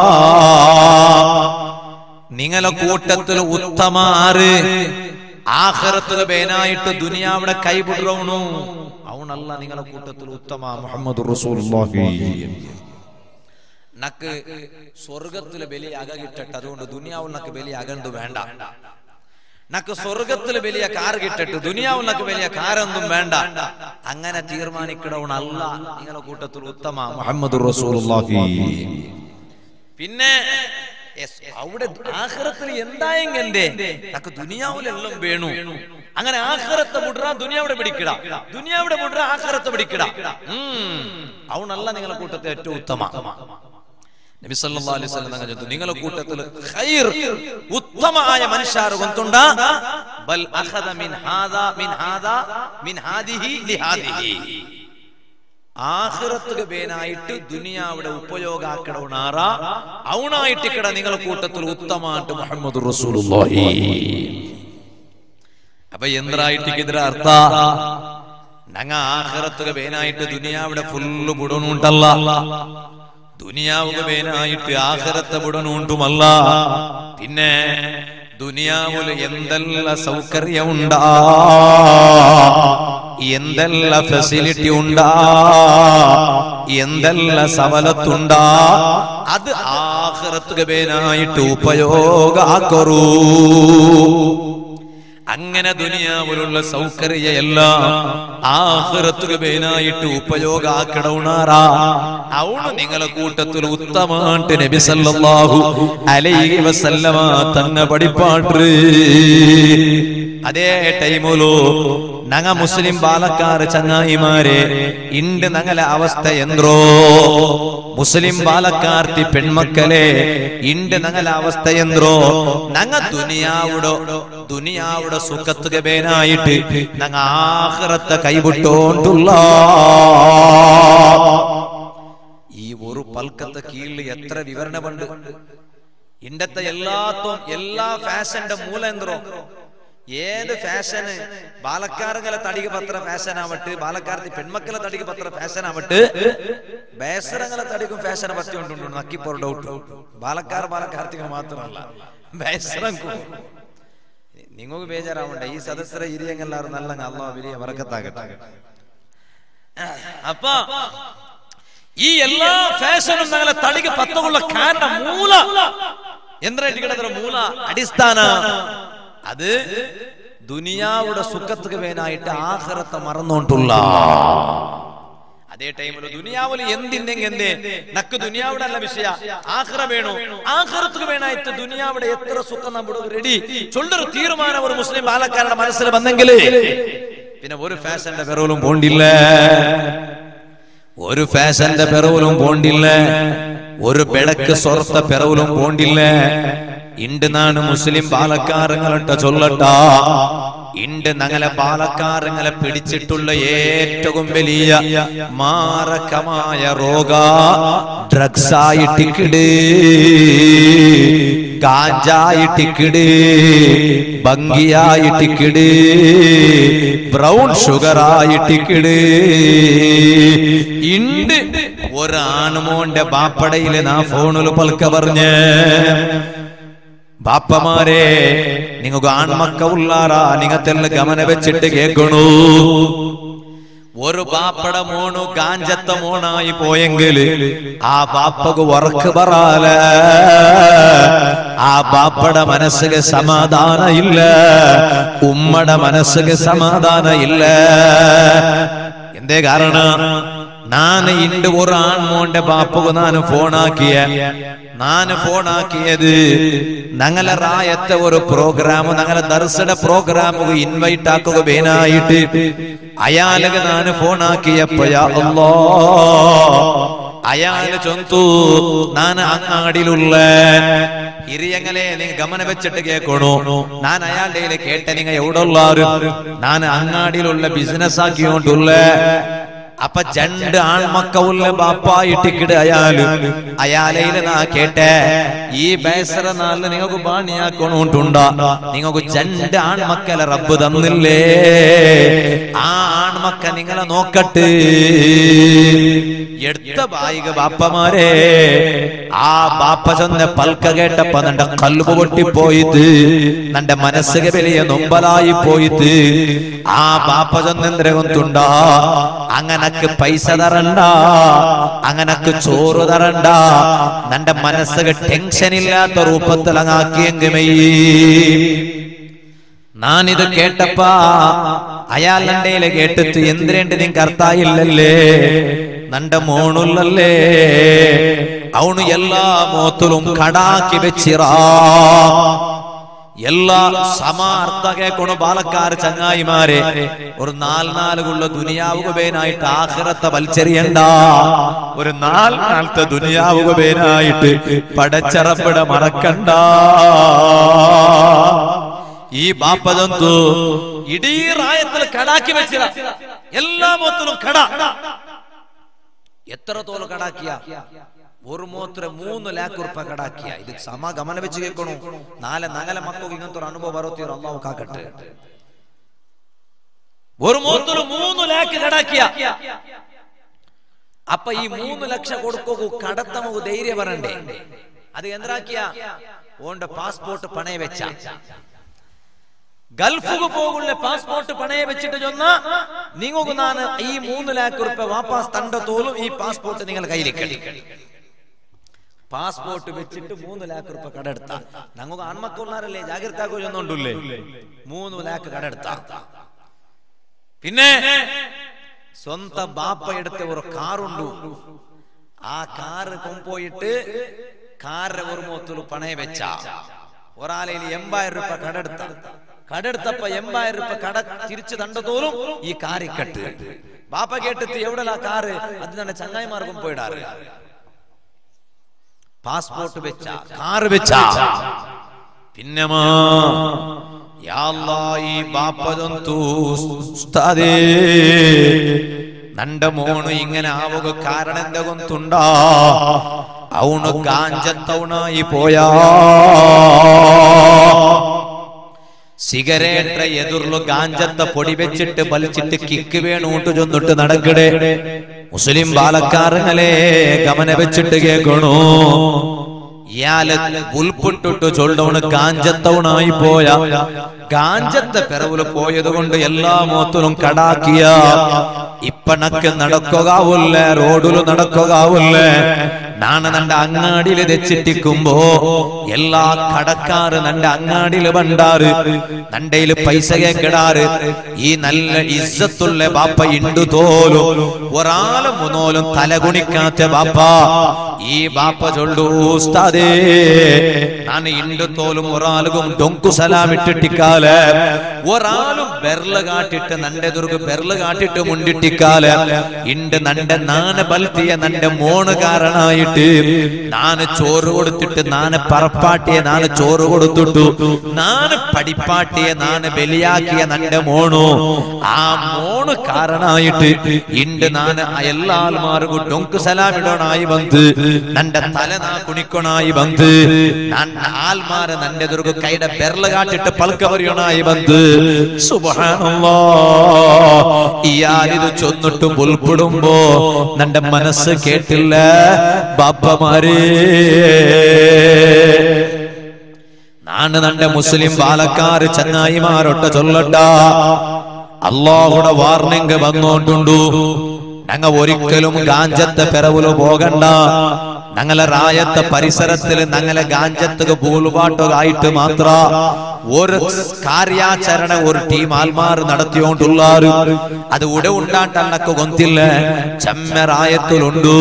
നിങ്ങളെ കൂട്ടത്തിൽ ഉത്തമ ആറ് ആഖിറത്തുക ബേനായിട്ട് ദുനിയാവിടെ കൈവിടണു അവനല്ല നിങ്ങളെ കൂട്ടത്തിൽ ഉത്തമ മുഹമ്മദ് റസൂലുള്ളാഹി നക്ക് സ്വർഗത്തിലെ ബലി അക കിട്ടട്ടെ അതുകൊണ്ട് ദുനിയാവിൽ നക്ക് ബലി അകന്ത് വേണ്ട നക്ക് സ്വർഗത്തിൽ വലിയ കാർ കിട്ടട്ട് ദുനിയാവിൽ നക്ക് വലിയ കാരൊന്നും വേണ്ട അങ്ങനെ തീരുമാനിക്കണവണ് അല്ല നിങ്ങളെ കൂട്ടത്തിൽ ഉത്തമ മുഹമ്മദ് റസൂലുള്ളാഹി പിന്നെ yes, അവിടെ ആഖിറത്തിൽ എന്തായെങ്കെന്തേ നക്ക് ദുനിയാവിലെല്ലാം വേണു അങ്ങനെ ആഖിറത്തെ മുട്ര ദുനിയാവിടെ പിടിക്കട ദുനിയാവിടെ മുട്ര ആഖിറത്തെ പിടിക്കട അവണല്ല നിങ്ങളെ കൂട്ടത്തിൽ ഏറ്റവും ഉത്തമ നബി സല്ലല്ലാഹു അലൈഹി വസല്ലം തങ്ങൾ ചൊല്ലുന്നു നിങ്ങളെ കൂട്ടത്തിൽ ഖൈർ ഉത്തമമായ മനുഷ്യർ കൊണ്ടുണ്ട ബൽ അഖദ മിൻ ഹാദാ മിൻ ഹാദാ മിൻ ഹാദിഹി ലിഹാദിഹി ആഖിറത്തുക ബേനായിട്ട് ദുനിയാവിടെ ഉപയോഗാക്കണവണാറ അവണായിട്ട് കിട നിങ്ങളെ കൂട്ടത്തിൽ ഉത്തമായിട്ട് മുഹമ്മദ് റസൂലുള്ളാഹി അപ്പൊ എന്തായിട്ട് ഇതിര അർത്ഥ ഞങ്ങ ആഖിറത്തുക ബേനായിട്ട് ദുനിയാവിടെ ഫുള്ള് ബുടണുണ്ടല്ല ദുനിയാവുക ബേനായിട്ട് ആഖിറത്തെ ബുടണുണ്ടുമല്ല പിന്നെ ദുനിയാവില് എന്തെല്ല സൗകര്യം ഉണ്ടാ എന്തെല്ല ഫെസിലിറ്റി ഉണ്ടാ എന്തെല്ല സവലത്തുണ്ടാ അത് ആഖിറത്തുക ബേനായിട്ട് ഉപയോഗാക്കറൂ അങ്ങനെ ദുനിയാവിലുള്ള സൗകര്യ എല്ലാം ആഹ്റത്തുക ബേനായിട്ട് ഉപയോഗാക്കണവുണാറാ അവണ് നിങ്ങളെ കൂട്ടത്തിൽ ഉത്തമായിട്ട് നബി സല്ലല്ലാഹു അലൈഹി വസല്ലമ തങ്ങ പഠിപ്പാട്ട് അതേ ടൈമുലോ നങ്ങ മുസ്ലിം ബാലക്കാർ ചങ്ങായിമാരെ ഇണ്ട് നങ്ങളെ അവസ്ഥ എന്ത്രോ മുസ്ലിം ബാലക്കാർത്തി പെൺമക്കളെ ഇണ്ട് നങ്ങളെ അവസ്ഥ എന്ത്രോ നങ്ങ ദുനിയാവുടോ ദുനിയാവുടെ സുഖത്തുക ബേനായിട്ട് നങ്ങ ആഹ്റത്തെ കൈവിട്ടോണ്ടുള്ള ഈ ഒരു പൽക്കത്തെ കീഴിൽ എത്ര വിവരണമുണ്ട് ഇണ്ടത്തെ എല്ലാത്തും എല്ലാ ഫാഷന്റെ മൂല എന്തോ ഏത് ഫാഷന് ബാലക്കാറുകളെ തടിക പത്ര ഫാഷൻ ആവട്ടെ ബാലക്കാർത്തി പെൺമക്കളെ തടിക പത്ര ഫാഷൻ ആവട്ടെ ബേസരങ്ങളെ തടിക്കും ഫാഷനെ പറ്റി കൊണ്ടുണ്ട് നക്കിപ്പോർ ഡൗട്ട് ബാലക്കാർ ബാലക്കാർത്തികൾ മാത്രമല്ല ബേസരം നിങ്ങൾക്ക് ബേജാറാവണ്ട ഈ സദസ്സര ഇരിയങ്ങെല്ലാരും നല്ല അല്ല വലിയ വറക്കത്താകട്ടെ അപ്പൊ ഈ എല്ലാ ഫാഷനും ഞങ്ങളെ തടിക പത്തുള്ള കാരണം മൂല എന്തായിട്ട് കിടക്കുന്ന മൂല അടിസ്ഥാന അത് ദുനിയാവുടെ സുഖത്തുക വേനായിട്ട് ആഹ്റത്തെ മറന്നോണ്ടുള്ള അതേ ടൈമിൽ ദുനിയാവിൽ എന്തിണ്ടെങ്കിൽ എന്തേ നക്ക് ദുനിയാവിടെ അല്ല വിഷയ ആഹ്റ വേണു ആഹ്റത്തുക്ക് വേണായിട്ട് ദുനിയാവിടെ എത്ര സുഖം നമ്മുടെ റെഡി ചൊല്ലൊരു തീരുമാനം ഒരു മുസ്ലിം ബാലക്കാരുടെ മനസ്സിൽ വന്നെങ്കിൽ പിന്നെ ഒരു ഫാഷന്റെ പിറവിലും പോണ്ടില്ല ഒരു ഫാഷന്റെ പിറവിലും പോണ്ടില്ല ഒരു ബെടക്ക് സ്വർത്ത പിറവിലും പോണ്ടില്ല ഇണ്ട് നാണ് മുസ്ലിം ബാലക്കാരങ്ങളട്ട ചൊല്ലട്ട ഇണ്ട് ഞങ്ങളെ ബാലക്കാരങ്ങളെ പിടിച്ചിട്ടുള്ള ഏറ്റവും വലിയ മാരകമായ രോഗ ഡ്രഗ്സ് ആയിട്ടിക്കിട് ഗാഞ്ചായിട്ടിക്കിട് ഭംഗിയായിട്ടിക്കിട് ബ്രൗൺ ഷുഗർ ആയിട്ടിക്കിട് ഇണ്ട് ഒരാണുമോന്റെ ബാപ്പടയില് നാ ഫോണില് പൽക്ക പറഞ്ഞ് ബാപ്പമാരെ നിങ്ങൾക്ക് ആൺമക്ക ഉള്ളാറാ നിങ്ങത്തെല്ലാം ഗമന വെച്ചിട്ട് കേൾക്കണു ഒരു ബാപ്പട മോണു കാഞ്ചത്ത മോണായി പോയെങ്കിൽ ആ ബാപ്പക്ക് ഉറക്ക് പറാല ആ ബാപ്പട മനസ്സിന് സമാധാന ഇല്ല ഉമ്മട മനസ്സിന് സമാധാന ഇല്ല എന്തേ കാരണം ನಾನು ಇಂದು ഒരു ആൺമോന്റെ ബാപ്പക്ക് നാന് ഫോണാക്കിയ നാന് ഫോണാക്കിയത് ഞങ്ങളെ റായത്തെ ഒരു പ്രോഗ്രാം ഞങ്ങളെ ദർശന പ്രോഗ്രാം ഇൻവൈറ്റ് ആക്കുക വേനായിട്ട് അയാൾക്ക് നാന് ഫോണാക്കിയപ്പോയാ അല്ലോ അയാള് ചൊന്തു നാന് അങ്ങാടിയിലുള്ള ಹಿರಿಯಂಗಲೇ ನಿಂಗೆ ಗಮನ വെച്ചിട്ട് കേൾക്കണോ ഞാൻ അയാളുടെ കേട്ട നിങ്ങ എവിടെ ഉള്ളാരും ഞാൻ അങ്ങാടിയിലുള്ള ബിസിനസ് ആക്കിയോണ്ടുള്ള അപ്പൊ രണ്ട് ആൺമക്കളുള്ള ബാപ്പായിട്ടിക്കിട് അയാള് അയാളയില് നാ കേട്ടെ ഈ ബേസറ നാളില് നിങ്ങൾക്ക് ബാണിയാക്കണോണ്ടുണ്ട നിങ്ങൾക്ക് രണ്ട് ആൺമക്കളെ റബ്ബ് തന്നില്ലേ ആ ആൺമക്ക നിങ്ങളെ നോക്കട്ട് എടുത്ത ബായിക ബാപ്പമാരെ ആ ബാപ്പ ചൊന്ന പൽക്ക കേട്ടപ്പോ നിന്റെ കല്ലുപ് പൊട്ടിപ്പോയത് നിന്റെ മനസ്സുക വലിയ നൊമ്പലായി പോയത് ആ ബാപ്പ ചൊന്നെന്തരകൊണ്ടുണ്ട അങ്ങനക്ക് പൈസ തരണ്ട അങ്ങനക്ക് ചോറ് തരണ്ട നിന്റെ മനസ്സുക ടെൻഷൻ ഇല്ലാത്ത രൂപത്തിൽ അങ്ങാക്കിയെങ്കിമയ്യേ നാനിത് കേട്ടപ്പാ അയാൾ നണ്ടയില് കേട്ടിട്ട് എന്തിനേണ്ട് നിങ്ങക്ക് അർത്ഥായില്ലല്ലേ നണ്ട മോണുള്ളല്ലേ അവണു എല്ലാ മോത്തിലും കടാക്കി വെച്ചിറാ എല്ലാ സമാർത്ഥ കേൾക്കണു പാലക്കാർ ചങ്ങായിമാരെ ഒരു നാല് നാലുകുള്ള ദുനിയാവുകബേനായിട്ട് ആഖിറത്തെ വലിച്ചെറിയണ്ട ഒരു നാല് നാളത്തെ ദുനിയാവുകബേനായിട്ട് പടച്ചറപ്പിട മറക്കണ്ട ഈ ബാപ്പതൊന്തു ഇടീ റായത്തിൽ കടാക്കി വെച്ചില്ല എല്ലാ മോത്തിലും കട എത്ര തോല് കടാക്കിയ ഒരു മൂത്ര മൂന്ന് ലാഖ് ഉറുപ്പ കടാക്കിയ ഇത് സമ ഗമന വെച്ച് കേൾക്കണു നാളെ നഗല മക്കൾക്ക് ഇങ്ങനത്തെ ഒരു അനുഭവം വരത്തിയോ അള്ളാഹു കാക്കട്ടെ ഒരു മൂത്തില് മൂന്ന് ലാഖ് കടാക്കിയ അപ്പൊ ഈ മൂന്ന് ലക്ഷം കൊടുക്കൂ കടത്ത നമുക്ക് ധൈര്യം വരണ്ടേ അത് എന്താക്കിയ ഓണ്ട പാസ്പോർട്ട് പണയ വെച്ച ഗൾഫുക്ക് പോകുള്ള പാസ്പോർട്ട് പണയ വെച്ചിട്ട് ചൊന്ന നിങ്ങൾക്ക് നാന് ഈ മൂന്ന് ലാഖ് ഉറുപ്പ വാപ്പാസ് തണ്ട തോലും ഈ പാസ്പോർട്ട് നിങ്ങൾ കയ്യിലേക്കടി പാസ്പോർട്ട് വെച്ചിട്ട് മൂന്ന് ലാഖ് ഉറുപ്പ കടെടുത്ത ഞങ്ങൾക്ക് ആൺമക്കളുള്ളവരല്ലേ ജാഗ്രത കൊല്ലുന്നുണ്ടല്ലേ മൂന്ന് ലാഖ് കടെടുത്ത പിന്നെ സ്വന്തം ബാപ്പ എടുത്ത ഒരു കാറുണ്ടു ആ കാറ് കൊമ്പോയിട്ട് കാറിന്റെ ഒരു മൂത്തില് പണയ വെച്ച ഒരാളയിൽ എൺപതിനായിരം രൂപ കടെടുത്ത കടെടുത്തപ്പ എൺപതിനായിരം രൂപ കട തിരിച്ചു തണ്ടതോറും ഈ കാറിക്കട്ട് ബാപ്പ കേട്ടിട്ട് എവിടെലാ കാറ് അത് തന്നെ ചങ്ങായിമാർക്കും പോയിടാറ് പാസ്പോർട്ട് വെച്ച കാറ് വെച്ച പിന്നമാ യാ അല്ലാ, ഈ ബാപ്പതൊന്തു ഉസ്താദേ നണ്ട മോണ് ഇങ്ങനെ ആവുക കാരണം എന്താ കൊന്തുണ്ടാ അവണ് ഗാഞ്ചത്തവണായി പോയാ സിഗരറ്റ് എതിർಲು ഗാഞ്ചത്ത പൊടി വെച്ചിട്ട് വലിച്ചിട്ട് കിക്ക് വേണൂട്ട് ചൊന്നിട്ട് നടക്കടേ മുസ്ലിം ബാലക്കാരങ്ങളെ ഗമന വെച്ചിട്ട് കേൾക്കണു ഇയാള് ഉൾപ്പെട്ടിട്ട് ചൊല്ലവണ് ഗാഞ്ചത്തവണായി പോയ ഗാഞ്ചത്തെ പിറവില് പോയത് കൊണ്ട് എല്ലാ മോത്തിലും കടാക്കിയ ഇപ്പണക്ക് നടക്കുകയാവില്ല റോഡില് നടക്കുകയാവില്ല നാണ് നന്റെ അങ്ങാടിയില് തെച്ചിട്ടിക്കുമ്പോ എല്ലാ കടക്കാറ് നന്റെ അങ്ങാടിയില് ബണ്ടാറ് നണ്ടയില് പൈസ കേക്കിടാറ് ഈ നല്ല ഇസ്സത്തുള്ള ബാപ്പ ഇണ്ടു തോലും ഒരാളും മൂന്നോലും തലകുണിക്കാത്ത ബാപ്പ ഈ ബാപ്പ ചൊല്ലു ഉസ്താദേ ഞാൻ ഇണ്ടു തോലും ഒരാളും ഡൊങ്കു സലാം ഇട്ടിട്ടിക്കാല് ഒരാളും ബെർല് കാട്ടിട്ട് നന്റെ ദുർഗ് ബെർല് കാട്ടിട്ട് മുണ്ടിട്ടിക്കാല് ഇണ്ട് നന്റെ നാന് ബൽത്തിയ നന്റെ മോണ് കാരണായിട്ട് നാന് ചോറ് കൊടുത്തിട്ട് നാന് പറപ്പാട്ടിയെ നാന് ചോറ് കൊടുത്തിട്ടു നാന് പടിപ്പാട്ടിയെ നാന് ബലിയാക്കിയ നന്റെ മോണു ആ മോണ് കാരണായിട്ട് ഇണ്ട് നാന് എല്ലാ ആൾമാർക്കും ഡൊങ്ക് സലാം ഇടണായി വന്ന് നന്റെ തല നാ കുണിക്കണായി വന്ന് ನನ್ನ ಆಲ್ಮಾರ ನನ್ನ ಎದುರುಗು ಕೈಡ ಬೆರ್ಲ ಕಾಟಿಟ್ಟು ಪಲ್ಕ ಬರೆಯೋಣಾಯಿ ಬಂದು ಸುಬಹಾನಲ್ಲಾ ಯಾರಿದು ಚೊನ್ನುಟ್ಟು ಬುಲ್ಪುಡುಂಬೋ ನನ್ನ ಮನಸ್ಸು ಕೇಟಿಲ್ಲ ಬಾಪ್ಪಮಾರೇ ನಾನು ನನ್ನ മുസ്ലിം ബാലക്കാര് ചങ്ങായിമാരൊട്ട ചൊല്ലട്ട അള്ളാഹുടെ വാർണിംഗ് വന്നോണ്ടുണ്ടു ഞങ്ങ ഒരിക്കലും ഗാഞ്ചത്തെ പിറവില് പോകണ്ട ഞങ്ങളെ റായത്തെ പരിസരത്തിൽ ഞങ്ങളെ ഗാഞ്ചത്തുക പൂലുപാട്ടുകായിട്ട് മാത്ര ഒരു കാര്യാചരണ ഒരു ടീം ആൽമാർ നടത്തിയോണ്ടുള്ളാರು അത് ഉടെ ഉണ്ടാട്ടല്ലക്ക് ഗൊന്തില്ല ചെമ്മ റായത്തിലുണ്ടു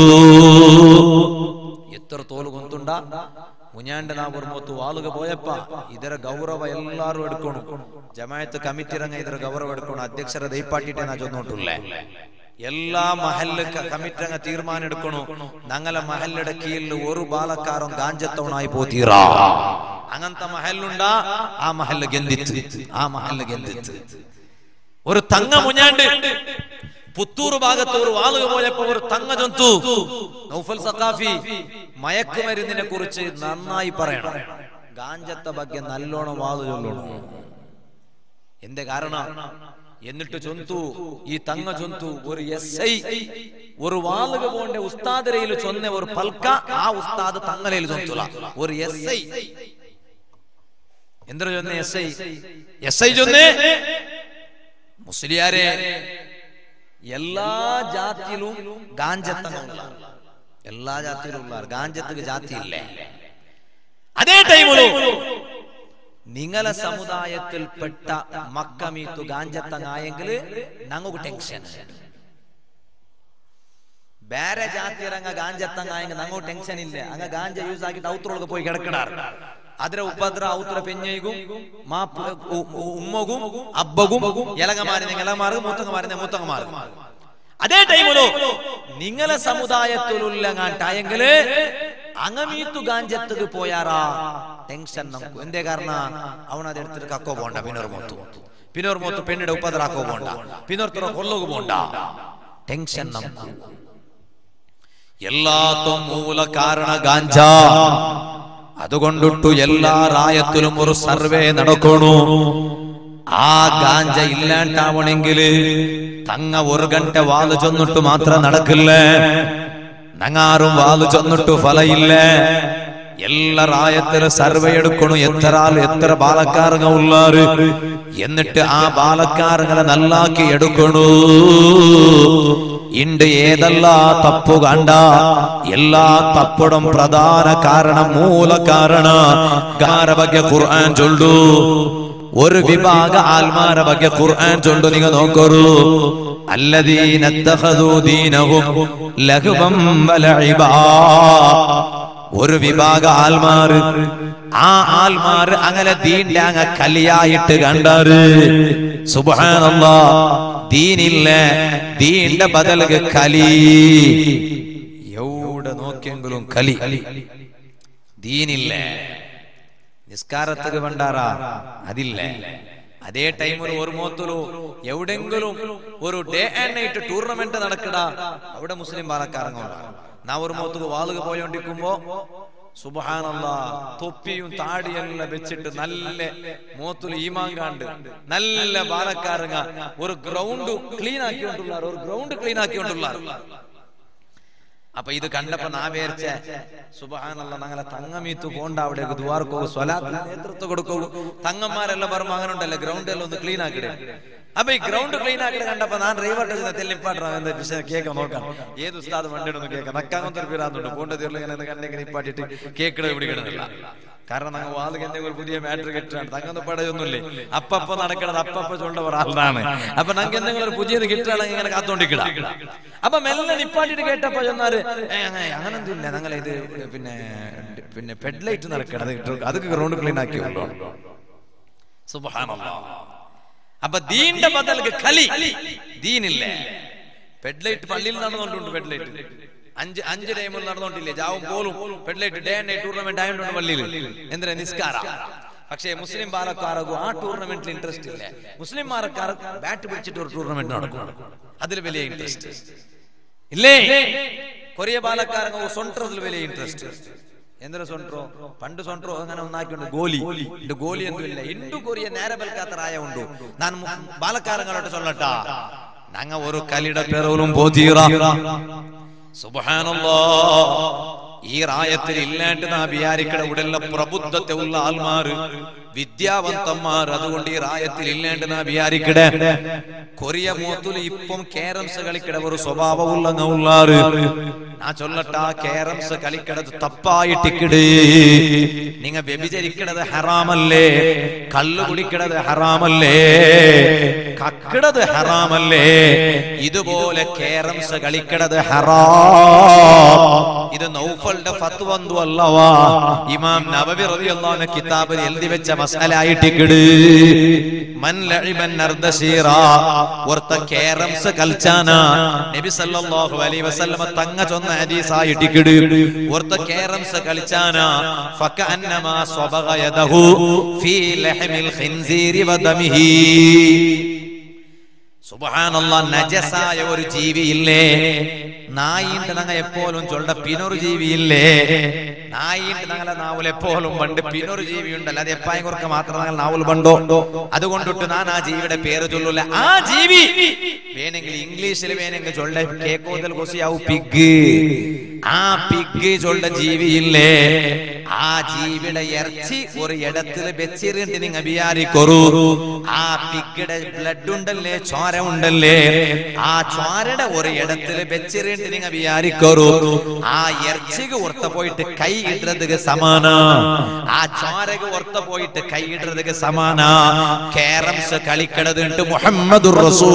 എത്ര തോല് ഗൊന്തുണ്ട മുഞ്ഞാണ്ട് നാ ಬರ್ಮತ್ತು ವಾಲುಗ ಪೋಯಪ್ಪ ಇದರ ಗೌರವ ಎಲ್ಲಾರು ಎಡ್ಕೊಣು ಜಮಾಯತ್ ಕಮಿಟಿ ರಂಗ ಇದರ ಗೌರವ ಎಡ್ಕೊಣು ಅಧ್ಯಕ್ಷರ ದೈಪಾಟಿಟ್ಟೆ ನಾ ചൊന്നോട്ടുള്ളേ എല്ലാ മഹല്ല് കമ്മിറ്റി ರಂಗ തീരുമാനം എടുക്കണു ഞങ്ങളെ മഹല്ലുടെ കീഴിൽ ഒരു ബാലക്കാരും ഗാഞ്ചത്തവണായി പോത്തീറാ അങ്ങനത്തെ മഹല്ലുണ്ടാ ആ മഹല്ല് ഗന്ധിത്ത് ആ മഹല്ല് ഗന്ധിത്ത് ഒരു തങ്ങ മുഞ്ഞാണ്ട് പുത്തൂർ ഭാഗത്ത് ഒരു വാളുക പോയപ്പോ ഒരു തങ്ങ ജന്തു നൗഫൽ സഖാഫി മയക്കുമരുന്നിനെ കുറിച്ച് നന്നായി പറയണം ഗാഞ്ചത്തെ ಬಗ್ಗೆ നല്ലോണം വാളു ചൊല്ലണം എന്റെ കാരണം എന്നിട്ട് ചൊന്തു ഈ തങ്ങ ചൊന്തു ഒരു എസ് ഐ ഒരു വാളുക പോണ്ട ഉസ്താദരയിൽ ചൊന്ന ഒരു പൽക്ക ആ ഉസ്താദ് തങ്ങലയിൽ ചൊന്തുല ഒരു എസ് ഐ എന്തൊരു ചൊന്ന എസ് ഐ എസ് ഐ ചൊന്നേ മുസ്ലിയാരെ എല്ലാ ജാതിയിലും ഗാഞ്ചത്തങ്ങളുള്ള എല്ലാ ജാതിയിലും ഉള്ള ഗാഞ്ചത്തുക്ക് ജാതി ഇല്ലേ അതേ ടൈമിലും നിങ്ങളെ സമുദായത്തിൽപ്പെട്ട മക്കമീത്തു ഗാഞ്ചത്തങ്ങായെങ്കിൽ ഞങ്ങൾക്ക് ടെൻഷൻ ಬೇರೆ ಜಾತಿಯರಂಗ ಗಾಂಜತ್ತಂಗ ಹಿಂಗ ನಂಗೂ ಟೆನ್ಷನ್ ಇಲ್ಲ ಹಂಗ ಗಾಂಜ ಯೂಸ್ ಆಗಿಟ್ಟು ಔತ್ರೊಳಗೆ പോയി കിടക്കണാർ ಅದರ ಉಪದ್ರ ಔತ್ರ ಪೆഞ്ഞയ്ക്കും മാപ്പ ഉ- ഉ- ഉമ്മകും അബ്ബകും എലങ്ങമാരുന്ന എലമാർക്കും മൂത്തങ്ങമാരുന്ന മൂത്തങ്ങമാർക്കും അതേ ടൈമിലോ നിങ്ങളെ സമുദായത്തിലുള്ള കാട്ടായെങ്കില് അങ്ങമീത്തു ഗാഞ്ചത്തുക്ക് പോയാറാ ടെൻഷൻ നമുക്ക് എന്തേ കാരണ അവനത് എടുത്തിട്ട് കക്കോ പോണ്ട പിന്നോർ മൂത്തു പിന്നോർ മൂത്ത് പെണ്ണിടെ ഉപദ്ര ആക്കോ പോണ്ട പിന്നോർത്തറ കൊല്ലകു പോണ്ട ടെൻഷൻ നമുക്ക് എല്ലാത്തും മൂല കാരണ ഗാഞ്ച അതുകൊണ്ടിട്ടു എല്ലാ റായത്തിലും ഒരു സർവേ നടക്കണു ആ ഗാഞ്ച ഇല്ലാണ്ടാവണെങ്കില് തങ്ങ ഒരു ഗಂಟ വാല് ചൊന്നിട്ട് മാത്രം നടക്കില്ലേ നങ്ങാറും വാല് ചൊന്നിട്ടു ഫലയില്ല എല്ലാ റായത്തിലും സർവേ എടുക്കണു എത്ര ആൾ എത്ര ബാലക്കാരങ്ങ ഉള്ളാറ് എന്നിട്ട് ആ ബാലക്കാരങ്ങളെ നല്ലാക്കി എടുക്കണു ഇണ്ട് ഏതല്ല തപ്പു കണ്ട എല്ലാ തപ്പുടും പ്രധാന കാരണം മൂല കാരണ ഗാര ಬಗ್ಗೆ ഖുർആൻ ചൊല്ലു ഒരു വിഭാഗ ആൽമാര ಬಗ್ಗೆ ഖുർആൻ ചൊല്ലു നിങ്ങൾ നോക്കൂ الذين اتخذوا دينهم لهوا ولعبا ഒരു വിഭാഗ ആൽമാർ ആ ആൽമാർ അങ്ങനെ ദീന്റെ അങ്ങ് കലിയായിട്ട് കണ്ടാറ് സുബാനല്ലാ ദീനില്ല ദീന്റെ ബദൽക്ക് കലി എവിടെ നോക്കിയെങ്കിലും കലി ദീനില്ല നിസ്കാരத்துக்கு വേണ്ടാറാ അതില്ല അതേ ടൈമിൽ ഒരു മോത്തലു എവിടെങ്കിലും ഒരു ഡേ ആൻഡ് നൈറ്റ് ടൂർണമെന്റ് നടക്കടാ അവിടെ മുസ്ലിം പാലക്കാരങ്ങളുണ്ട് നാ ഒരു മോത്തുക്ക് വാളുക പോയോണ്ടിരിക്കുമ്പോ സുബഹാനല്ല തൊപ്പിയും താടിയെല്ലാം വെച്ചിട്ട് നല്ല മോത്തുൽ ഈമാൻ കാണ്ട് നല്ല പാലക്കാരങ്ങ ഒരു ഗ്രൗണ്ട് ക്ലീൻ ആക്കിക്കൊണ്ടുള്ള ഒരു ഗ്രൗണ്ട് ക്ലീൻ ആക്കിക്കൊണ്ടുള്ള അപ്പൊ ഇത് കണ്ടപ്പോ നാ വിചാരിച്ച സുബഹാനല്ല ഞങ്ങളെ തങ്ങമീത്തു പോണ്ട അവിടേക്ക് ദ്വാർക്കോ സ്വലാത്തിന് നേതൃത്വം കൊടുക്കൂ തങ്ങന്മാരെല്ലാം പറയുമ്പോ അങ്ങനെ ഉണ്ടല്ലോ ഗ്രൗണ്ട് എല്ലാം ഒന്ന് ക്ലീൻ ആക്കിടേ അപ്പൊ ഈ ഗ്രൗണ്ട് ക്ലീൻ ആക്കിട്ട് കണ്ടപ്പോ ഞാൻ ഡ്രൈവർ തെല്ലിപ്പാട്ടാ കേക്ക് നോക്കാം ഏത് ഉസ്താദ് വണ്ടിയിടൊന്ന് കേൾക്കാം നക്കാങ്ങനത്തെ ഒരു പിരാന്തുണ്ട് പോണ്ട തീർന്നു ഇങ്ങനെ കണ്ണിങ്ങനെ ഇപ്പാട്ടിട്ട് കേക്കിട പിടിക്കണമെന്നില്ല കാരണം ഞങ്ങൾ വാതിൽ എന്തെങ്കിലും പുതിയ മാറ്റർ കിട്ടാണ് തങ്ങൊന്നും പടയൊന്നുമില്ലേ അപ്പപ്പ നടക്കണത് അപ്പപ്പ ചൊല്ലവർ ആളാണ് അപ്പൊ ഞങ്ങൾക്ക് എന്തെങ്കിലും ഒരു പുതിയത് കിട്ടുകയാണെങ്കിൽ ഇങ്ങനെ കാത്തോണ്ടിക്കിട അപ്പൊ മെല്ലെ നിപ്പാട്ടിട്ട് കേട്ടപ്പോ ചെന്നാല് അങ്ങനൊന്നും ഇല്ല ഞങ്ങൾ ഇത് പിന്നെ പിന്നെ പെഡ്ലൈറ്റ് നടക്കണത് അതൊക്കെ ഗ്രൗണ്ട് ക്ലീൻ ആക്കി കൊണ്ടോ സുബ്ഹാനല്ലാഹ് അപ്പൊ ദീന്റെ ബദൽക്ക് കലി ദീനില്ല പെഡ്ലൈറ്റ് പള്ളിയിൽ നടന്നുകൊണ്ടുണ്ട് പെഡ്ലൈറ്റ് അഞ്ച് അഞ്ച് ടൈമിൽ നടന്നുകൊണ്ടില്ലേ ജാവും പോലും പെഡ്ലൈറ്റ് ഡേ ആൻഡ് ടൂർണമെന്റ് ആയതുകൊണ്ട് പള്ളിയിൽ എന്തിനാ നിസ്കാര പക്ഷേ മുസ്ലിം ബാലക്കാർക്കും ആ ടൂർണമെന്റിൽ ഇൻട്രസ്റ്റ് ഇല്ല മുസ്ലിംമാരക്കാർ ബാറ്റ് പിടിച്ചിട്ട് ഒരു ടൂർണമെന്റ് നടക്കും അതിൽ വലിയ ഇൻട്രസ്റ്റ് ഇല്ലേ കൊറിയ ബാലക്കാരങ്ങ സൊണ്ടത്തിൽ വലിയ ഇൻട്രസ്റ്റ് എന്തൊരു സൊಂಟ್ರೋ പണ്ട് സൊಂಟ್ರೋ അങ്ങനെ ഒന്നാക്കിയുണ്ട് ഗോലി ഇണ്ട് ഗോലി എന്തുമില്ല ಇಂದು ಕೊರಿಯ ನೇರ ಬಲ್ಕಾತ ರಾಯ ಉಂಡು ನಾನು ಬಾಲಕಾರಂಗಳೊಟ್ಟು ಸೊಲ್ಲಟ ನಂಗ ഒരു കലിയുടെ പേരോലും പോതീറ സുബ്ഹാനല്ലാ ഈ റായത്തിൽ ഇല്ലാണ്ട് നാ വിചാരിക്കട ഉടല്ല പ്രബുദ്ധത്തെ ഉള്ള ആൾമാര് വിദ്യാവന്തന്മാർ അതുകൊണ്ട് ഈ റായത്തിൽ ഇല്ലാണ്ട് നാ വിചാരിക്കട കൊറിയ മൂത്തുല് ഇപ്പം കേരംസ് കളിക്കട ഒരു സ്വഭാവമുള്ള ഉള്ളാറ് ഞാൻ ചൊല്ലട്ട കേരംസ് കളിക്കടത് തപ്പായിട്ടിക്കിട് നിങ്ങ വ്യഭിചരിക്കണത് ഹറാമല്ലേ കള്ളു കുടിക്കണത് ഹറാമല്ലേ കക്കിടത് ഹറാമല്ലേ ഇതുപോലെ കേരംസ് കളിക്കണത് ഹറാം ഇത് നൗഫളുടെ ഫത്വന്തു അല്ലവാ ഇമാം നബവി റളിയല്ലാഹു കിതാബിൽ എഴുതി വെച്ച മസാലായിട്ടിക്കിട് മൻ ലഇബൻ നർദശീറ വർത്ത കേരംസ് കൽച്ചാന നബി സല്ലല്ലാഹു അലൈഹി വസല്ലമ തങ്ങ ചൊന്ന ഹദീസായിട്ടിക്കിട് വർത്ത കേരംസ് കളിച്ചാന ഫകഅന്നമാ സ്വബഗ യദഹു ഫീ ലഹമിൽ ഖിൻസീരി വദമിഹി സുബഹാനല്ല നജസായ ഒരു ജീവിയില്ലേ നായിന്റെ നങ്ങ എപ്പോഴും ചൊണ്ട പിന്നൊരു ജീവിയില്ലേ നായിന്റെ നങ്ങളെ നാവൽ എപ്പോഴും പണ്ട് പിന്നൊരു ജീവിയുണ്ടല്ലോ അത് എപ്പായും കുറുക്ക മാത്രം ഞങ്ങൾ നാവൽ പണ്ടോ അതുകൊണ്ടിട്ട് ഞാൻ ആ ജീവിയുടെ പേര് ചൊല്ലൂല ആ ജീവി വേണമെങ്കിൽ ഇംഗ്ലീഷിൽ വേണമെങ്കിൽ ചൊല്ല കേക്കോതൽ കൊസിയാവു പിഗ് ആ പിഗ് ചൊല്ല ജീവിയില്ലേ ആ ജീവിയുടെ ഇറച്ചി ഒരു ഇടത്തില് വെച്ചിരുണ്ട് നിങ്ങൾ വിചാരിക്കൊറു ആ പിഗ്ഗിയുടെ ബ്ലഡ് ഉണ്ടല്ലേ ചോര ഉണ്ടല്ലേ ആ ചോരയുടെ ഒരു ഇടത്തില് വെച്ചിരുണ്ട് നിങ്ങൾ വിചാരിക്കൊറു ആ ഇറച്ചിക്ക് ഉറത്ത പോയിട്ട് കൈ ഇടുന്നതുക്ക് സമാന ആ ചോരക്ക് ഉറത്ത പോയിട്ട് കൈ ഇടുന്നതുക്ക് സമാന കേരംസ് കളിക്കണതുണ്ട് മുഹമ്മദ്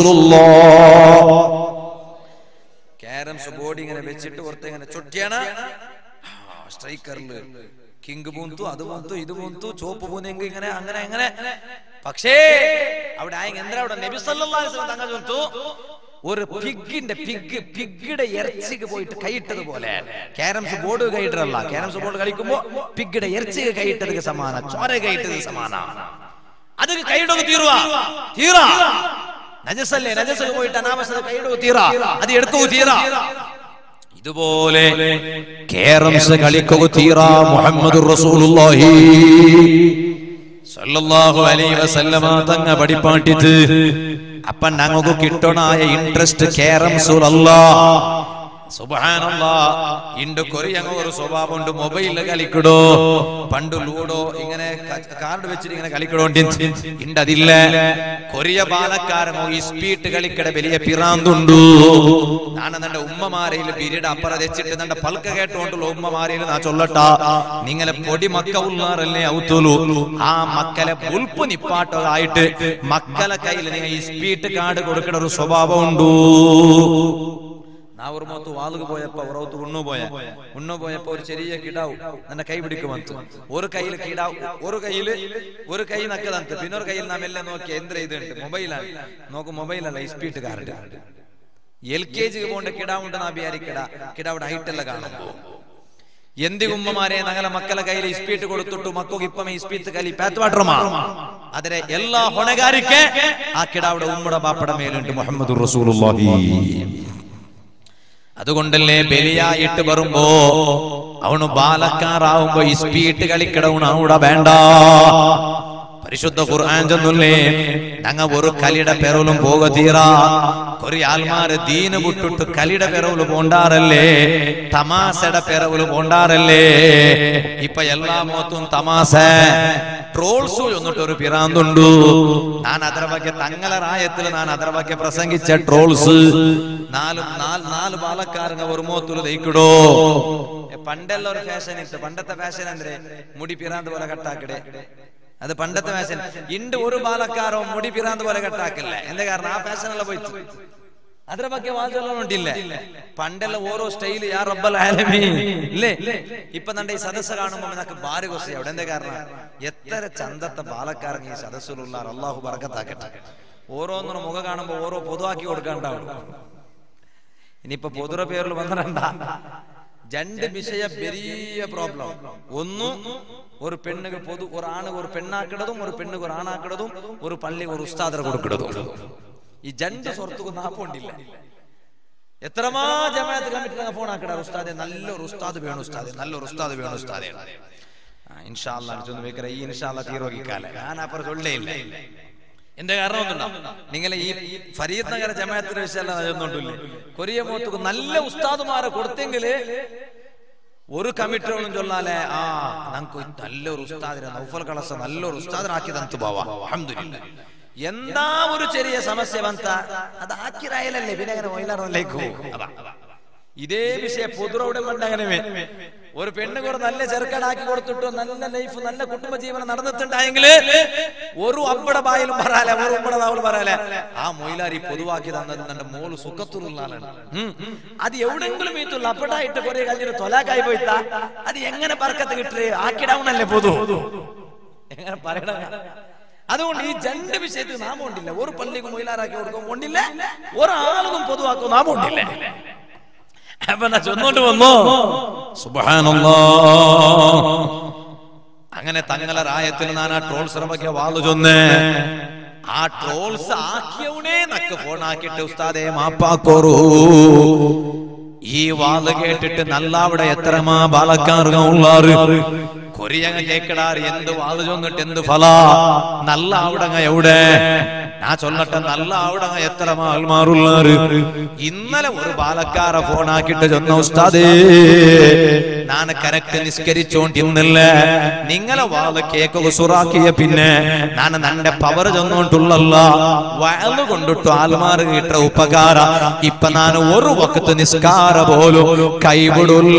ക്യാരംസ് ബോർഡ് ഇങ്ങനെ വെച്ചിട്ട് പുറത്ത് ഇങ്ങനെ ചുട്ടിയാണ് സ്ട്രൈക്കറില് കിങ് പൂന്തു അത് പൂന്തു ഇത് പൂന്തു ചോപ്പ് പൂന്നെങ്കിൽ ഇങ്ങനെ അങ്ങനെ അങ്ങനെ പക്ഷേ അവിടെ ആയെങ്കിൽ എന്താ അവിടെ നബി സല്ലല്ലാഹു അലൈഹി വസല്ലം തങ്ങൾ ചൊല്ലുന്നു ഒരു പിഗിന്റെ പിഗ് പിഗിയുടെ ഇറച്ചിക്ക് പോയിട്ട് കൈയിട്ടത് പോലെ ക്യാരംസ് ബോർഡ് കൈയിട്ടല്ല ക്യാരംസ് ബോർഡ് കളിക്കുമ്പോ പിഗിയുടെ ഇറച്ചിക്ക് കൈയിട്ടത് സമാന ചോര കൈയിട്ടത് സമാന അത് കൈയിടൊക്കെ തീരുവാ തീറാ നജസല്ലേ നജസ് പോയിട്ട് അനാവശ്യത കൈയിടോ തീറാ അത് എടുക്കൂ തീറാ ഇതുപോലെ കേരംസ് കളിക്കുക തീറാ മുഹമ്മദ് റസൂലുള്ളാഹി സല്ലല്ലാഹു അലൈഹി വസല്ലമ തങ്ങ പഠിപ്പാട്ടിട്ട് അപ്പൊ ഞങ്ങൾക്ക് കിട്ടണായ ഇൻട്രസ്റ്റ് കേരംസുൽ അല്ലാഹ് സുബാനല്ലാ ഇണ്ട് കൊറിയങ്ങ ഒരു സ്വഭാവം ഉണ്ട് മൊബൈലിൽ കളിക്കടോ പണ്ട് ലൂഡോ ഇങ്ങനെ കാർഡ് വെച്ചിട്ട് ഇങ്ങനെ കളിക്കടോ ഇണ്ട് അതില്ല കൊറിയ പാലക്കാരനോ ഈ സ്പീട്ട് കളിക്കട വലിയ പിറാന്തുണ്ടു ನಾನು ನನ್ನ ഉമ്മമാരയിൽ ബിരിയുടെ അപ്പുറം വെച്ചിട്ട് ನನ್ನ പൽക്ക കേട്ടുകൊണ്ടുള്ള ഉമ്മമാരയിൽ നാ ചൊല്ലട്ട നിങ്ങളെ പൊടി മക്ക ഉള്ളാറല്ലേ ഔത്തുലു ആ മക്കളെ ഉൽപ്പ് നിപ്പാട്ടതായിട്ട് മക്കളെ കയ്യിൽ നിങ്ങൾ ഈ സ്പീട്ട് കാർഡ് കൊടുക്കുന്ന ഒരു സ്വഭാവം ഉണ്ടു നാവർ മോത്ത് വാളുക പോയപ്പോ അവറോത്ത് ഉണ്ണു പോയ ഉണ്ണു പോയപ്പോ ഒരു ചെറിയ കിടാവ് ನನ್ನ കൈ പിടിക്കുമಂತ ഒരു കയ്യിൽ കിടാവ് ഒരു കയ്യിൽ ഒരു കൈ നക്കದಂತ പിന്നൊരു കയ്യിൽ നാം എല്ലാം നോക്കി എന്ത്ര ഇതുണ്ട് മൊബൈലാണ് നോക്ക് മൊബൈലല്ല ഇസ്പീട്ട് കാർഡ് എൽ കെ ജിക്ക് പോകേണ്ട കിടാവുണ്ട് നാ വിചാരിക്കട കിടാവിടെ ഹൈറ്റ് എല്ലാം കാണുമ്പോ എന്തിಗುಮ್ಮമാരെ ನಗಲ ಮಕ್ಕಳ ಕೈಲಿ ಇಸ್ಪೀಟ್ ಕೊಡುತ್ತುಟ್ಟು ಮಕ್ಕಳಿಗೆ ಇಪ್ಪಮೆ ಇಸ್ಪೀಟ್ ಕಲಿ ಪ್ಯಾತ್ ವಾಟ್ರಮ ಆದರೆ ಎಲ್ಲಾ ಹೊಣೆಗಾರಿಕೆ ಆ ಕಿಡಾವುಡ ಉಮ್ಮಡ ಬಾಪಡ ಮೇಲುಂಟು ಮೊಹಮ್ಮದ್ ರಸೂಲುಲ್ಲಾಹಿ അതുകൊണ്ടല്ലേ ബലിയായിട്ട് വരുമ്പോ അവന് ബാലക്കാറാവുമ്പോ ഈ സ്പീട്ട് കളിക്കിടവണ് അവിടെ വേണ്ട പരിശുദ്ധ ഖുർആൻ ചെന്നുല്ലേ ഞങ്ങ ഒരു കലിയുടെ പെറവിലും പോക തീരാ കൊറേ ആൾമാര് ദീന് വിട്ടിട്ട് കലിയുടെ പെറവില് പോണ്ടാറല്ലേ തമാസയുടെ പെറവില് പോണ്ടാറല്ലേ ഇപ്പൊ എല്ലാ മോത്തും തമാസ ട്രോൾസ് എന്നിട്ട് ഒരു പിറാന്തുണ്ടു ഞാൻ ಅದರ ಬಗ್ಗೆ തങ്ങള റായത്തിൽ ഞാൻ ಅದರ ಬಗ್ಗೆ പ്രസംഗിച്ച ട്രോൾസ് നാല് നാല് നാല് ബാലക്കാരങ്ങ ഒരു മോത്തുല് ദയിക്കിടോ പണ്ടെല്ലാം ഒരു ഫാഷൻ ഇತ್ತು പണ്ടത്തെ ഫാഷൻ ಅಂದ್ರೆ മുടി പിറാന്ത് പോലെ കട്ടാക്കിടെ അത് പണ്ടത്തെ ഫാഷൻ ഇണ്ട് ഒരു ബാലക്കാരോ മുടി പിറാന്ത് പോലെ കട്ടാക്കില്ല എന്താ കാരണം ആ ഫാഷൻ എല്ലാം പോയിട്ട് ಅದರ ಬಗ್ಗೆ ವಾದೆಲ್ಲ ಉಂಟಿಲ್ಲ പണ്ടെല്ലാം ഓരോ സ്റ്റൈല് യാ റബ്ബൽ ആലമീൻ ഇല്ലേ ഇപ്പൊ നന്റെ ഈ സദസ്സ് കാണുമ്പോ നമുക്ക് ഭാരി കൊസി അവിടെ എന്താ കാരണം എത്ര ചന്തത്തെ ബാലക്കാരൻ ഈ സദസ്സിലുള്ള അള്ളാഹു ബർക്കത്താക്കട്ടെ ഓരോന്നിനും മുഖം കാണുമ്പോ ഓരോ പൊതുവാക്കി കൊടുക്കാണ്ടാവും ഇനിയിപ്പൊ പൊതുറ പേരിൽ വന്നിരണ്ട രണ്ട് വിഷയ വലിയ പ്രോബ്ലം ഒന്ന് ഒരു പെണ്ണുക്ക് പൊതു ഒരു ആണുക്ക് ഒരു പെണ്ണാക്കിടതും ഒരു പെണ്ണുക്ക് ഒരു ആണാക്കിടതും ഒരു പള്ളി ഒരു ഉസ്താദർ കൊടുക്കിടതും ഈ രണ്ട് സ്വത്തുക്ക് നാപ്പുണ്ടില്ല എത്രമാ ജമാഅത്ത് കമ്മിറ്റി ഫോൺ ആക്കട ഉസ്താദെ നല്ലൊരു ഉസ്താദ് വേണം ഉസ്താദെ നല്ലൊരു ഉസ്താദ് വേണം ഉസ്താദെ ഇൻഷാല്ല അടിച്ചൊന്ന് വെക്കറ ഈ ഇൻഷാല്ല തീരോക്കിക്കാലെ ഞാൻ അപ്പുറം ചൊല്ലേയില്ല എന്റെ കാരണം ഒന്നുണ്ടോ നിങ്ങളെ ഈ ഫരീദ് നഗര ജമാഅത്തിന്റെ വിഷയമല്ല അതൊന്നുമില്ലേ കൊറിയ മോത്തുക്ക് നല്ല ഉസ്താദുമാരെ കൊടുത്തെങ്കില് ഒരു കമ്മിറ്റികളും ചൊല്ലാലെ ആ നമുക്ക് നല്ലൊരു ഉസ്താദിനെ നൗഫൽ കളസ നല്ലൊരു ഉസ്താദിനാക്കിയതെന്ത് പോവാ അഹമ്മദില്ല എന്താ ഒരു ചെറിയ സമസ്യ ಬಂತ അത് ആക്കിരായാലല്ലേ പിന്നെ അങ്ങനെ മൊയിലാറിലേക്ക് ഇതേ വിഷയം പൊതുറവിടെ അങ്ങനെ ഒരു പെണ്ണ് കുറെ നല്ല ചെറുക്കനാക്കി കൊടുത്തിട്ടോ നല്ല ലൈഫ് നല്ല കുടുംബ ജീവനം നടന്നിട്ടുണ്ടായെങ്കിൽ ഒരു അമ്പട ബായിലും പറയാല ഒരു ഉമ്മട നാവൽ പറയാല ആ മൊയിലാരി പൊതുവാക്കി തന്നത് എന്റെ മോള് സുഖത്തുള്ള ആളാണ് ഉം. അത് എവിടെങ്കിലും വീത്തുള്ള അപ്പടായിട്ട് കുറെ കഴിഞ്ഞിട്ട് തൊലാക്കായി പോയിട്ടാ അത് എങ്ങനെ പറക്കത്ത് കിട്ടേ ആക്കിടാവുന്നല്ലേ പൊതു എങ്ങനെ പറയണ അതുകൊണ്ട് ഈ രണ്ട് വിഷയത്തിൽ നാമം ഉണ്ടില്ല ഒരു പള്ളിക്കും മൊയിലാറാക്കി കൊടുക്കും ഉണ്ടില്ല ഒരാളും പൊതുവാക്കും നാമം ഉണ്ടില്ല അപ്പൊ ഞാൻ ചൊന്നോണ്ട് വന്നോ സുബ്ഹാനല്ലാ അങ്ങനെ തങ്ങളെ റായത്തിൽ ഞാൻ ആ ട്രോൾ ശ്രമയ്ക്ക് വാളു ചൊന്ന് ആ ട്രോൾസ് ആക്കിയവനെ നക്ക് ഫോൺ ആക്കിയിട്ട് ഉസ്താദെ മാപ്പാക്കോറൂ ഈ വാത് കേട്ടിട്ട് നല്ല അവിടെ എത്രമാ ബാലക്കാർഗ ഉള്ളാറ് കൊറിയങ്ങ കേക്കടാറ് എന്ത് വാത് ചൊന്നിട്ട് എന്ത് ഫല നല്ല അവിടങ്ങ എവിടെ ഞാൻ ചൊല്ലട്ടെ നല്ല അവിടങ്ങ എത്ര ആൾമാറുള്ളാറ് ഇന്നലെ ഒരു ബാലക്കാരെ ഫോൺ ആക്കിയിട്ട് ചൊന്ന ഉസ്താദേ ഞാൻ കറക്റ്റ് നിസ്കരിച്ചോണ്ടിരുന്നില്ല നിങ്ങളെ വാള് കേക്ക് സുറാക്കിയ പിന്നെ ഞാൻ നന്റെ പവർ ചെന്നോണ്ടുള്ളല്ല വയല് കൊണ്ടിട്ടു ആൽമാറ് കിട്ട ഉപകാര ഇപ്പൊ ഞാൻ ഒരു വക്കത്ത് നിസ്കാര പോലും കൈവിടില്ല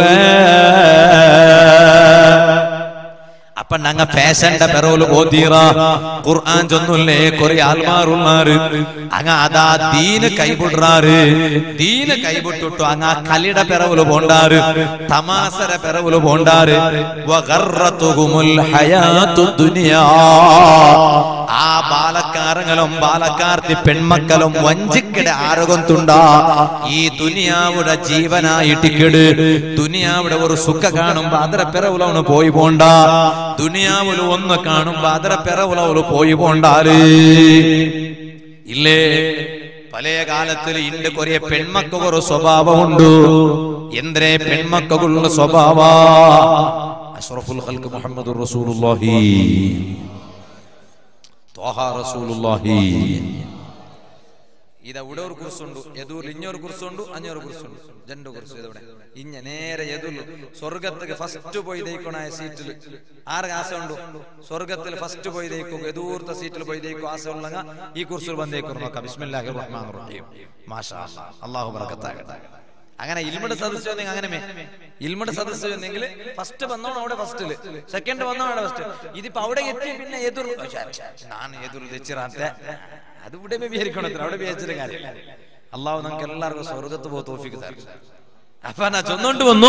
അപ്പൊ ഞങ്ങ ഫാഷന്റെ പെറോല് ഓതീറ ഖുർആൻ ചൊന്നുല്ലേ കുറെ ആൽമാറുള്ളാറ് അങ്ങ അതാ ദീന് കൈവിടുറാറ് ദീന് കൈവിട്ടിട്ടു അങ്ങ കലിയുടെ പെറവുല് പോണ്ടാറ് തമാസര പെറവുല് പോണ്ടാറ് വഗറത്തുഹുമുൽ ഹയാത്തു ദുനിയാ ആ ബാലക്കാരങ്ങളും ബാലക്കാർത്തി പെൺമക്കളും വഞ്ചിക്കടെ ആരോഗ്യത്തുണ്ടാ ഈ ദുനിയാവുടെ ജീവനായിട്ടിക്കട് ദുനിയാവുടെ ഒരു സുഖ കാണുമ്പോ അതിര പിറവുലവന് പോയി പോണ്ട ദുനിയാവില് ഒന്ന് കാണുമ്പോ അതിര പിറവുലവന് പോയി പോണ്ടാല് ഇല്ലേ പഴയ കാലത്തിൽ ഇന്റെ കൊറേ പെൺമക്ക ഒരു സ്വഭാവമുണ്ട് എന്തേ പെൺമക്കുള്ള സ്വഭാവ അഷ്റഫുൽ ഖൽക്ക് മുഹമ്മദ് റസൂലുള്ളാഹി ത്വാഹ റസൂലുള്ളാഹി ഇത് അവിടെ ഒരു കുറിച്ചുണ്ട് എതൂരിൽ ഇഞ്ഞൊരു കുറിച്ചുണ്ട് അഞ്ഞൊരു കുറിച്ചുണ്ട് രണ്ട് കുറിച്ച് ഇതവിടെ ഇഞ്ഞ നേരെ എതുള്ളു സ്വർഗത്തിക്ക് ഫസ്റ്റ് പോയി ദയിക്കണായ സീറ്റിൽ ആറ് ആശയുണ്ട് സ്വർഗത്തിൽ ഫസ്റ്റ് പോയി ദയിക്കും എതൂർത്ത സീറ്റിൽ പോയി ദയിക്കും ആശ ഉള്ളങ്ങ ഈ കുറിച്ചിൽ വന്നേക്കും നോക്കാം ബിസ്മില്ലാഹി റഹ്മാൻ റഹീം മാഷാ അല്ലാഹ്. അല്ലാഹു ബറക്കത്താകട്ടെ അങ്ങനെ ഇൽമയുടെ സദസ്യം വന്നെങ്കിൽ അങ്ങനെ മേ ഇൽമയുടെ സദസ്യം വന്നെങ്കിൽ ഫസ്റ്റ് വന്നോണം അവിടെ ഫസ്റ്റില് സെക്കൻഡ് വന്നോണം അവിടെ ഫസ്റ്റ് ഇതിപ്പോ അവിടെ എത്തി പിന്നെ എതിർ ഞാൻ എതിർ തെച്ചിറാത്തെ അത് ഇവിടെ വിചാരിക്കണത്ര അവിടെ വിചാരിച്ചിട്ട് കാര്യം അള്ളാഹു നമുക്ക് എല്ലാവർക്കും സ്വർഗത്ത് പോ തോഫിക്ക് തരും അപ്പൊ ഞാൻ ചൊന്നോണ്ട് വന്നു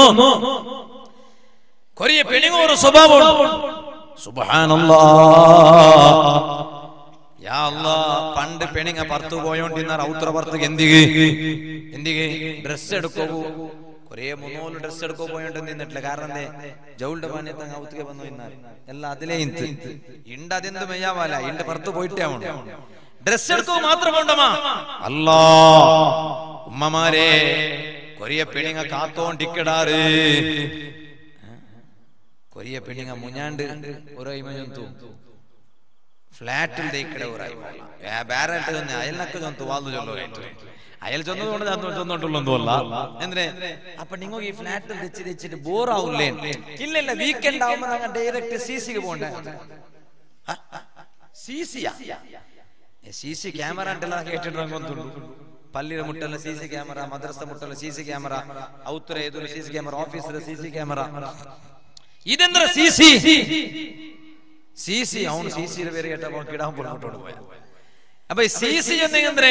കൊറിയ പെണിങ്ങ ഒരു സ്വഭാവം സുബാനല്ലാ യാ അല്ലാ പണ്ട് പെണിങ്ങ പുറത്തു പോയോണ്ടിരുന്ന ഔത്ര പുറത്ത് എന്തിക് എന്തിക് ഡ്രസ് എടുക്കോ കൊറേ മൂന്നോല് ഡ്രസ് എടുക്കോ പോയോണ്ട് നിന്നിട്ടില്ല കാരണം എന്തേ ജൗളുടെ പാനത്ത് അങ്ങ് ഔത്തുക വന്നു ഇന്നാൽ എല്ലാം അതിലേ ഇന്ത് ഇണ്ട് അതെന്ത് മെയ്യാവാല ഇണ്ട് പുറത്ത് പോയിട്ടേ ആവണം ഡ്രസ് എടുക്കോ മാത്രം കൊണ്ടമാ അല്ലാ ഉമ്മമാരെ കൊറിയ പെണിങ്ങ കാത്തോണ്ടിക്കടാറ് കൊറിയ പെണിങ്ങ മുഞ്ഞാണ്ട് ഒരു അയിമഞ്ഞു ഫ്ലാറ്റിൽ ദൈക്കട ഊറായി ബാരായിട്ട് തന്നെ അയലിനൊക്കെ ചൊന്തു വാന്നു ചൊല്ലോ അയൽ ചൊന്നതുകൊണ്ട് ഞാൻ ചൊന്നോണ്ടുള്ളൊന്നുമല്ല എന്തിനെ അപ്പൊ നിങ്ങൾ ഈ ഫ്ലാറ്റിൽ തെച്ച് തെച്ചിട്ട് ബോറാവൂലേ ഇല്ല ഇല്ല വീക്കെൻഡ് ആവുമ്പോ ഞങ്ങൾ ഡയറക്റ്റ് സി സിക്ക് പോണ്ടേ സി സിയാ സി സി ക്യാമറ ഉണ്ടല്ലോ കേട്ടിട്ട് ಗೊಂತುಂಡು ಪಲ್ಲಿರ ಮುಟ್ಟಲ್ಲ ಸಿ ಸಿ ಕ್ಯಾಮರಾ ಮದ್ರಸ ಮುಟ್ಟಲ್ಲ ಸಿ ಸಿ ಕ್ಯಾಮರಾ ಔತ್ರ ಎದುರು C C camera office C C camera ഇതെന്താ സി സി സി സി അവನು ಸಿ ಸಿ ಬೇರೆ കേട്ട കിടാൻ പുറകോട്ടോട് പോയ അപ്പൊ സി സി എന്തെങ്കിലേ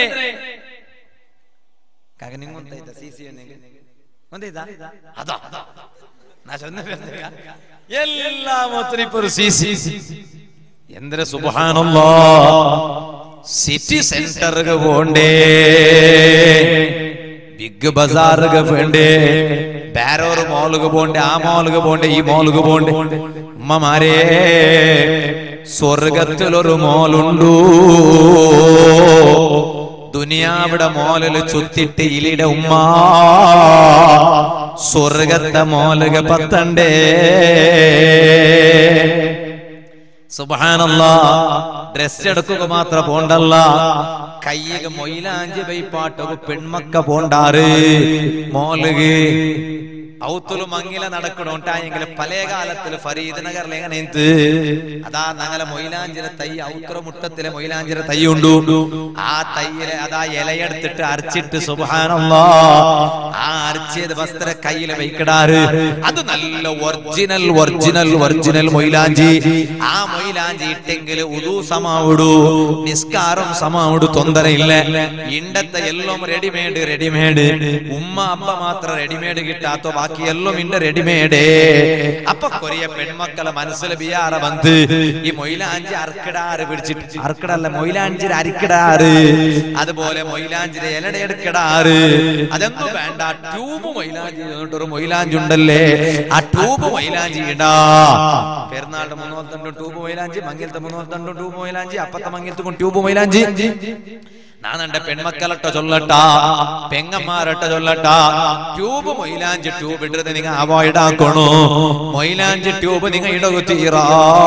കാക നിങ്ങൊന്താಯ್ತಾ ಸಿ ಸಿ ಒಂದಾಯ್ತಾ ಅದ ನಾ ಚಂದ ಎಲ್ಲ ಮೊತ್ತರಿಪ್ಪರು ಸಿ ಸಿ ಎಂದ್ರೆ ಸುಬಹಾನಲ್ಲಾ സിറ്റി സെന്ററുക പോണ്ടേ ബിഗ് ബസാറുക വേണ്ടേ ബാരോർ മോളുക പോണ്ടേ ആ മോളുക പോണ്ടേ ഈ മോളുക പോണ്ടേ ഉമ്മമാരെ സ്വർഗത്തിലൊരു മോളുണ്ടു ദുനിയാവിടെ മോലില് ചുത്തിട്ട് ഇലിയുടെ ഉമ്മ സ്വർഗത്തെ മോലുക പത്തണ്ടേ സുബാനല്ല ഡ്രസ് എടുക്കുക മാത്രം പോണ്ടല്ല കയ്യക മൊയിലാഞ്ചി വൈപ്പാട്ടൊക്കെ പെൺമക്ക പോണ്ടാറ് മോലുക് ഔത്തുಲು മങ്ങില നടക്കണോണ്ടായെങ്കിൽ പല കാലത്തില് ഫരീദ് നഗറിൽ എങ്ങനെ എന്ത് അതാ ഞങ്ങളെ മൊയിലാഞ്ചിലെ തൈ ഔത്ര മുട്ടത്തിലെ മൊയിലാഞ്ചിലെ തൈ ഉണ്ടു ആ തൈയിലെ അതാ ഇലയെടുത്തിട്ട് അരച്ചിട്ട് സുബാനല്ലാ ആ അരച്ചിയത് വസ്ത്ര കയ്യിൽ വയ്ക്കിടാറ് അത് നല്ല ഒറിജിനൽ ഒറിജിനൽ ഒറിജിനൽ മൊയിലാഞ്ചി ആ മൊയിലാഞ്ചി ഇട്ടെങ്കിൽ ഉദു സമാവിടു നിസ്കാരം സമാവിടു ತೊಂದರೆಯಿಲ್ಲ ಇಂಡತ್ತ ಎಲ್ಲೋ ರೆಡಿಮೇಡ್ ರೆಡಿಮೇಡ್ ಉಮ್ಮ ಅಪ್ಪ ಮಾತ್ರ ರೆಡಿಮೇಡ್ ಗಿಟ್ಟ ಅಥವಾ ಬಾಕಿ ബാക്കിയെല്ലാം ഇന്റെ റെഡിമേഡേ അപ്പൊ കൊറിയ പെൺമക്കളെ മനസ്സിൽ ബിയാറ വന്ന് ഈ മൊയിലാഞ്ചി അർക്കിടാറ് പിടിച്ചിട്ട് അർക്കിടല്ല മൊയിലാഞ്ചി അരിക്കിടാറ് അതുപോലെ മൊയിലാഞ്ചിരെ ഇലട എടുക്കിടാറ് അതൊന്നും വേണ്ട ട്യൂബ് മൊയിലാഞ്ചി ഒരു മൊയിലാഞ്ചി ഉണ്ടല്ലേ ആ ട്യൂബ് മൊയിലാഞ്ചി ഇടാ പെരുന്നാളുടെ മൂന്നോത്തണ്ടും ട്യൂബ് മൊയിലാഞ്ചി മംഗലത്തെ മൂന്നോത്തണ്ടും ട്യൂബ് മൊയിലാഞ്ചി അപ്പത്തെ മംഗലത്തും ട്യൂബ് മൊയിലാഞ്ചി നാണെന്റെ പെൺമക്കളട്ട ചൊല്ലട്ട പെങ്ങന്മാരട്ട ചൊല്ലട്ട ട്യൂബ് മൊയിലാഞ്ചി ട്യൂബ് ഇടരുത് നിങ്ങൾ അവോയ്ഡ് ആക്കണോ മൊയിലാഞ്ചി ട്യൂബ് നിങ്ങൾ ഇടകുത്തീറാ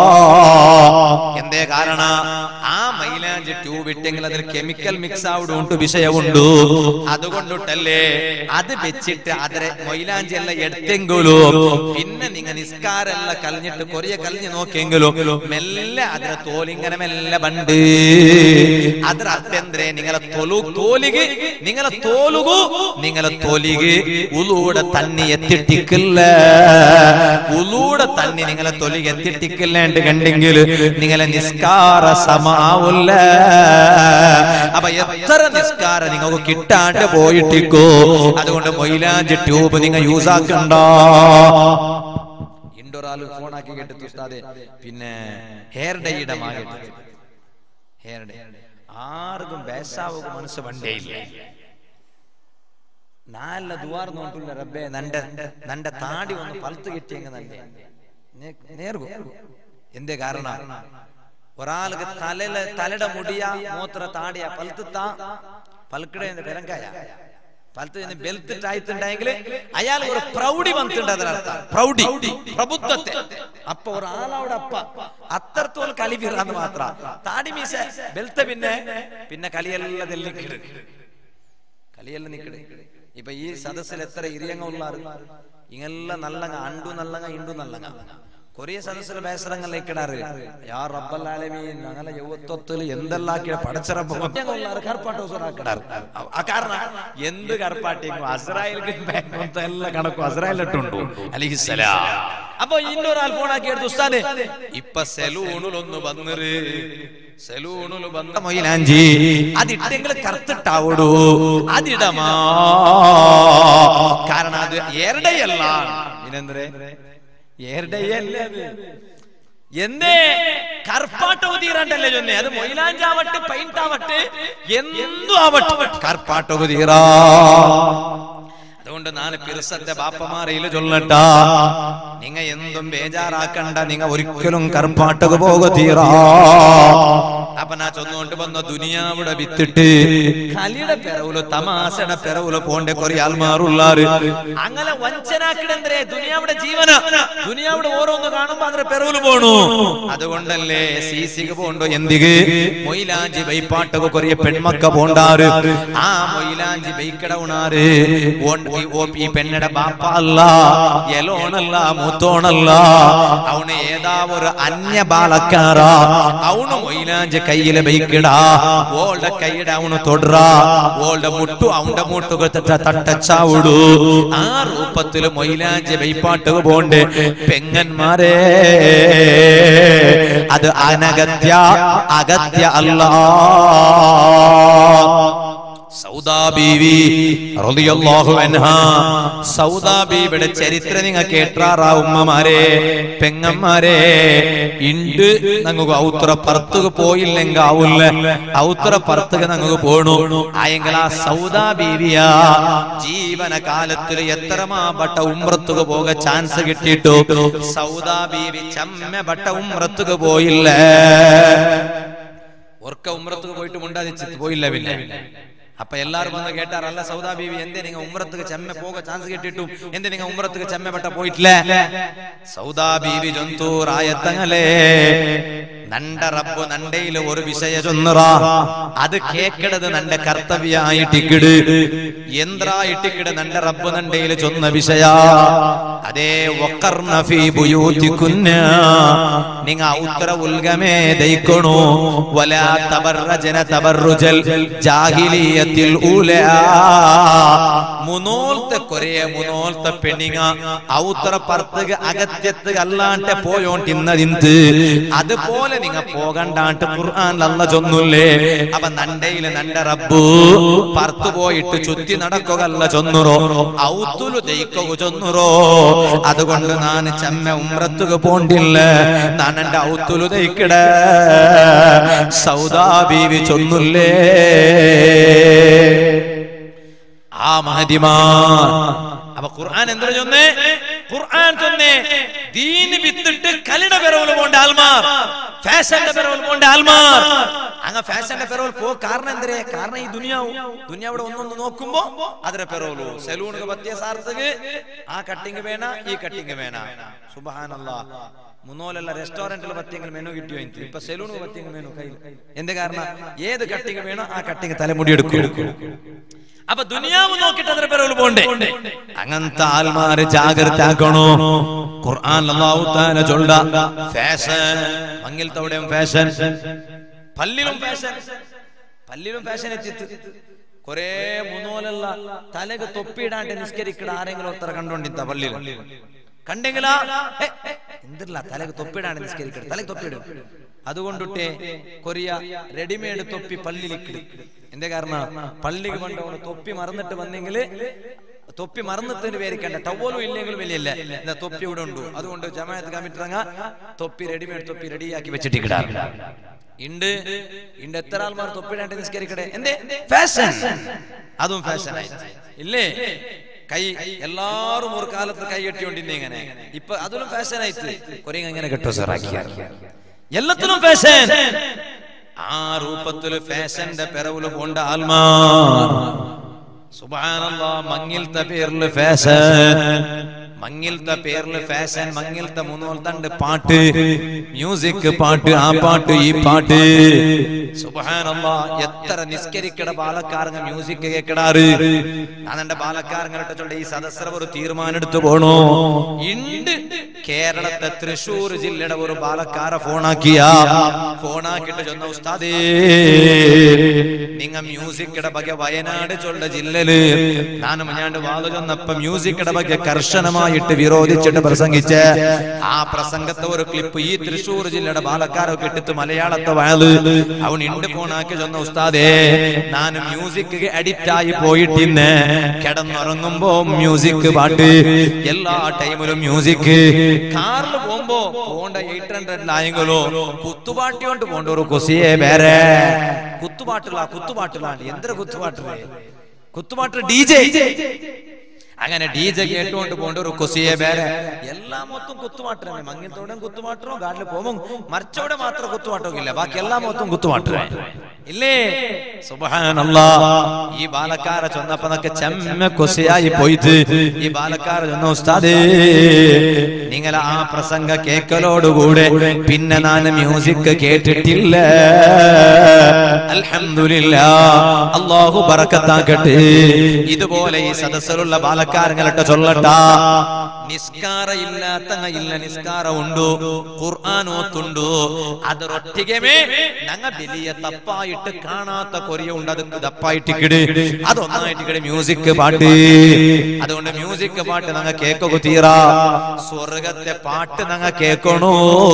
എന്തേ കാരണ ആ മൈലാഞ്ചി ട്യൂബ് ഇട്ടെങ്കിൽ അതിൽ കെമിക്കൽ മിക്സ് ആവുന്നുണ്ട് വിഷയമുണ്ട് അതുകൊണ്ടിട്ടല്ലേ അത് വെച്ചിട്ട് അതിരെ മൊയിലാഞ്ചി എല്ലാം എടുത്തെങ്കിലും പിന്നെ നിങ്ങൾ നിസ്കാരല്ല കലിഞ്ഞിട്ട് കൊറിയ കലിഞ്ഞ് നോക്കിയെങ്കിലും മെല്ലെ അതിരെ തോലിങ്ങനെ മെല്ലെ ബണ്ട് ಅದರ ಅರ್ಥ ಅಂದ್ರೆ ನಿಂಗಲ ತೊಲು ತೋಲಿಗೆ ನಿಂಗಲ ತೋಲುಗು ನಿಂಗಲ ತೋಲಿಗೆ ಉಲೂಡ ತನ್ನಿ ಎತ್ತಿಟ್ಟಿಕ್ಕಿಲ್ಲ ഉലൂടെ തന്നെ നിങ്ങളെ തൊലിಗೆ എത്തിട്ടിക്കില്ലേണ്ട് കണ്ടെങ്കിൽ നിങ്ങളെ നിസ്കാര സമാവില്ല അപ്പൊ എത്ര നിസ്കാര നിങ്ങൾക്ക് കിട്ടാണ്ട് പോയിട്ടിക്കോ അതുകൊണ്ട് മൊയിലാഞ്ചി ട്യൂബ് നിങ്ങൾ യൂസ് ആക്കണ്ട ഇൻഡോറാല് ഫോൺ ആക്കി കേട്ടിട്ട് ഉസ്താദെ പിന്നെ ഹെയർ ഡൈയുടെ മാറിട്ട് ഹെയർ ഡൈ ആർക്കും ബേസാവുക മനസ്സ് വണ്ടേയില്ല ನಾಲ್ಲ ದುವಾರ ನೋಂಟುಲ್ಲ ರಬ್ಬೆ ನಂಡ ನಂಡ ತಾಡಿ ಒಂದು ಪಲ್ತು ಗಿಟ್ಟಿಯಂಗ ನಂಡೆ നേർഗു എന്തേ കാരണം ഒരാൾക്ക് തലയില തലയുടെ മുടിയ മൂത്ര താടിയ പൽത്തുത്താ പൽക്കിട പെരങ്കായ പലത്ത് ബെൽത്തിട്ടായിട്ടുണ്ടെങ്കിൽ അയാൾ ഒരു പ്രൗഢി വന്നിട്ടുണ്ട് അതിനർത്ഥം പ്രൗഢി പ്രബുദ്ധത്തെ അപ്പ ഒരാളവിടെ അപ്പ അത്രത്തോളം കളി പിറാന്ന് മാത്ര താടി മീസ ബെൽത്ത പിന്നെ പിന്നെ കളിയെല്ലാം തെല്ലിക്കിട് കളിയെല്ലാം നിക്കട് ഇപ്പൊ ഈ സദസ്സിൽ എത്ര ഇരിയങ്ങ ഉള്ളാറ് ഇങ്ങെല്ലാം നല്ലങ്ങ അണ്ടു നല്ലങ്ങ ഇണ്ടു നല്ലങ്ങ കൊറിയ സദസ്സിൽ ബേസരങ്ങൾ ഇക്കിടാറ് യാ റബ്ബല്ലാലമീ ഞങ്ങളെ യുവത്വത്തിൽ എന്തെല്ലാക്കിയ പടച്ചിറപ്പ് കർപ്പാട്ട് ഹുസൂറാക്കിടാറ് ആ കാരണം എന്ത് കർപ്പാട്ടിയും അസ്രായേൽക്ക് എല്ലാ കണക്കും അസ്രായേലിട്ടുണ്ടോ അലിഹിസലാം അപ്പൊ ഇന്നൊരാൾ ഫോണാക്കി എടുത്ത് ഉസ്താദെ ഇപ്പൊ സെലൂണിലൊന്ന് വന്നിറ് സെലൂണിൽ വന്ന മൊയിലാഞ്ചി അതിട്ടെങ്കിൽ കറുത്തിട്ടാവൂടൂ അതിടമാ കാരണം അത് ഏറടയല്ല ഇനെന്തേ ഏറടയല്ല അത് എന്തേ കർപ്പാട്ടവ് തീരാണ്ടല്ലേ ചൊന്നെ അത് മൊയിലാഞ്ചാവട്ടെ പെയിന്റ് ആവട്ടെ എന്തു ആവട്ടെ കർപ്പാട്ടവ് തീരാ അതുകൊണ്ട് നാല് പിറസത്തെ ബാപ്പമാരയില് ചൊല്ലട്ട നിങ്ങ എന്തും ബേജാറാക്കണ്ട നിങ്ങ ഒരിക്കലും കർപ്പാട്ടക പോക തീറാ അപ്പൊ നാ ചൊന്നുകൊണ്ട് വന്ന ദുനിയാവിടെ വിത്തിട്ട് കലിയുടെ പെറവുല് തമാശയുടെ പെറവുല് പോണ്ട കുറെ ആൾമാറുള്ളാറ് അങ്ങനെ വഞ്ചനാക്കിടന്തരേ ദുനിയാവിടെ ജീവന ദുനിയാവിടെ ഓരോന്ന് കാണുമ്പോ അതിന്റെ പെറവുല് പോണു അതുകൊണ്ടല്ലേ സീസിക്ക് പോണ്ടോ എന്തിക്ക് മൊയിലാഞ്ചി ബൈപ്പാട്ടക കൊറിയ പെൺമക്ക പോണ്ടാറ് ആ മൊയിലാഞ്ചി ബൈക്കടവുണാറ് ഈ പെണ്ണയുടെ ബാപ്പ അല്ല എലോണല്ല മൂത്തോണല്ല അവന് ഏതാ ഒരു അന്യ ബാലക്കാര അവന് മൊയിലാഞ്ചി കയ്യില് ബൈക്കിടാ ഓളുടെ കൈയുടെ അവന് തൊടറ ഓളുടെ മുട്ടു അവന്റെ മുട്ടുകൾ തട്ടച്ചാവിടു ആ രൂപത്തില് മൊയിലാഞ്ചി ബൈപ്പാട്ട് പോണ്ട് പെങ്ങന്മാരെ അത് അനഗത്യ അഗത്യ അല്ല സൗദാ ബീവി റളിയല്ലാഹു അൻഹാ സൗദാ ബീവിയുടെ ചരിത്രം നിങ്ങൾ കേട്ടാറാ ഉമ്മമാരെ പെങ്ങന്മാരെ ഇണ്ട് ഞങ്ങൾക്ക് ഔത്ര പറത്തുക പോയില്ലെങ്കിൽ ആവില്ല ഔത്ര പറത്തുക ഞങ്ങൾക്ക് പോണു ആയെങ്കിൽ ആ സൗദാ ബീവിയ ജീവന കാലത്തിൽ എത്രമാ ബട്ട ഉമ്രത്തുക പോക ചാൻസ് കിട്ടിയിട്ടു സൗദാ ബീവി ചമ്മ ബട്ട ഉമ്രത്തുക പോയില്ല ഒർക്ക ഉമ്രത്തുക പോയിട്ട് മുണ്ടാതിച്ചിട്ട് പോയില്ല പിന്നെ അപ്പൊ എല്ലാരും വന്ന് കേട്ടാറല്ല സൗദാ ബീവി എന്തേ നിങ്ങൾ ഉമ്രത്തുക്ക് ചെമ്മ പോക ചാൻസ് കിട്ടിയിട്ടു എന്തേ നിങ്ങൾ ഉമ്രത്തുക്ക് ചെമ്മപ്പെട്ട പോയിട്ടില്ല സൗദാ ബീവി ജന്തൂറായത്തങ്ങളെ നണ്ട റബ്ബ് നണ്ടയില് ഒരു വിഷയ ചൊന്നറ അത് കേക്കടത് നന്റെ കർത്തവ്യായിട്ടിക്കിട് യന്ത്രായിട്ടിക്കിട് നണ്ട റബ്ബ് നണ്ടയില് ചൊന്ന വിഷയ അതേ വക്കർന ഫീ ബുയൂതികുന്ന നിങ്ങ ഉത്തര ഉൽഗമേ ദൈക്കണു വലാ തബർറജന തബർറുജൽ ജാഹിലിയത്തിൽ ഊലാ മുനോൽത്തെ കൊറേ മുനോൽത്തെ പെണ്ണിങ്ങ ഔത്തറ പർത്തുക അകത്യത്ത് അല്ലാണ്ട് പോയോണ്ടിന്നതിന്ത് അതുപോലെ നിങ്ങ പോകണ്ടാണ്ട് ഖുർആൻ അല്ല ചൊന്നുല്ലേ അപ്പൊ നണ്ടയില് നണ്ട റബ്ബു പർത്തു പോയിട്ട് ചുറ്റി നടക്കുകല്ല ചൊന്നുറോ ഔത്തുലു ദയിക്കുക ചൊന്നുറോ അതുകൊണ്ട് ഞാൻ ചെമ്മ ഉമ്രത്തുക പോണ്ടില്ല ഞാൻ എന്റെ ഔത്തുലു ദയിക്കട സൗദാ ബീവി ചൊന്നുല്ലേ ആ മഹതിമാർ അപ്പൊ ഖുർആൻ എന്തിനു ചൊന്നേ ഖുർആൻ ചൊന്നേ ദീന് വിത്തിട്ട് കലിട പെരവൽ പോണ്ട ആൽമാർ ഫാഷന്റെ പെരവൽ പോണ്ട ആൽമാർ അങ്ങ ഫാഷന്റെ പെരവൽ പോ കാരണം എന്തരേ കാരണം ഈ ദുനിയാവും ദുനിയാവിടെ ഒന്നൊന്ന് നോക്കുമ്പോ അതിരെ പെരവലു സലൂണുക പറ്റിയ സാർത്ഥക്ക് ആ കട്ടിങ് വേണ ഈ കട്ടിങ് വേണ സുബഹാനല്ലാ മുന്നോലുള്ള റെസ്റ്റോറന്റിൽ പറ്റിയെങ്കിൽ മെനു കിട്ടിയോ എനിക്ക് ഇപ്പൊ സെലൂണ് പറ്റിയെങ്കിൽ മെനു കയ്യിൽ എന്ത് കാരണം ഏത് കട്ടിങ് വേണോ ആ കട്ടിങ് തലമുടി എടുക്കും അപ്പൊ ദുനിയാവ് നോക്കിട്ട് അതിന് പിറകിൽ പോണ്ടേ അങ്ങനത്തെ ആൽമാര് ജാഗ്രത ആക്കണോ ഖുർആൻ അല്ലാഹു തആല ചൊല്ല ഫാഷൻ മങ്ങിൽ തവിടെയും ഫാഷൻ പല്ലിലും ഫാഷൻ പല്ലിലും ഫാഷൻ എത്തിത്ത് കൊറേ മുന്നോലല്ല തലക്ക് തൊപ്പിയിടാണ്ട് നിസ്കരിക്കട ആരെങ്കിലും ഒത്തര കണ്ടോണ്ടിത്ത പള്ളിയിൽ കണ്ടെങ്കിലാ ഏ, ഏ, എന്തില്ല തലക്ക് തൊപ്പിയിടാണ്ട് നിസ്കരിക്കട തലക്ക് തൊപ്പിയിടും അതുകൊണ്ടിട്ടേ കൊറിയ റെഡിമെയ്ഡ് തൊപ്പി പള്ളിയിലിക്കിട് എന്റെ കാരണം പള്ളിക്ക് കൊണ്ടോണ്ട് തൊപ്പി മറന്നിട്ട് വന്നെങ്കില് തൊപ്പി മറന്നതിന് പേരിക്കണ്ട ടവലും ഇല്ലെങ്കിലും വലിയല്ല എന്താ തൊപ്പി ഇവിടെ ഉണ്ട് അതുകൊണ്ട് ജമാഅത്ത് കമ്മിറ്റി ഇറങ്ങാ തൊപ്പി റെഡിമെയ്ഡ് തൊപ്പി റെഡിയാക്കി വെച്ചിട്ട് ഇണ്ട് ഇണ്ട് എത്ര ആൾമാർ തൊപ്പിടാണ്ട് നിസ്കരിക്കട്ടെ എന്തേ ഫാഷൻ അതും ഫാഷൻ ആയി ഇല്ലേ കൈ എല്ലാരും ഒരു കാലത്ത് കൈ കെട്ടിക്കൊണ്ടിരുന്നേ ഇങ്ങനെ ഇപ്പൊ അതിലും ഫാഷൻ ആയിട്ട് കുറെ ഇങ്ങനെ കെട്ടോ സാറാക്കി എല്ലാത്തിലും ഫാഷൻ ആ രൂപത്തില് ഫാഷന്റെ പിറവില് പോണ്ട ആൽമാർ സുബാനല്ലാ മങ്ങിലത്തെ പേരില് ഫാഷൻ മങ്ങിലത്തെ പേരില് ഫാഷൻ മങ്ങിലത്തെ മൂന്നോൽത്തണ്ട് പാട്ട് മ്യൂസിക് പാട്ട് ആ പാട്ട് ഈ പാട്ട് സുബാനല്ലാ എത്ര നിസ്കരിക്കട ബാലക്കാരങ്ങ മ്യൂസിക് കേക്കടാറ് അതെന്റെ ബാലക്കാരങ്ങളുടെ ചൊല്ല ഈ സദസ്ര ഒരു തീരുമാനം എടുത്തു പോണോ ഇണ്ട് കേരളത്തെ തൃശൂർ ജില്ലയുടെ ഒരു ബാലക്കാര ഫോണാക്കിയ ഫോണാക്കിട്ട് ചൊന്ന ഉസ്താദേ നിങ്ങ മ്യൂസിക്കടെ ബഗെ വയനാട് ചൊല്ല ജില്ലയില് ഞാൻ മുഞ്ഞാണ്ട് വാളു ചെന്നപ്പോ മ്യൂസിക്കടെ ബഗെ കർശനമായിട്ട് വിരോധിച്ചിട്ട് പ്രസംഗിച്ച് ആ പ്രസംഗത്തെ ഒരു ക്ലിപ്പ് ഈ തൃശൂർ ജില്ലയുടെ ബാലക്കാരൊക്കെ ഇട്ടിട്ട് മലയാളത്തെ വാള് അവൻ ഇണ്ട് ഫോണാക്കി ചെന്ന ഉസ്താദേ ഞാൻ മ്യൂസിക് അഡിക്റ്റ് ആയി പോയിട്ടിന്ന് കിടന്നുറങ്ങുമ്പോ മ്യൂസിക് പാട്ട് എല്ലാ ടൈമിലും മ്യൂസിക് കാറിൽ പോകുമ്പോ പോണ്ട എയ്റ്റ് ഹൺഡ്രഡിലായെങ്കിലോ കുത്തുപാട്ടി കൊണ്ട് പോണ്ട ഒരു കൊസിയെ വേറെ കുത്തുപാട്ടുള്ള കുത്തുപാട്ടുള്ളാണ്ട് എന്തൊരു കുത്തുപാട്ടില്ലേ കുത്തുപാട്ട് ഡി ജെ അങ്ങനെ ഡി ജെ കേട്ടുകൊണ്ട് പോണ്ട ഒരു കൊസിയെ വേറെ എല്ലാം മൊത്തം കുത്തുപാട്ടനെ മങ്ങിത്തോടെ കുത്തുപാട്ടോ ഗാഡിൽ പോകുമ്പോ മറിച്ചോടെ മാത്രം കുത്തുപാട്ടോ ഇല്ല ബാക്കി എല്ലാം മൊത്തം കുത്തുപാട്ടേ ഇല്ലേ സുബഹാനല്ലാ ഈ ബാലക്കാര ചൊന്നപ്പനൊക്കെ ചെമ്മ കൊസിയായി പോയിട്ട് ഈ ബാലക്കാര ചൊന്ന ഉസ്താദേ നിങ്ങൾ ആ പ്രസംഗ കേക്കലോടുകൂടെ പിന്നെ ഞാൻ മ്യൂസിക് കേട്ടിട്ടില്ല അൽഹംദുലില്ലാ അള്ളാഹു ബറക്കത്താക്കട്ടെ ഇതുപോലെ ഈ സദസ്സിലുള്ള ബാലക്കാരങ്ങളിട്ട് ചൊല്ലട്ട നിസ്കാര ഇല്ലാത്ത ഇല്ല നിസ്കാര ഉണ്ടു ഖുർആൻ ഓത്തുണ്ടു അതൊരൊട്ടികമേ ഞങ്ങ വലിയ തപ്പായിട്ട് കാണാത്ത കൊറിയ ഉണ്ട് അത് തപ്പായിട്ട് കിട് അതൊന്നായിട്ട് കിട് മ്യൂസിക് പാട്ട് അതുകൊണ്ട് മ്യൂസിക് പാട്ട് ഞങ്ങ കേക്കൊക്കെ തീറാ സ്വർഗത്തെ പാട്ട് ഞങ്ങ കേക്കണോ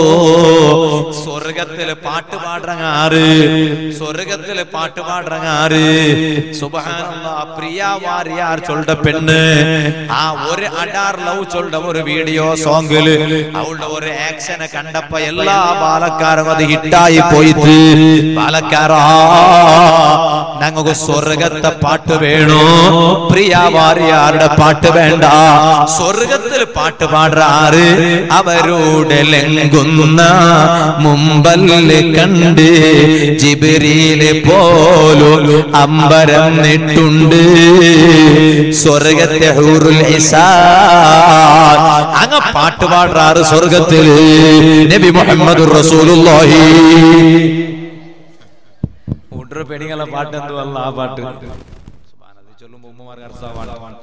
സ്വർഗത്തില് പാട്ട് പാടുറങ്ങ ആറ് സ്വർഗത്തില് പാട്ട് പാടുറങ്ങ ആറ് സുബഹാനല്ലാ പ്രിയ വാരിയാർ ചൊല്ല പെണ്ണ് ആ ഒരു അഡാർ ലവ് ചൊല്ല ഒരു വീഡിയോ സോങ്ങില് അവളുടെ ഒരു ആക്ഷനെ കണ്ടപ്പോ എല്ലാ ബാലക്കാരും അത് ഹിറ്റായി പോയിട്ട് ബാലക്കാരാ ഞങ്ങൾക്ക് സ്വർഗത്തെ പാട്ട് വേണോ പ്രിയ വാരിയാരുടെ പാട്ട് വേണ്ട സ്വർഗത്തിൽ പാട്ട് പാടാറ് അവരോട് ലംഘുന്ന മുമ്പല്ല് കണ്ട് ജിബിരിയിലെ പോലോ അമ്പരം നെട്ടുണ്ട് സ്വർഗത്തെ ഹൂറുൽ ഇസാൻ അങ്ങ പാട്ട് പാടാറ് സ്വർഗത്തില് നബി മുഹമ്മദ് റസൂലുള്ളാഹി ഉഡ്ര പെടിങ്ങളെ പാട്ട് എന്തുവല്ല ആ പാട്ട് ചൊല്ലുമ്പോ ഉമ്മമാർക്ക് അർത്ഥമാണ്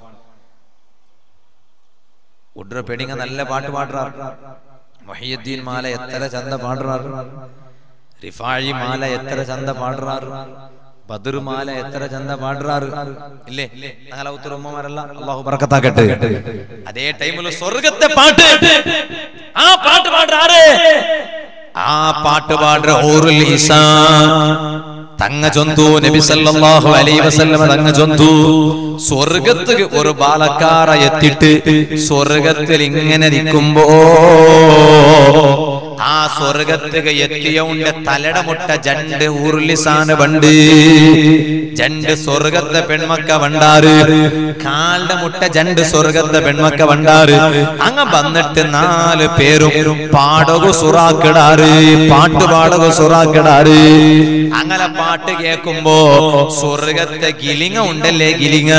ഉഡ്ര പെടിങ്ങ നല്ല പാട്ട് പാടുറാറ് മൊഹിയുദ്ദീൻ മാല എത്ര ചന്ത പാടുറാറ് റിഫാഴി മാല എത്ര ചന്ത പാടുറാറ് ബദർ മാല എത്ര ചന്ത പാടുറാറ് ഇല്ലേ ഞങ്ങളെ ഉത്തര ഉമ്മമാരല്ല അള്ളാഹു ബർക്കത്താക്കട്ടെ അതേ ടൈമിൽ സ്വർഗത്തെ പാട്ട് ആ പാട്ട് പാടുറാറ് ആ പാട്ട് പാടുற ഓറുൽ ഇസാൻ തങ്ങ ചൊന്തു നബി സല്ലല്ലാഹു അലൈഹി വസല്ലം തങ്ങ ചൊന്തു സ്വർഗത്ത് ഒരു ബാലക്കാറ എത്തിട്ട് സ്വർഗത്തിൽ ഇങ്ങനെ നിൽക്കുമ്പോ ആ സ്വർഗത്തുക എത്തിയൗണ്ട് തലട മുട്ട ജണ്ട് ഉരുളിസാന് ബണ്ട് ജണ്ട് സ്വർഗത്തെ പെൺമക്ക വണ്ടാറ് കാലിന്റെ മുട്ട ജണ്ട് സ്വർഗത്തെ പെൺമക്ക വണ്ടാറ് അങ്ങ വന്നിട്ട് നാല് പേരും പാടകു സുറാക്കിടാറ് പാട്ട് പാടകു സുറാക്കിടാറ് അങ്ങനെ പാട്ട് കേൾക്കുമ്പോ സ്വർഗത്തെ ഗിലിങ്ങ ഉണ്ടല്ലേ ഗിലിങ്ങ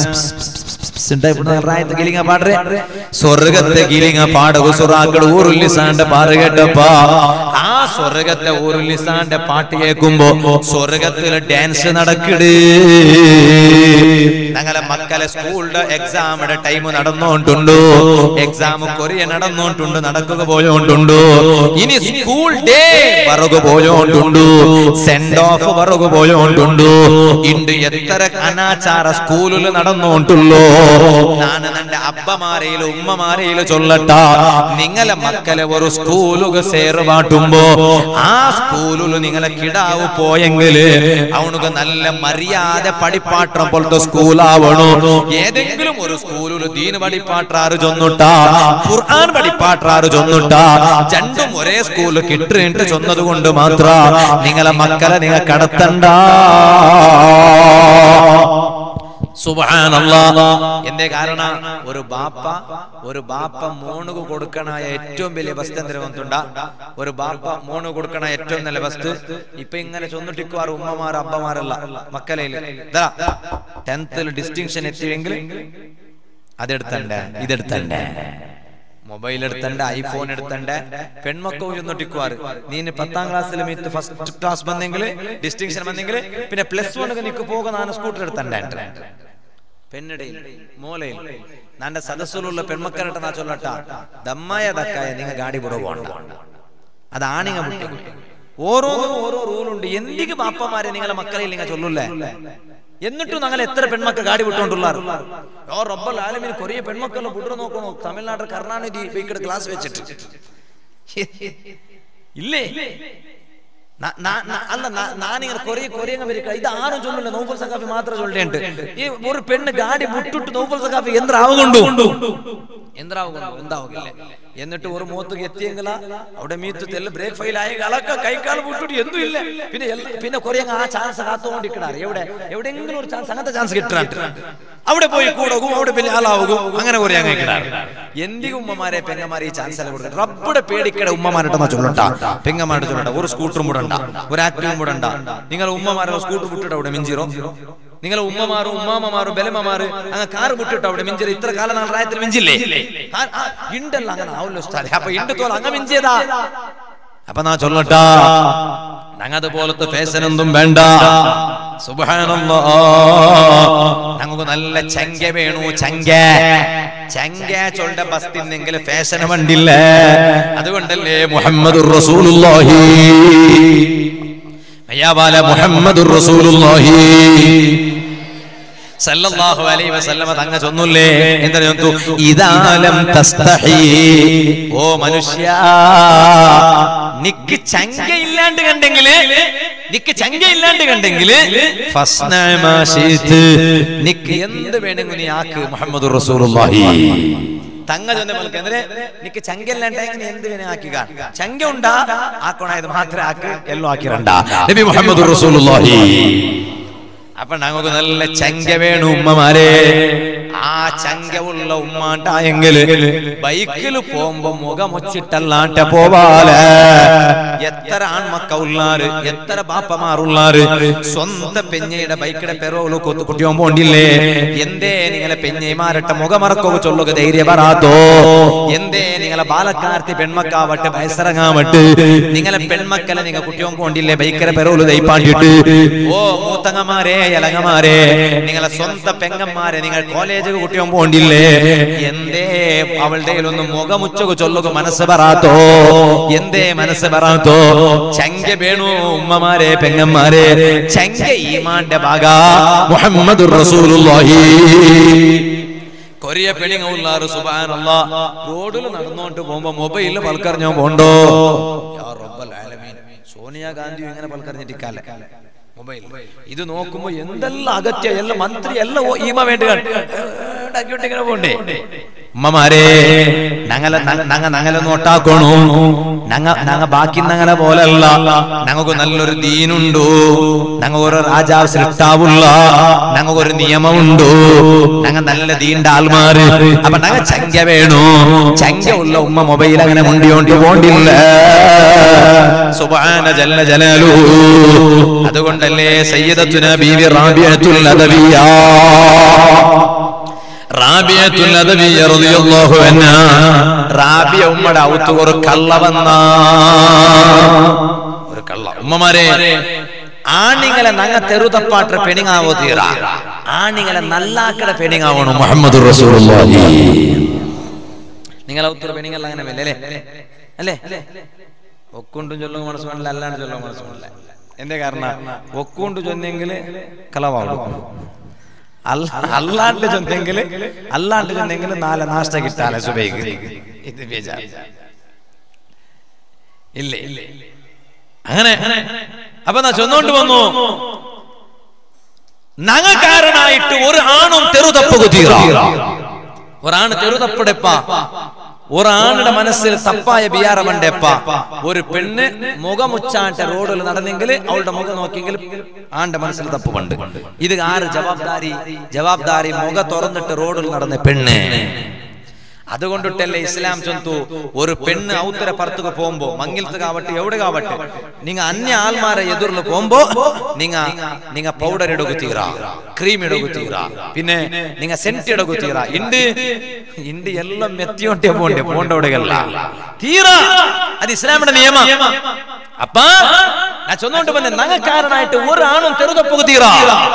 ഗിലിങ്ങ പാടേ സ്വർഗത്തെ ഗിലിങ്ങ പാടകു സുറാക്കട് ഊറുല്ലിസാന്റെ പാറ് കേട്ടപ്പാ ആ സ്വർഗത്തെ ഊറുല്ലിസാന്റെ പാട്ട് കേൾക്കുമ്പോ സ്വർഗത്തില് ഡാൻസ് നടക്കിട് ഞങ്ങളെ മക്കളെ സ്കൂളിന്റെ എക്സാമിന്റെ ടൈം നടന്നോണ്ടുണ്ടോ എക്സാം കൊറിയ നടന്നോണ്ടുണ്ട് നടക്കുക പോയോണ്ടുണ്ടോ ഇനി സ്കൂൾ ഡേ പറകു പോയോണ്ടുണ്ടു സെൻഡ് ഓഫ് പറകു പോയോണ്ടുണ്ടു ഇണ്ട് എത്ര അനാചാര സ്കൂളിൽ നടന്നോണ്ടുള്ളോ ഞാൻ എന്റെ അബ്ബമാരെയിലും ഉമ്മമാരെയിലും ചൊല്ലട്ട നിങ്ങളെ മക്കളെ ഒരു സ്കൂളുക സേറുപാട്ടുമ്പോ ആ സ്കൂളിൽ നിങ്ങളെ കിടാവ് പോയെങ്കില് അവനുക്ക് നല്ല മര്യാദ പഠിപ്പാട്ടം പോലത്തെ സ്കൂളാവണോ ഏതെങ്കിലും ഒരു സ്കൂളിൽ ദീന് പഠിപ്പാട്ടാറ് ചൊന്നുട്ടാ ഖുർആൻ പഠിപ്പാട്ടാറ് ചൊന്നുട്ടാ രണ്ടും ഒരേ സ്കൂളിൽ കിട്ടിട്ട് ചൊന്നത് കൊണ്ട് മാത്ര നിങ്ങളെ മക്കളെ നിങ്ങൾ കടത്തണ്ട സുബ്ഹാനല്ലാ എന്തേ കാരണം ഒരു ബാപ്പ ഒരു ബാപ്പ മോണുകു കൊടുക്കണ ഏറ്റവും വലിയ വസ്തു എന്തിനുണ്ടാ ഒരു ബാപ്പ മോണു കൊടുക്കണ ഏറ്റവും നല്ല വസ്തു ഇപ്പൊ ഇങ്ങനെ ചൊന്നിട്ടിക്കുവാറ് ഉമ്മമാർ അബ്ബമാരല്ല മക്കളെ ടെൻത്തിൽ ഡിസ്റ്റിങ്ഷൻ എത്തിയെങ്കിൽ അതെടുത്തണ്ടേ ഇതെടുത്തണ്ടേ മൊബൈൽ എടുത്തണ്ട് ഐഫോൺ എടുത്തണ്ട് പെൺമക്കോ ചൊന്നിട്ടിക്കുവാറ് നീ പത്താം ക്ലാസ്സിൽ മീത്ത് ഫസ്റ്റ് ക്ലാസ് വന്നെങ്കിൽ ഡിസ്റ്റിങ്ഷൻ വന്നെങ്കിൽ പിന്നെ പ്ലസ് വൺ നിക്ക് പോക ನಾನು സ്കൂട്ടർ എടുത്തണ്ടേ പെണ്ണിടയിൽ മൂലയിൽ നാന്റെ സദസ്സിലുള്ള പെൺമക്കളിട്ട് നാ ചൊല്ലട്ട ദമ്മായ ദക്കായ നിങ്ങ ഗാഡി പുറകോണ്ട അത് ആണിങ്ങ വിട്ടു ഓരോന്നും ഓരോ റൂളുണ്ട് എന്തിക്ക് ബാപ്പമാരെ നിങ്ങളെ മക്കളെ നിങ്ങൾ ചൊല്ലൂല്ലേ എന്നിട്ടും ഞങ്ങൾ എത്ര പെൺമക്കൾ ഗാഡി വിട്ടുകൊണ്ടുള്ളാർ ഓ റബ്ബൽ ആലമിന് കൊറിയ പെൺമക്കളെ വിട്ടു നോക്കണോ തമിഴ്നാട് കരുണാനിധി ബൈക്കട് ക്ലാസ് വെച്ചിട്ട് ഇല്ലേ ന- ന- ന- അല്ല ന- നാനിങ്ങനെ കൊറേ കൊറേ വരിക ഇത് ആരും ചൊല്ലില്ല നൗഫൽ സഖാഫി മാത്രം ചൊല്ലേണ്ട് ഈ ഒരു പെണ്ണ് ഗാഡി വിട്ടിട്ട് നൗഫൽ സഖാഫി എന്താവുകൊണ്ടു എന്താവുകൊണ്ടു എന്താവുകില്ലേ എന്നിട്ട് ഒരു മൂത്തുക്ക് എത്തിയെങ്കില അവിടെ മീത്ത് തെല്ല് ബ്രേക്ക് ഫെയിൽ ആയ അളക്ക കൈക്കാൽ വിട്ടിട്ട് എന്തും ഇല്ല പിന്നെ എല്ലാ- പിന്നെ കുറെ ആ ചാൻസ് കാത്തുകൊണ്ടിരിക്കണാറ് എവിടെ എവിടെയെങ്കിലും ഒരു ചാൻസ് അങ്ങനത്തെ ചാൻസ് കിട്ടാണ്ട് അവിടെ പോയി കൂടകും അവിടെ പിന്നെ ആളാവുക അങ്ങനെ കുറെ അങ്ങ് കിട്ടാറ് എന്തിനും ഉമ്മമാരെ പെങ്ങന്മാരെ ഈ ചാൻസ് എല്ലാം കൊടുക്കണം റബ്ബുടെ പേടിക്കട ഉമ്മമാരുടെ ചൊല്ലണ്ട പെങ്ങന്മാരുടെ ചൊല്ലണ്ട ഒരു സ്കൂട്ടറും വിടണ്ട ഒരു ആക്ടിവും വിടണ്ട നിങ്ങൾ ഉമ്മമാരെ സ്കൂട്ടർ വിട്ടിട്ട് അവിടെ മിഞ്ചിറോ നിങ്ങൾ ഉമ്മമാരും ഉമ്മാമ്മമാരും ബലമ്മമാര് അങ്ങ് കാറ് വിട്ടിട്ട് അവിടെ മിഞ്ചിറ ഇത്ര കാലം നാൾ പ്രായത്തിൽ മിഞ്ചില്ലേ ആ- ആ, ഇണ്ടല്ല അങ്ങനെ ആവല്ലോ ഉസ്താദെ. അപ്പൊ ഇണ്ട് തോൽ അങ്ങ് മിഞ്ചിയതാ അപ്പൊ നാ ചൊല്ലട്ടാ ഞങ്ങത് പോലത്തെ ഫാഷനൊന്നും വേണ്ട സുബ്ഹാനല്ലാ ഞങ്ങൾക്ക് നല്ല ചങ്ക വേണു ചങ്ക ചങ്ക ചൊണ്ട ബസ് തിന്നെങ്കിൽ ഫാഷൻ വണ്ടില്ല അതുകൊണ്ടല്ലേ മുഹമ്മദ് റസൂലുള്ളാഹി അയ്യാബാല മുഹമ്മദ് റസൂലുള്ളാഹി സല്ലല്ലാഹു അലൈഹി വസല്ലമ തങ്ങ ചൊന്നുല്ലേ എന്താ ചൊന്നു ഇദാലം തസ്തഹി ഓ മനുഷ്യ നിക്ക് ചങ്ക ഇല്ലാണ്ട് കണ്ടെങ്കില് നിക്ക് ചങ്ക ഇല്ലാണ്ട് കണ്ടെങ്കില് ഫസ്ന മാ ശീത് നിക്ക് എന്ത് വേണമെങ്കിൽ നീ ആക്ക് മുഹമ്മദ് റസൂലുള്ളാഹി തങ്ങ ചൊന്ന മൽക്ക് എന്തിന് നിക്ക് ചങ്ക ഇല്ലാണ്ടെങ്കിൽ നീ എന്ത് വേണേ ആക്കുക ചങ്ക ഉണ്ടാ ആക്കണായത് മാത്രമേ ആക്ക് എല്ലാം ആക്കിരണ്ട നബി മുഹമ്മദ് റസൂലുള്ളാഹി അപ്പൊ ഞങ്ങൾക്ക് നല്ല ചങ്ക വേണു ഉമ്മമാരെ ആ ചങ്ക ഉള്ള ഉമ്മാണ്ടായെങ്കിൽ ബൈക്കിൽ പോകുമ്പോ മുഖമൊച്ചിട്ടല്ലാണ്ട പോവാല് എത്ര ആൺമക്ക ഉള്ളാറ് എത്ര ബാപ്പമാറുള്ളാറ് സ്വന്തം പെഞ്ഞയുടെ ബൈക്കിടെ പെറോല് കൊത്തു കുട്ടിയോ പോണ്ടില്ലേ എന്തേ നിങ്ങളെ പെഞ്ഞൈമാരട്ട മുഖമറക്കോ ചൊല്ലുക ധൈര്യ പറയാത്തോ എന്തേ നിങ്ങളെ ബാലക്കാർത്തി പെൺമക്കാവട്ടെ വയസ്സിറങ്ങാവട്ടെ നിങ്ങളെ പെൺമക്കളെ നിങ്ങൾ കുട്ടിയോ പോണ്ടില്ലേ ബൈക്കരെ പെറോല് ദൈപ്പാണ്ടിട്ട് ഓ മൂത്തങ്ങമാരെ ഇളങ്ങമാരെ നിങ്ങളെ സ്വന്തം പെങ്ങന്മാരെ നിങ്ങൾ കോളേജ് കുട്ടിയോ പോണ്ടില്ലേ എന്തേ അവളുടെ ഒന്ന് മുഖമുച്ചക ചൊല്ലുക മനസ്സ് പറയാത്തോ എന്തേ മനസ്സ് പറയാത്തോ ചങ്ക വേണു ഉമ്മമാരെ പെങ്ങന്മാരെ ചങ്ക ഈമാന്റെ ഭാഗ മുഹമ്മദ് റസൂലുള്ളാഹി കൊറിയ പെണിങ്ങുള്ളാറ് സുബാനല്ലാ റോഡിൽ നടന്നുകൊണ്ട് പോകുമ്പോ മൊബൈലിൽ പൽക്കറിഞ്ഞോ പോണ്ടോ യാ റബ്ബൽ ആലമീൻ സോണിയാ ഗാന്ധി ഇങ്ങനെ പൽക്കറിഞ്ഞിട്ടിക്കാലെ മൊബൈൽ ഇത് നോക്കുമ്പോ എന്തെല്ലാം അകത്യ എല്ലാം മന്ത്രി എല്ലാം ഓ- ഈമ വേണ്ടി ഇങ്ങനെ പോണ്ടേ ഉമ്മമാരെ ഞങ്ങളെ ഞങ്ങ ഞങ്ങളെ നോട്ടാക്കണു ഞങ്ങ ഞങ്ങ ബാക്കി ഞങ്ങളെ പോലല്ല ഞങ്ങൾക്ക് നല്ലൊരു ദീനുണ്ടു ഞങ്ങ ഒരു രാജാവ് സൃഷ്ടാവുള്ള ഞങ്ങൾക്ക് ഒരു നിയമമുണ്ടു ഞങ്ങ നല്ല ദീന്റെ ആൾമാര് അപ്പൊ ഞങ്ങ ചങ്ക വേണു ചങ്ക ഉള്ള ഉമ്മ മൊബൈൽ അങ്ങനെ മുണ്ടിയോണ്ട് പോണ്ടില്ല സുബ്ഹാന ജല്ല ജലാലു അതുകൊണ്ടല്ലേ സയ്യിദത്തുന ബീവി റാബിയത്തുൽ അദവിയ റാബിയത്തുൽ അദവിയ റളിയല്ലാഹു അൻഹ റാബിയ ഉമ്മയുടെ ഔത്ത് ഒരു കള്ള വന്ന ഒരു കള്ള ഉമ്മമാരെ ആണിങ്ങളെ നങ്ങ തെറുതപ്പാട്ട് പെണിങ്ങാവോ തീറ ആണിങ്ങളെ നല്ലാക്കട പെണിങ്ങാവണം മുഹമ്മദ് റസൂലുള്ളാഹി നിങ്ങളെ ഉത്തര പെണിങ്ങല്ല അങ്ങനെ അല്ലേ അല്ലേ ഒക്കുണ്ടും ചൊല്ലുക മനസ്സ് വേണ്ടില്ല അല്ലാണ്ട് ചൊല്ലുക മനസ്സ് വേണ്ടില്ല എന്റെ കാരണം ഒക്കുണ്ട് ചൊന്നെങ്കിൽ കളവാകും അല്ല അല്ലാണ്ട് ചൊന്നെങ്കിൽ അല്ലാണ്ട് ചൊന്നെങ്കിൽ നാല് നാഷ്ട കിട്ടാലെ സുബൈക്ക് ഇത് ബേജാർ ഇല്ലേ അങ്ങനെ അപ്പൊ നാ ചൊന്നോണ്ട് വന്നു നങ്ങക്കാരനായിട്ട് ഒരു ആണും തെറുതപ്പ് കുതീറ ഒരാണ് തെറുതപ്പടെപ്പ ഒരാളുടെ മനസ്സിൽ തപ്പായ ബിയാറമണ്ടെപ്പ ഒരു പെണ്ണ് മുഖമുച്ചാട്ട റോഡിൽ നടന്നെങ്കിൽ അവളുടെ മുഖം നോക്കിയെങ്കിൽ ആന്റെ മനസ്സിൽ തപ്പുണ്ട് ഇത് ആര് ജവാബ്ദാരി ജവാബ്ദാരി മുഖ തുറന്നിട്ട് റോഡിൽ നടന്ന പെണ്ണ് അതുകൊണ്ടിട്ടല്ലേ ഇസ്ലാം ചൊന്തു ഒരു പെണ്ണ് ഔത്തര പറത്തുക പോകുമ്പോ മങ്ങിലത്ത് കാവട്ടെ എവിടെ കാവട്ടെ നിങ്ങ അന്യ ആൾമാരെ എതിർന്ന് പോകുമ്പോ നിങ്ങ നിങ്ങ പൗഡർ ഇടകുത്തീറ ക്രീം ഇടകുത്തീറ പിന്നെ നിങ്ങ സെന്റ് ഇടകുത്തീറ ഇണ്ട് ഇണ്ട് എല്ലാം മെത്തിയോണ്ടേ പോണ്ടേ പോണ്ടോടെയല്ല തീറ അത് ഇസ്ലാമിന്റെ നിയമം അപ്പ ഞാൻ ചൊന്നോണ്ട് വന്നെ നങ്ങക്കാരനായിട്ട് ഒരാണും തെറുതപ്പുക തീറ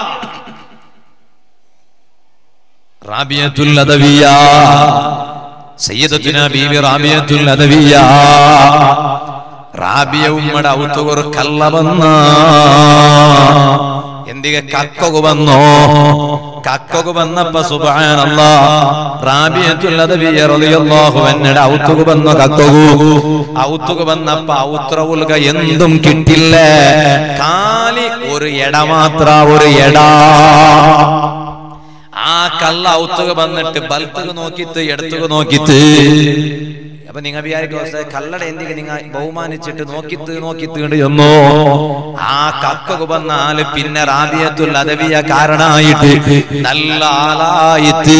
റാബിയത്തുൽ അദവിയ സയ്യിദത്തുന ബീവി റാബിയത്തുൽ അദവിയ റാബിയ ഉമ്മയുടെ ഔത്തുകൊരു കള്ള വന്ന എന്തിಗೆ കക്കൊകു വന്നോ കക്കൊകു വന്നപ്പോ സുബ്ഹാനല്ലാ റാബിയത്തുൽ അദവിയ റളിയല്ലാഹു അൻഹയുടെ ഔത്തുകു വന്നു കക്കൊകു ഔത്തുകു വന്നപ്പോ ഔത്ര ഉൽക എന്തും കിട്ടില്ല കാലി ഒരു എട മാത്ര ഒരു എടാ ആ കള്ള ഔത്തുക വന്നിട്ട് ബൽത്തുക നോക്കിത്ത് എടുത്തുക നോക്കിത്ത് അപ്പൊ നിങ്ങ വിചാരിക്കും കല്ലട എന്തിക്ക് നിങ്ങ ബഹുമാനിച്ചിട്ട് നോക്കിത്ത് നോക്കിത്ത് എന്നോ ആ കക്കക വന്ന ആള് പിന്നെ റാബിയത്തുൽ അദവിയ കാരണായിട്ട് നല്ല ആളായിട്ട്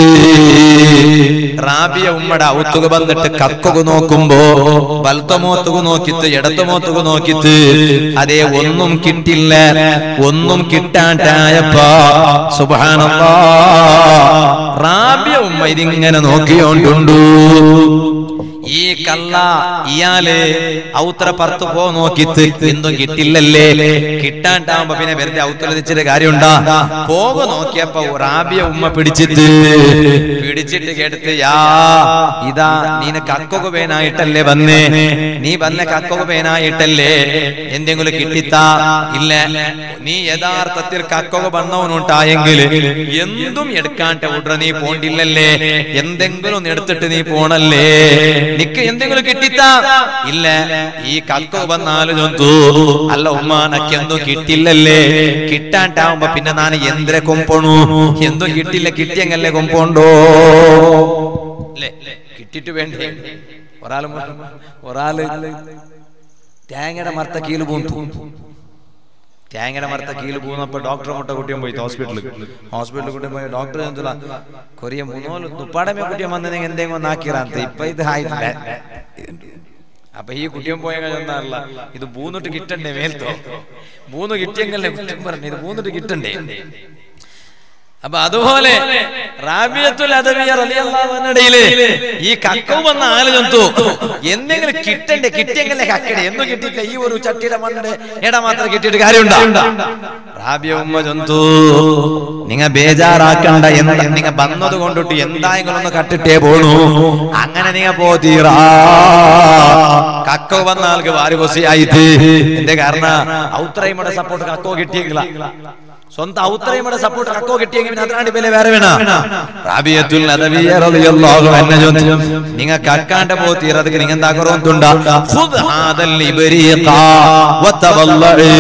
റാബിയ ഉമ്മയുടെ ഔത്തുക വന്നിട്ട് കക്കക നോക്കുമ്പോ ബൽത്തമോത്തുക നോക്കിത്ത് ഇടത്തമോത്തുക നോക്കിത്ത് അതേ ഒന്നും കിട്ടില്ല ഒന്നും കിട്ടാണ്ടായപ്പോ സുബാനല്ലാ റാബിയ ഉമ്മ ഇതിങ്ങനെ നോക്കിയോണ്ടുണ്ടു ഈ കള്ള ഇയാള് ഔത്ര പറത്ത് പോ നോക്കിത്ത് എന്തും കിട്ടില്ലല്ലേ കിട്ടാണ്ടാവുമ്പോ പിന്നെ വെറുതെ ഔത്തല വെച്ചിട്ട് കാര്യമുണ്ടാ പോക നോക്കിയപ്പോ റാബിയ ഉമ്മ പിടിച്ചിട്ട് പിടിച്ചിട്ട് കേട്ടിട്ട് യാ ഇതാ നീന കക്കൊക പേനായിട്ടല്ലേ വന്നേ നീ വന്ന കക്കൊക പേനായിട്ടല്ലേ എന്തെങ്കിലും കിട്ടിത്താ ഇല്ല നീ യഥാർത്ഥത്തിൽ കക്കൊക വന്നവനുണ്ടായെങ്കിൽ എന്തും എടുക്കാണ്ട് ഉടനെ നീ പോണ്ടില്ലല്ലേ എന്തെങ്കിലും ഒന്ന് എടുത്തിട്ട് നീ പോണല്ലേ നിക്ക് എന്തെങ്കിലും കിട്ടിത്താ ഇല്ല ഈ കക്കൊക വന്നാലും ചൊന്തു അല്ല ഉമ്മ നക്കെന്തും കിട്ടില്ലല്ലേ കിട്ടാണ്ടാവുമ്പോ പിന്നെ ഞാൻ എന്തിനെ കൊമ്പോണു എന്തും കിട്ടില്ല കിട്ടിയെങ്കല്ലേ കൊമ്പോണ്ടോ അല്ലേ കിട്ടിട്ട് വേണ്ടേ ഒരാള് ഒരാള് തേങ്ങയുടെ മർത്ത കീല് പൂന്തു തേങ്ങയുടെ മരത്തെ കീഴിൽ പോകുന്നപ്പോ ഡോക്ടറെ മുട്ട കുട്ടിയും പോയി ഹോസ്പിറ്റലിൽ ഹോസ്പിറ്റലിൽ കുട്ടിയും പോയി ഡോക്ടർ എന്തുള്ള കൊറിയ മൂന്നോല് തുപ്പാടമേ കുട്ടിയും വന്നെങ്കിൽ എന്തെങ്കിലും ഒന്ന് ആക്കിറാന്ത ഇപ്പൊ ഇത് ആയിട്ടില്ല അപ്പൊ ഈ കുട്ടിയും പോയ ചെന്നല്ല ഇത് മൂന്നിട്ട് കിട്ടണ്ടേ മേൽത്തോ മൂന്ന് കിട്ടിയെങ്കിലേ കുറ്റം പറഞ്ഞു ഇത് മൂന്നിട്ട് കിട്ടണ്ടേ അപ്പൊ അതുപോലെ റാബിയത്തുൽ അദവിയ റളിയല്ലാഹു അൻഹയില് ഈ കക്കവും വന്ന ആള് ജന്തു എന്തെങ്കിലും കിട്ടണ്ടേ കിട്ടിയെങ്കിലേ കക്കടേ എന്നും കിട്ടിയില്ല ഈ ഒരു ചട്ടിയുടെ മണ്ണിടെ ഇട മാത്രം കിട്ടിയിട്ട് കാര്യമുണ്ടോ റാബിയ ഉമ്മ ജന്തു നിങ്ങ ബേജാറാക്കണ്ട എന്താ നിങ്ങ വന്നത് കൊണ്ടിട്ട് എന്തായെങ്കിലും ഒന്ന് കട്ടിട്ടേ പോണു അങ്ങനെ നിങ്ങ പോതീറാ കക്കോ വന്ന ആൾക്ക് വാരി ആയിട്ട് എന്റെ കാരണം ഔത്രൈമയുടെ സപ്പോർട്ട് കക്കോ കിട്ടിയെങ്കില സ്വന്തം ഔത്രയുടെ സപ്പോർട്ട് കക്കോ കിട്ടിയെങ്കിൽ പിന്നെ അതിനാണ്ട് വില വേറെ വേണ റാബിയത്തുൽ നദവിയ റളിയല്ലാഹു അൻഹ ചോദിച്ചു നിങ്ങ കക്കാന്റെ പോത്തി ഇറതിക്ക് നിങ്ങ എന്താ കുറവുണ്ടാ ഖുദ് ഹാദൽ ഇബ്രീഖ വതവല്ലഇ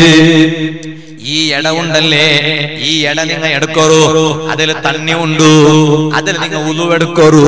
ഈ എട ഉണ്ടല്ലേ ഈ എട നിങ്ങ എടുക്കറു അതിൽ തണ്ണി ഉണ്ടു അതിൽ നിങ്ങ ഉലുവെടുക്കറു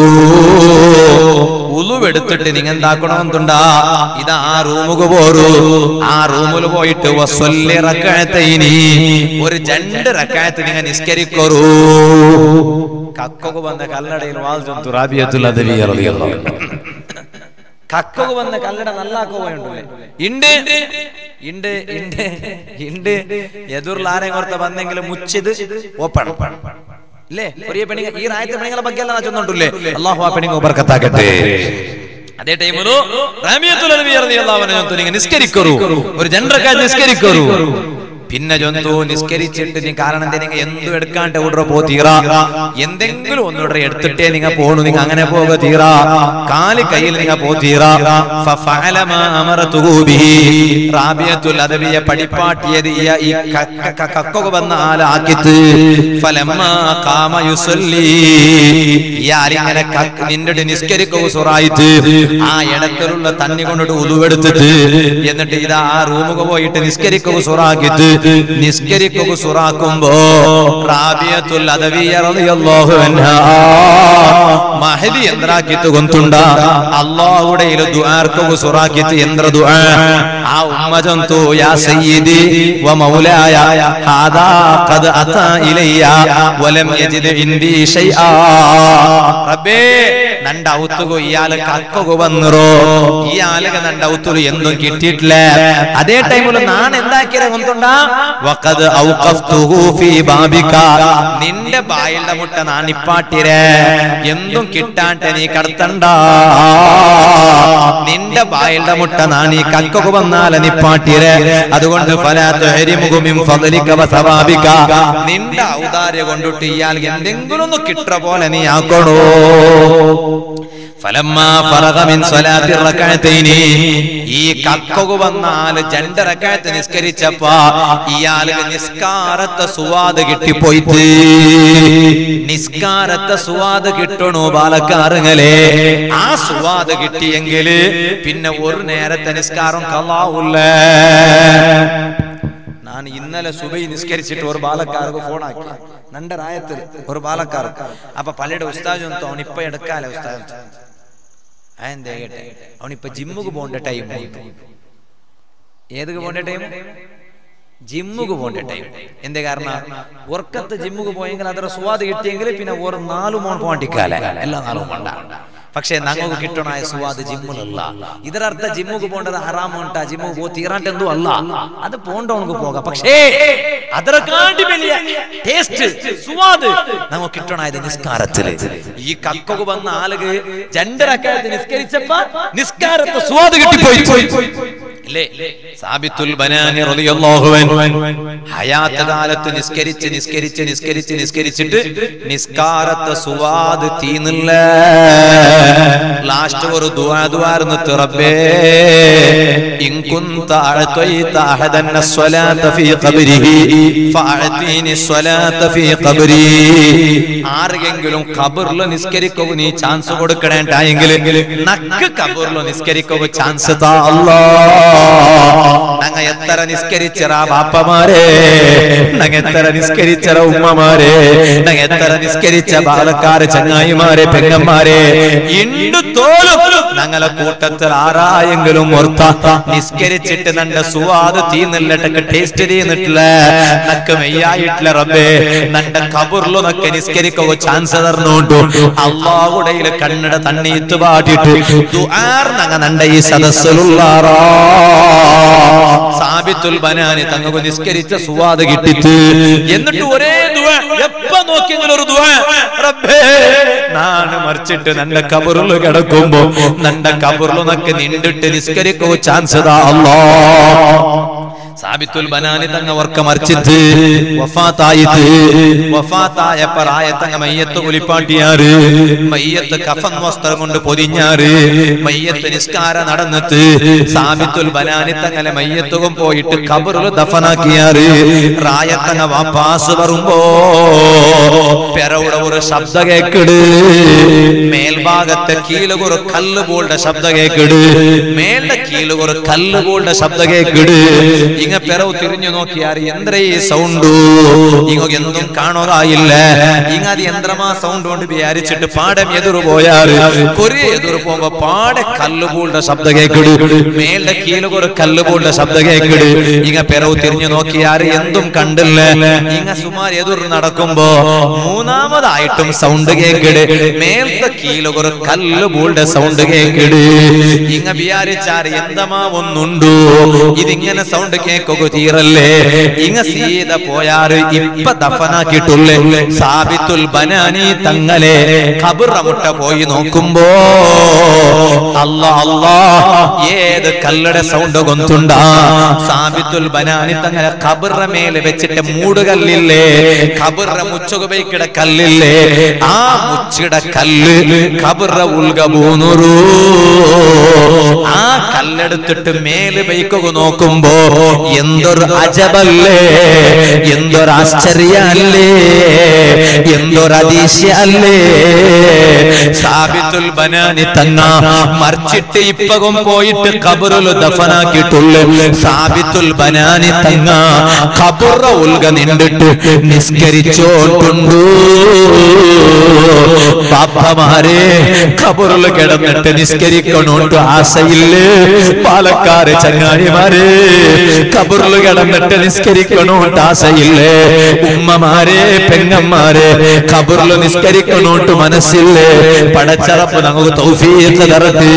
ഉലുവെടുത്തിട്ട് നിങ്ങ എന്താക്കണമെന്നുണ്ടാ ഇതാ ആ റൂമുക്ക് പോരു ആ റൂമിൽ പോയിട്ട് വസ്വല്ലി റക്കായത്തൈനി ഒരു രണ്ട് റക്കായത്ത് നിങ്ങ നിസ്കരിക്കറു കക്കൊക്കെ വന്ന കല്ലടയിൽ വാദിച്ചു റാബിയത്തുൽ അദവി റളിയല്ലാഹു അൻഹു കക്കൊക്കെ വന്ന കല്ലട നല്ലാക്കോ പോയുണ്ടല്ലേ ഇണ്ട് ഇണ്ട് ഇണ്ട് ഇണ്ട് എതിർള്ള ആരെയും കുറത്ത് വന്നെങ്കിലും മുച്ചിത് ഓപ്പൺ ഇല്ലേ പ്രിയ പെണ്ണുങ്ങൾ ഈ റായത്തെ പെണ്ണുങ്ങളെ ಬಗ್ಗೆ ಎಲ್ಲ ചൊന്നുണ്ടല്ലേ അള്ളാഹു ആ പെണ്ണുങ്ങൾ ബർക്കത്താക്കട്ടെ ಅದೇ ಟೈಮಲು ರಾಮಿಯത്തുൽ അലവി റളിയല്ലാഹു അൻഹു ചൊന്നു നിങ്ങൾ നിസ്കരിക്കറു ഒരു ജനറക്കാർ നിസ്കരിക്കറു പിന്നെ ജന്തു നിസ്കരിച്ചിട്ട് നീ കാരണം നിങ്ങൾ എന്തും എടുക്കാണ്ട് ഓർഡർ പോ തീറ എന്തെങ്കിലും ഒന്നുകൂടെ എടുത്തിട്ടേ നിങ്ങൾ പോണു നിങ്ങൾ അങ്ങനെ പോക തീറ കാല് കയ്യിൽ നിങ്ങൾ പോ തീറ ഫഫഅല മാ അമറതുഹു ബിഹി റാബിയത്തുൽ അദവിയ പടിപ്പാട്ടിയത് ഈ ഈ കക്ക- ക- കക്കൊക്കെ വന്ന ആലാക്കിത്ത് ഫലമ്മാ ഖാമ യുസല്ലി ഇയാൾ ഇങ്ങനെ കക്ക് നിന്നിട്ട് നിസ്കരിക്കുക സുറായിട്ട് ആ ഇടത്തിലുള്ള തന്നി കൊണ്ടിട്ട് ഉതുവെടുത്തിട്ട് എന്നിട്ട് ഇതാ ആ റൂമുക പോയിട്ട് നിസ്കരിക്കുക സുറാക്കിട്ട് നിസ്കരിക്കുക സുറാക്കുമ്പോ റാബിയത്തുൽ അദവിയ റളിയല്ലാഹു അൻഹാ മഹദി എന്ത്രാക്കിത്ത് ಗೊಂತುಂಡ അല്ലാഹുടെ ഇല ദുആർക്കു സുറാക്കിത്ത് എന്ത്ര ദുആ ആ ഉമ്മ ജന്തു യാ സയ്യിദി വ മൗലായ ഹാദാ ഖദ് അതാ ഇലയ്യ വലം യജിദ് ഇൻദി ഷൈആ റബ്ബേ ನಂಡ ಔತ್ತುಗು ಇಯಾಲ ಕಕ್ಕಗು ಬಂದ್ರು ಈ ಆಲಗ ನಂಡ ಔತ್ತುಲು ಎಂದೂ ಕಿಟ್ಟಿಟ್ಲ ಅದೇ ಟೈಮಲ್ಲಿ ನಾನು എന്താക്കിയത് ಗೊತ್ತುಂಡ വഖദ് ഔഖഫ്തുഹു ഫീ ബാബിക നിന്റെ ബായിലെ മുട്ട ഞാൻ ഇപ്പാട്ടിരെ എന്തും കിട്ടാണ്ട് നീ കടത്തണ്ട നിന്റെ ബായിലെ മുട്ട ഞാൻ ഈ കക്കക്ക് വന്നാല നിപ്പാട്ടിരെ അതുകൊണ്ട് ഫലാ തുഹരിമുഹു മിൻ ഫദ്ലിക വ സവാബിക നിന്റെ ഔദാര്യ കൊണ്ടിട്ട് ഇയാൾക്ക് എന്തെങ്കിലും ഒന്ന് കിട്ട പോലെ നീ ആക്കണോ ഫലമ്മാ ഫറഗ മിൻ സ്വലാത്തി റകഅത്തൈനി ഈ കക്കകു വന്നാൽ രണ്ട് റകഅത്ത് നിസ്കരിച്ചപ്പോ ഇയാൾക്ക് നിസ്കാരത്തെ സുവാദ് കിട്ടിപ്പോയിട്ട് നിസ്കാരത്തെ സുവാദ് കിട്ടണു ബാലക്കാറുങ്ങളെ ആ സുവാദ് കിട്ടിയെങ്കിൽ പിന്നെ ഒരു നേരത്തെ നിസ്കാരം കലാവൂല്ലേ ನಾನು ഇന്നലെ സുബൈ നിസ്കരിച്ചിട്ട് ഒരു ബാലക്കാർക്ക് ഫോൺ ആക്കി നന്റെ റായത്തിൽ ഒരു ബാലക്കാർക്ക് അപ്പൊ പള്ളിയുടെ ഉസ്താദ് ಅಂತ ಅವನಿಪ್ಪ എടുക്കാല ഉസ്താദ് അതെന്തേ കേട്ടെ അവനിപ്പ ജിമ്മുക്ക് പോകേണ്ട ടൈം ഏതൊക്കെ പോകേണ്ട ടൈം ജിമ്മുക്ക് പോകേണ്ട ടൈം എന്തേ കാരണം ഉറക്കത്ത് ജിമ്മുക്ക് പോയെങ്കിൽ ಅದರ സ്വാദ് കിട്ടിയെങ്കിൽ പിന്നെ ഒരു നാലു മോൺ പോകണ്ടിക്കാല എല്ലാ നാലും പോണ്ട പക്ഷേ ഞങ്ങൾക്ക് കിട്ടണായ സുവാദ് ജിമ്മിലല്ല ಇದರರ್ಥ ജിമ്മുക്ക് പോകേണ്ടത് ഹറാം ഉണ്ടാ ജിമ്മുക്ക് പോ തീരാണ്ടെന്തോ അല്ല അത് പോണ്ടവർക്ക് പോകാം പക്ഷേ ಅದರಕಾಂಡಿ ಬೆಲೆಯ ടേസ്റ്റ് സുവാദ് നമുക്ക് കിട്ടണായത് നിസ്കാരത്തില് ഈ കക്കൊക്കെ വന്ന ആളുകൾ രണ്ടരക്കാലത്ത് നിസ്കരിച്ചപ്പ നിസ്കാരത്തെ സ്വാദ് കിട്ടിപ്പോയി ഇല്ലേ സാബിത്തുൽ ബനാനി റളിയല്ലാഹു അൻഹു ഹയാത്ത് കാലത്ത് നിസ്കരിച്ച് നിസ്കരിച്ച് നിസ്കരിച്ച് നിസ്കരിച്ചിട്ട് നിസ്കാരത്തെ സുവാദ് തീന്നില്ല ലാസ്റ്റ് ഒരു ദുആ ദുആർന്ന് റബ്ബേ ഇൻ കുന്ത അഅതൈത അഹദൻ الصلاة في قبره فأعطيني الصلاة في قبري ആർക്കെങ്കിലും ഖബറിൽ നിസ്കരിക്കുക നീ ചാൻസ് കൊടുക്കണേണ്ടായെങ്കിൽ നക്ക് ഖബറിൽ നിസ്കരിക്കുക ചാൻസ് താ അല്ലാ ഞങ്ങ എത്ര നിസ്കരിച്ചറ ബാപ്പമാരെ ഞങ്ങ എത്ര നിസ്കരിച്ചറ ഉമ്മമാരെ ഞങ്ങ എത്ര നിസ്കരിച്ച ബാലക്കാര് ചങ്ങായിമാരെ പെങ്ങന്മാരെ ഇണ്ടു തോലും ഞങ്ങളെ കൂട്ടത്തിൽ ആരായെങ്കിലും ഓർത്ത നിസ്കരിച്ചിട്ട് നന്റെ സുവാദ് തീന്നില്ലട്ടൊക്കെ ടേസ്റ്റ് തീന്നിട്ടില്ല നക്ക് മെയ്യായിട്ടില്ല റബ്ബേ നന്റെ കബറിലു നക്ക് നിസ്കരിക്കുക ചാൻസ് തർന്നുകൊണ്ടു അള്ളാഹുടയില് കണ്ണട തണ്ണീത്ത് പാടിയിട്ട് ദുആർ നങ്ങ നന്റെ ഈ സദസ്സിലുള്ളാറാ സാബിത്തുൽ ബനാനി തങ്ങൾക്ക് നിസ്കരിച്ച സുവാദ് കിട്ടിട്ട് എന്നിട്ട് ഒരേ ദുആ എപ്പ നോക്കിയെങ്കിലും ഒരു ദുആ റബ്ബേ നാണ് മറിച്ചിട്ട് നന്റെ കബറിൽ കിടക്കുമ്പോ നന്റെ കബറിൽ നക്ക് നിണ്ടിട്ട് നിസ്കരിക്കോ ചാൻസ് താ അല്ലാ സാബിത്തുൽ ബനാനി തങ്ങ വർക്ക മറിച്ചിട്ട് വഫാത്തായിട്ട് വഫാത്തായ പ്രായത്തങ്ങ മയ്യത്ത് കുളിപ്പാട്ടിയാറ് മയ്യത്ത് കഫൻ വസ്ത്രം കൊണ്ട് പൊതിഞ്ഞാറ് മയ്യത്ത് നിസ്കാര നടന്നിട്ട് സാബിത്തുൽ ബനാനി തങ്ങലെ മയ്യത്തും പോയിട്ട് കബറിൽ ദഫനാക്കിയാറ് റായത്തങ്ങ വാപ്പാസ് വരുമ്പോ പെരവിടെ ഒരു ശബ്ദ കേക്കിട് മേൽഭാഗത്തെ കീലുകൊരു കല്ല് പോളുടെ ശബ്ദ കേക്കിട് മേളുടെ കീലുകൊരു കല്ല് പോളുടെ ശബ്ദ കേക്കിട് ഇങ്ങ പെരവ് തിരിഞ്ഞു നോക്കിയാൽ എന്തര ഈ സൗണ്ട് ഇങ്ങ എന്തും കാണുകയില്ല ഇങ്ങ അത് യന്ത്രമാ സൗണ്ട് കൊണ്ട് വിചാരിച്ചിട്ട് പാടം എതിർ പോയാറ് കൊറേ എതിർ പോകുമ്പോ പാടെ കല്ല് പോളുടെ ശബ്ദ കേക്കിട് മേളുടെ കീലുകൊരു കല്ല് പോളുടെ ശബ്ദ കേക്കിട് ഇങ്ങ പെരവ് തിരിഞ്ഞു നോക്കിയാറ് എന്തും കണ്ടില്ല ഇങ്ങ സുമാർ എതിർ നടക്കുമ്പോ മൂന്നാമതായിട്ടും സൗണ്ട് കേക്കിട് മേലത്തെ കീലുകൊരു കല്ല് പോളുടെ സൗണ്ട് കേക്കിട് ഇങ്ങ വിചാരിച്ചാറ് എന്തമാ ഒന്നുണ്ടോ ഇതിങ്ങനെ സൗണ്ട് കേക്കുക തീരല്ലേ ഇങ്ങ സീത പോയാറ് ഇപ്പൊ ദഫനാക്കിട്ടുള്ളേ സാബിത്തുൽ ബനാനി തങ്ങളെ ഖബറമുട്ട പോയി നോക്കുമ്പോ അല്ലാ അല്ലാ ഏത് കല്ലട സൗണ്ട് കൊന്തുണ്ടാ സാബിത്തുൽ ബനാനി തങ്ങളെ ഖബറ മേലെ വെച്ചിട്ട് മൂടുകല്ലില്ലേ ഖബറ മുച്ചുകബൈക്കിട കല്ലില്ലേ ആ മുച്ചിട കല്ല് ഖബറ ഉൽക മൂന്നുറൂ ആ കല്ലെടുത്തിട്ട് മേല് വയ്ക്കുക നോക്കുമ്പോ എന്തൊരു അജബല്ലേ എന്തൊരു ആശ്ചര്യല്ലേ എന്തൊരു അതിശയല്ലേ സാബിത്തുൽ ബനാനി തങ്ങ മറിച്ചിട്ട് ഇപ്പകം പോയിട്ട് കബറുൽ ദഫനാക്കിയിട്ടുള്ളു സാബിത്തുൽ ബനാനി തങ്ങ കബറ ഉൽക നിന്നിട്ട് നിസ്കരിച്ചോട്ടുണ്ടു പാപ്പമാരെ കബറിൽ കിടന്നിട്ട് നിസ്കരിക്കണോട്ട് ആശയില്ലേ പാലക്കാട് ചങ്ങാടിമാരെ കബറിൽ കിടന്നിട്ട് നിസ്കരിക്കണോട്ട് ആശയില്ലേ ഉമ്മമാരെ പെങ്ങന്മാരെ കബറിൽ നിസ്കരിക്കണോട്ട് മനസ്സില്ലേ പടച്ചറപ്പ് നമുക്ക് തൗഫീഖ് തരട്ടെ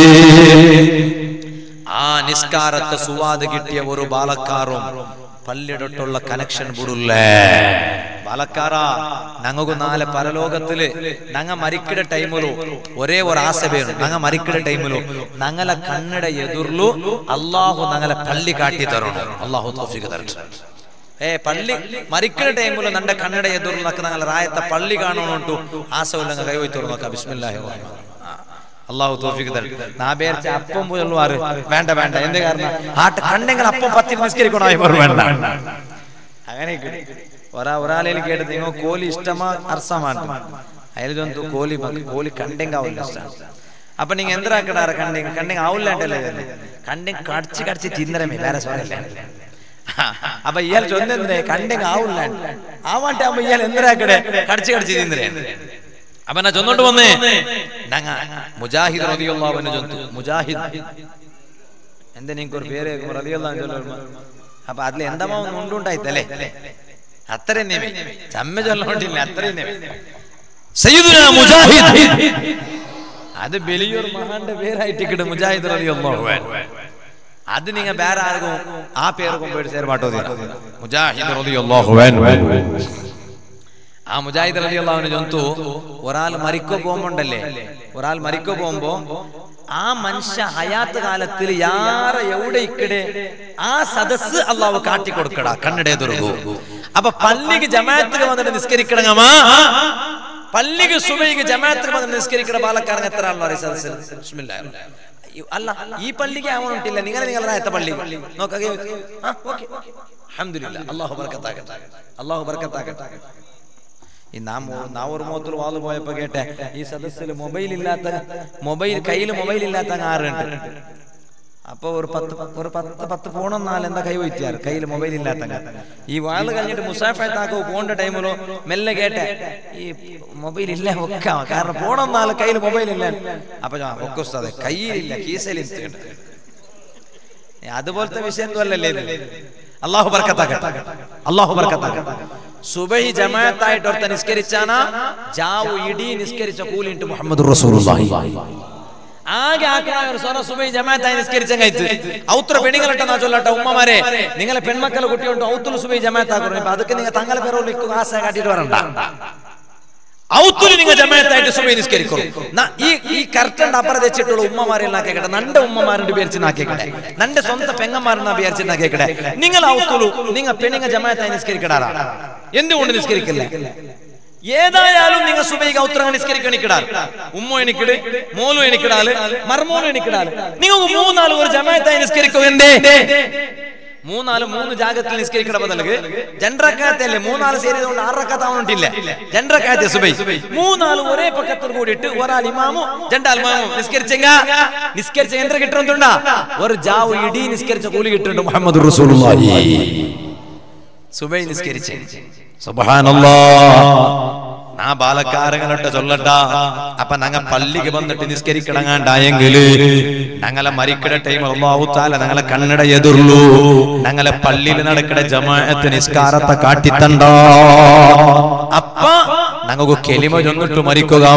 ആ നിസ്കാരത്തെ സുവാദ് കിട്ടിയ ഒരു ബാലക്കാറും പള്ളിടട്ടുള്ള കണക്ഷൻ വിടില്ലേ ബാലക്കാറ ഞങ്ങൾക്ക് നാല് പരലോകത്തില് ഞങ്ങ മരിക്കട ടൈമിലു ഒരേ ഒരു ആശ വേണം ഞങ്ങ മരിക്കട ടൈമിലു ഞങ്ങളെ കണ്ണട എതിർലു അള്ളാഹു ഞങ്ങളെ പള്ളി കാട്ടി തരണം അള്ളാഹു തോഫിക്ക് തരട്ടെ ഏ പള്ളി മരിക്കണ ടൈമില് നന്റെ കണ്ണട എതിർಲು നക്ക ഞങ്ങളെ റായത്തെ പള്ളി കാണണോട്ടു ആശ ഉള്ള കൈവയി തുറന്നോക്കാം ബിസ്മില്ലാഹി റഹ്മാൻ അള്ളാഹു തോഫിക്ക് തരട്ടെ നാ പേരിച്ച അപ്പം പോലുള്ളവാറ് വേണ്ട വേണ്ട എന്ത് കാരണം ആട്ട് കണ്ടെങ്കിൽ അപ്പം പത്തി നിസ്കരിക്കണോ വേണ്ട അങ്ങനെ ഒരാ ഒരാളേಲಿ കേട്ടത് നിങ്ങൾ കോലി ഇഷ്ടമാ അർസമാണ് അതിലൊಂದು ಕೋಲಿ ಕೋಲಿ ಕಂಡೆಂಗ್ ಆವಿಲ್ಲ ಇಷ್ಟ ಅಪ್ಪ ನಿಂಗೆ ಎಂದ್ರ ಹಾಕಡಾರ ಕಂಡೆಂಗ್ ಕಂಡೆಂಗ್ ಆವಿಲ್ಲ ಅಂತಲ್ಲ ಕಂಡೆಂಗ್ ಕಡ್ಚಿ ಕಡ್ಚಿ ತಿಂದ್ರೆ ಬೇರೆ ಸೋರಿಲ್ಲ ಅಪ್ಪ ಇಯಾಲ್ ಚೊಂದಂದ್ರೆ ಕಂಡೆಂಗ್ ಆವಿಲ್ಲ ಆವಂಟೆ ಅಮ್ಮ ಇಯಾಲ್ ಎಂದ್ರ ಹಾಕಡೆ ಕಡ್ಚಿ ಕಡ್ಚಿ ತಿಂದ್ರೆ അപ്പൊ എന്നാ ചൊന്നോട്ട് വന്നേ ഞങ്ങ മുജാഹിദ് റതിയുള്ളവന് ചൊന്തു മുജാഹിദ് എന്താ നിങ്ങൾക്ക് ഒരു പേര് റതിയുള്ള അപ്പൊ അതിൽ എന്തമാ ഒന്ന് ഉണ്ടുണ്ടായിത്തല്ലേ അത്ര തന്നെ ചമ്മ ചൊല്ലോണ്ടില്ല അത്ര തന്നെ സയ്യിദുന മുജാഹിദ് അത് വലിയൊരു മഹാന്റെ പേരായിട്ട് കിട്ടും മുജാഹിദ് റളിയല്ലാഹു അൻഹു അത് നിങ്ങ വേറെ ആർക്കും ആ പേര് കൊണ്ടുപോയിട്ട് ചേർമാട്ടോ മുജാഹിദ് റളിയല്ലാഹു അൻഹു ആ മുജാഹിദ് അലി അള്ളാഹുവിന് ജന്തു ഒരാൾ മരിക്കോ പോകുമ്പോണ്ടല്ലേ ഒരാൾ മരിക്കോ പോകുമ്പോ ആ മനുഷ്യ ഹയാത്ത് കാലത്തിൽ യാറ എവിടെ ഇക്കടെ ആ സദസ് അള്ളാഹു കാട്ടിക്കൊടുക്കട കണ്ണടേ തുറകൂ അപ്പൊ പള്ളിക്ക് ജമാഅത്തിന് വന്നിട്ട് നിസ്കരിക്കണങ്ങമാ പള്ളിക്ക് സുബൈക്ക് ജമാഅത്തിന് വന്നിട്ട് നിസ്കരിക്കണ പാലക്കാരൻ എത്ര ആളോ അറിയ സദസ്സിൽ ബിസ്മില്ലാഹിർ റഹ്മാനിർ അല്ല ഈ പള്ളിക്ക് ആവണമില്ല നിങ്ങളെ നിങ്ങളുടെ എത്ത പള്ളി നോക്കേ അഹമ്മദില്ല അള്ളാഹു ബർക്കത്താകട്ടെ അള്ളാഹു ബർക്കത്താകട്ടെ ഈ നാം നാ ഒരു മുഖത്തിൽ വാള് പോയപ്പോ കേട്ടെ ഈ സദസ്സിൽ മൊബൈൽ ഇല്ലാത്ത മൊബൈൽ കയ്യിൽ മൊബൈൽ ഇല്ലാത്ത ആറുണ്ട് അപ്പൊ ഒരു പത്ത് ഒരു പത്ത് പത്ത് ഫോണൊന്നാല് എന്താ കൈ വയ്ക്കാറ് കയ്യിൽ മൊബൈൽ ഇല്ലാത്ത ഈ വാള് കഴിഞ്ഞിട്ട് മുസാഫാക്കോ പോണ്ട ടൈമിലോ മെല്ലെ കേട്ടെ ഈ മൊബൈൽ ഇല്ല ഒക്കെ കാരണം ഫോണൊന്നാല് കയ്യിൽ മൊബൈൽ ഇല്ല അപ്പൊ ഞാൻ ഒക്കെ ഉസ്താദെ കയ്യിലില്ല കീസയിൽ അതുപോലത്തെ വിഷയം അല്ലല്ലേ ഇത് അള്ളാഹു ബർക്കത്താക്കട്ടെ അള്ളാഹു ബർക്കത്താക്കട്ടെ സുബഹി ജമാഅത്തായിട്ട് ഒരുത്ത നിസ്കരിച്ചാനാ ജാവു ഇടി നിസ്കരിച്ച കൂലിട്ട് മുഹമ്മദ് റസൂലുള്ളാഹി ആകെ ആക്കണ ഒരു സ്വറ സുബഹി ജമാഅത്തായി നിസ്കരിച്ച കഴിച്ച് ഔത്ര പെണ്ണുങ്ങളിട്ടെന്നാ ചൊല്ലട്ടെ ഉമ്മമാരെ നിങ്ങളെ പെൺമക്കളെ കുട്ടിയുണ്ട് ഔത്തുൽ സുബഹി ജമാഅത്താക്കണം ഇപ്പൊ അതൊക്കെ നിങ്ങൾ തങ്ങളെ പേരോട് ആശ കാട്ടിയിട്ട് വരണ്ട ഔത്തുല് നിങ്ങൾ ജമാഅത്തായിട്ട് സുബൈ നിസ്കരിക്കും ന- ഈ ഈ കർട്ടന്റെ അപ്പുറം വെച്ചിട്ടുള്ള ഉമ്മമാരെല്ലാം കേക്കട്ടെ നന്റെ ഉമ്മമാരുടെ വിചാരിച്ച് നാക്കേക്കട്ടെ നന്റെ സ്വന്തം പെങ്ങന്മാരെന്നാ വിചാരിച്ച് നാക്കേക്കട്ടെ നിങ്ങൾ ഔത്തുലു നിങ്ങൾ പെണ്ണുങ്ങ ജമാഅത്തായി നിസ്കരിക്കടാറാ എന്തുകൊണ്ട് നിസ്കരിക്കില്ല ഏതായാലും നിങ്ങൾ സുബൈ ഔത്രങ്ങൾ നിസ്കരിക്കണിക്കിടാൽ ഉമ്മ എണിക്കിട് മോലു എണിക്കിടാല് മർമോലു എണിക്കിടാല് നിങ്ങൾക്ക് മൂന്നാല് ഒരു ജമാഅത്തായി നിസ്കരിക്കും എന്തേ മൂന്നാല് മൂന്ന് ജാഗത്തിൽ നിസ്കരിക്കണ ബദലക്ക് ജൻറക്കാത്തല്ലേ മൂന്നാല് സേരിയതുകൊണ്ട് ആറക്കാത്താവുന്നില്ല ജൻറക്കാത്തെ സുബൈ മൂന്നാല് ഒരേ പക്കത്തിൽ കൂടിയിട്ട് ഒരാൾ ഇമാമു രണ്ടാൾ ഇമാമു നിസ്കരിച്ചെങ്ക നിസ്കരിച്ച എന്ത്ര കിട്ടുന്നുണ്ടാ ഒരു ജാവ് ഇടി നിസ്കരിച്ച കൂലി കിട്ടുന്നുണ്ട് മുഹമ്മദ് റസൂലുള്ളാഹി സുബൈ നിസ്കരിച്ച് സുബ്ഹാനല്ലാ ആ ബാലക്കാരങ്ങളൊട്ട് ചൊല്ലട്ട അപ്പൊ ഞങ്ങ പള്ളിക്ക് വന്നിട്ട് നിസ്കരിക്കണങ്ങാണ്ടായെങ്കില് ഞങ്ങളെ മരിക്കട ടൈം അള്ളാഹുത്താല ഞങ്ങളെ കണ്ണട എതിർന്നു ഞങ്ങളെ പള്ളിയിൽ നടക്കണ ജമാഅത്ത് നിസ്കാരത്തെ കാട്ടിത്തണ്ട അപ്പ ഞങ്ങൾക്ക് കെലിമ ചൊന്നിട്ട് മരിക്കുക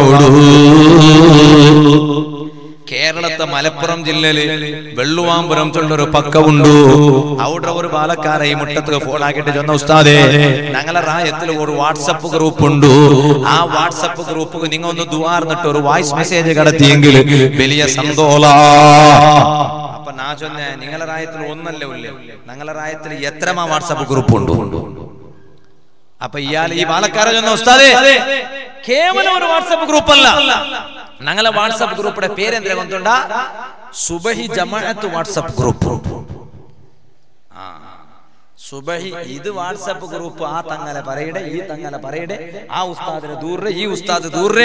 കേരളത്തെ മലപ്പുറം ജില്ലയില് വെള്ളുവാമ്പുരം ചൊല്ലൊരു പക്കവുണ്ടു അവിടെ ഒരു പാലക്കാരെ ഈ മുട്ടത്ത് ഫോൺ ആക്കിയിട്ട് ചെന്ന ഉസ്താദേ ഞങ്ങളെ റായത്തിൽ ഒരു വാട്സപ്പ് ഗ്രൂപ്പ് ഉണ്ട് ആ വാട്സപ്പ് ഗ്രൂപ്പ് നിങ്ങൾ ഒന്ന് ദുവാർന്നിട്ട് ഒരു വോയിസ് മെസ്സേജ് കടത്തിയെങ്കിൽ വലിയ സന്തോള അപ്പൊ നാ ചൊന്നെ നിങ്ങളെ റായത്തിൽ ഒന്നല്ലേ ഉള്ളേ ഞങ്ങളെ റായത്തിൽ എത്രമാ വാട്സപ്പ് ഗ്രൂപ്പ് ഉണ്ട് അപ്പൊ ഇയാൾ ഈ പാലക്കാരൻ ചെന്ന ഉസ്താദേ കേവലം ഒരു വാട്സപ്പ് ഗ്രൂപ്പ് അല്ല ഞങ്ങളെ വാട്സപ്പ് ഗ്രൂപ്പിന്റെ പേരെന്തിനാ കൊണ്ടുണ്ട സുബഹി ജമാഅത്ത് വാട്സപ്പ് ഗ്രൂപ്പ് ആ സുബഹി ഇത് വാട്സപ്പ് ഗ്രൂപ്പ് ആ തങ്ങല പറയടെ ഈ തങ്ങല പറയടെ ആ ഉസ്താദിന് ദൂരെ ഈ ഉസ്താദ് ദൂരെ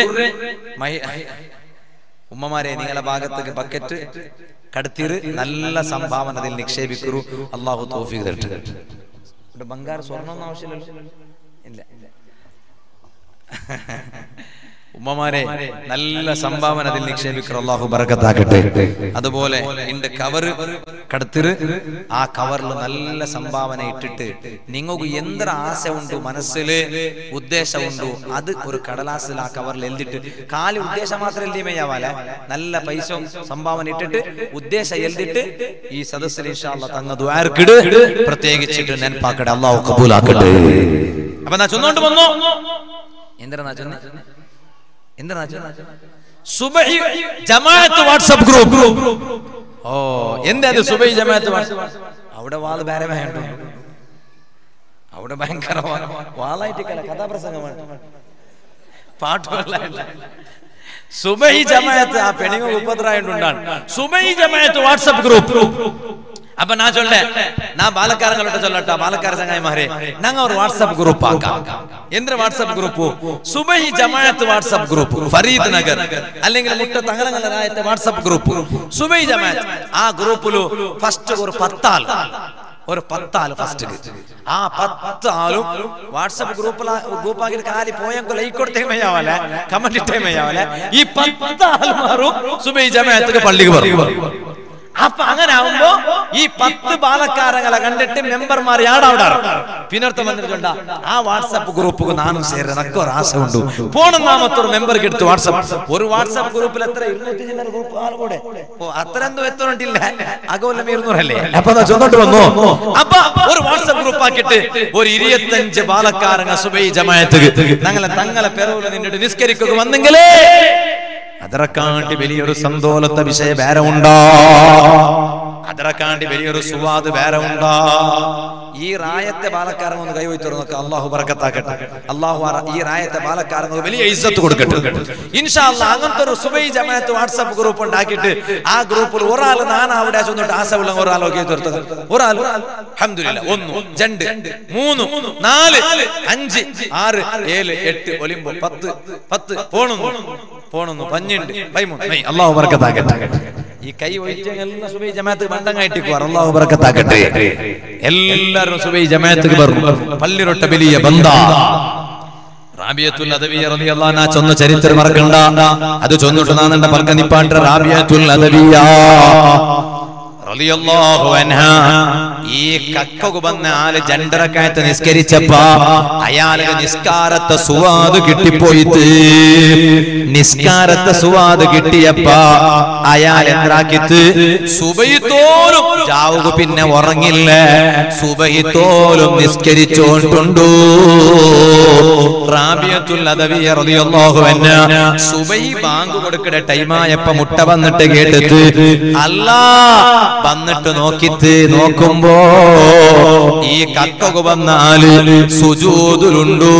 ഉമ്മമാരെ നിങ്ങളെ ഭാഗത്തേക്ക് ബക്കറ്റ് കടത്തിറ് നല്ല സംഭാവന അതിൽ നിക്ഷേപിക്കൂ അള്ളാഹു തോഫിക്ക് തരട്ടെ ഇവിടെ ബംഗാർ സ്വർണ്ണമൊന്നും ആവശ്യമില്ലല്ലോ ഇല്ല ഉമ്മമാരെ നല്ല സംഭാവന അതിൽ നിക്ഷേപിക്കർ അള്ളാഹു ബർക്കത്താക്കട്ടെ അതുപോലെ ഇണ്ട് കവർ കടത്തിറ് ആ കവറിൽ നല്ല സംഭാവന ഇട്ടിട്ട് നിങ്ങൾക്ക് എന്തൊരു ആശ ഉണ്ട് മനസ്സില് ഉദ്ദേശമുണ്ടോ അത് ഒരു കടലാസിൽ ആ കവറിൽ എഴുതിട്ട് കാലി ഉദ്ദേശം മാത്രം എഴുതിയമയ്യാവാല നല്ല പൈസ സംഭാവന ഇട്ടിട്ട് ഉദ്ദേശം എഴുതിട്ട് ഈ സദസ്സിൽ ഇൻഷാല്ല തങ്ങ ദ്വാർക്കിട് പ്രത്യേകിച്ചിട്ട് നെൻപാക്കട്ടെ അള്ളാഹു കബൂലാക്കട്ടെ അപ്പൊ നാ ചൊന്നോണ്ട് വന്നു എന്തിനാ നാ ചൊന്നെ എന്തിനാ ചൊന്നെ സുബഹി ജമാഅത്ത് വാട്സപ്പ് ഗ്രൂപ്പ് ഓ എന്താ അത് സുബൈ ജമാഅത്ത് വാട്സപ്പ് അവിടെ വാള് വേറെ വേണ്ട അവിടെ ഭയങ്കര വാ- വാളായിട്ട് കല കഥാപ്രസംഗമാണ് പാട്ടുകളായിട്ട് സുബൈ ജമാഅത്ത് ആ പെണ്ണുങ്ങൾ ഉപദ്രായിട്ടുണ്ടാണ് സുബൈ ജമാഅത്ത് വാട്സപ്പ് ഗ്രൂപ്പ് അപ്പൊ നാ ചൊല്ലേ നാ ബാലക്കാരങ്ങളോട്ട് ചൊല്ലട്ട ബാലക്കാര ചങ്ങായിമാരെ ഞങ്ങ ഒരു വാട്സപ്പ് ഗ്രൂപ്പ് ആക്കാം എന്തൊരു വാട്സപ്പ് ഗ്രൂപ്പ് സുബഹി ജമാഅത്ത് വാട്സപ്പ് ഗ്രൂപ്പ് ഫരീദ് നഗർ അല്ലെങ്കിൽ മുട്ടത്ത് അങ്ങനങ്ങളായ വാട്സപ്പ് ഗ്രൂപ്പ് സുബൈ ജമാഅത്ത് ആ ഗ്രൂപ്പില് ഫസ്റ്റ് ഒരു പത്താൾ ഒരു പത്താള് ഫസ്റ്റ് ആ പത്ത് ആളും വാട്സപ്പ് ഗ്രൂപ്പിൽ ഗ്രൂപ്പാക്കി കാലി പോയെങ്കിൽ ലൈക്ക് കൊടുത്തേ മയ്യാവല്ലേ കമന്റ് ഇട്ടേ മയ്യാവല്ലേ ഈ പത്ത് ആൾമാരും സുബൈ ജമാഅത്ത് പള്ളിക്ക് പറയും അപ്പൊ അങ്ങനെ ആവുമ്പോ ഈ പത്ത് ബാലക്കാരങ്ങളെ കണ്ടിട്ട് മെമ്പർമാർ ആടവിടെ പിന്നർത്ഥം വന്നിട്ടുണ്ട ആ വാട്സപ്പ് ഗ്രൂപ്പ് നാനും ചേരുന്ന നക്ക് ഒരു ആശ ഉണ്ട് പോണം നാമത്തൊരു മെമ്പർക്ക് എടുത്ത് വാട്സപ്പ് ഒരു വാട്സപ്പ് ഗ്രൂപ്പിൽ എത്ര ഇരുന്നൂറ്റി ചില്ലറ ഗ്രൂപ്പ് ആൾ കൂടെ ഓ അത്ര എന്തോ എത്തോണ്ടില്ല അകവല്ലം ഇരുന്നൂറല്ലേ അപ്പൊ ദാ ചൊന്നോട്ട് വന്നു അപ്പൊ ഒരു വാട്സപ്പ് ഗ്രൂപ്പ് ആക്കിയിട്ട് ഒരു ഇരുപത്തഞ്ച് ബാലക്കാരങ്ങ സുബൈ ജമായത്ത് ഞങ്ങളെ തങ്ങളെ പെറവില് നിന്നിട്ട് നിസ്കരിക്കുക വന്നെങ്കിലേ അതറക്കാണ്ടി വലിയൊരു സന്തോലത്തെ വിഷയ വേറെ ഉണ്ടാ അതറക്കാണ്ടി വലിയൊരു സുവാദ് വേറെ ഉണ്ടാ ഈ റായത്തെ ബാലക്കാരൻ ഒന്ന് കൈവച്ചു നോക്കുക അള്ളാഹു ബർക്കത്താക്കട്ടെ അള്ളാഹു ആ ഈ റായത്തെ ബാലക്കാരൻ വലിയ ഇസ്സത്ത് കൊടുക്കട്ടെ ഇൻഷാ അല്ലാ അങ്ങനത്തെ ഒരു സുബൈ ജമാഅത്ത് വാട്സപ്പ് ഗ്രൂപ്പ് ഉണ്ടാക്കിയിട്ട് ആ ഗ്രൂപ്പിൽ ഒരാൾ നാനാ അവിടെ ചെന്നിട്ട് ആശയുള്ള ഒരാളൊക്കെ തീർത്തത് ഒരാൾ അൽഹംദുലില്ലാ ഒന്ന് രണ്ട് മൂന്ന് നാല് അഞ്ച് ആറ് ഏഴ് എട്ട് ഒലിമ്പോ പത്ത് പത്ത് പോണുന്നു പോണുന്നു പഞ്ഞുണ്ട് പൈമൂന്ന് അള്ളാഹു ബർക്കത്താക്കട്ടെ ഈ കൈ ഒഴിച്ചെല്ലാം സുബൈ ജമാഅത്ത് ബണ്ടങ്ങായിട്ടിക്കുവാർ അള്ളാഹു ബർക്കത്താക്കട്ടെ എല്ലാവരും സുബൈ ജമാഅത്ത് പറഞ്ഞു പള്ളിരൊട്ട വലിയ ബന്ധ റാബിയത്തുൽ അദവിയ റളിയല്ലാഹു അൻഹ ചൊന്ന ചരിത്രം മറക്കണ്ട അത് ചൊന്നിട്ട് നാന്നെണ്ട പൽക്ക നിപ്പാണ്ട റാബിയത്തുൽ അദവിയ റളിയല്ലാഹു അൻഹ ഈ കക്ക വന്ന ആള് ജണ്ടറക്കായത്ത് നിസ്കരിച്ചപ്പ അയാൾക്ക് നിസ്കാരത്തെ സുവാദ് കിട്ടിപ്പോയിട്ട് നിസ്കാരത്തെ സുവാദ് കിട്ടിയപ്പ അയാൾ എന്താക്കിത്ത് സുബൈത്തോലും ജാവുക പിന്നെ ഉറങ്ങില്ല സുബൈത്തോലും നിസ്കരിച്ചോണ്ടുണ്ടു റാബിയത്തുൽ അദവിയ റളിയല്ലാഹു അൻഹ സുബൈ ബാങ്ക് കൊടുക്കണ ടൈമായപ്പ മുട്ട വന്നിട്ട് കേട്ടിട്ട് അല്ലാ വന്നിട്ട് നോക്കിത്ത് നോക്കുമ്പോ ഈ കക്കൊക്കെ വന്നാല് സുജൂതിലുണ്ടു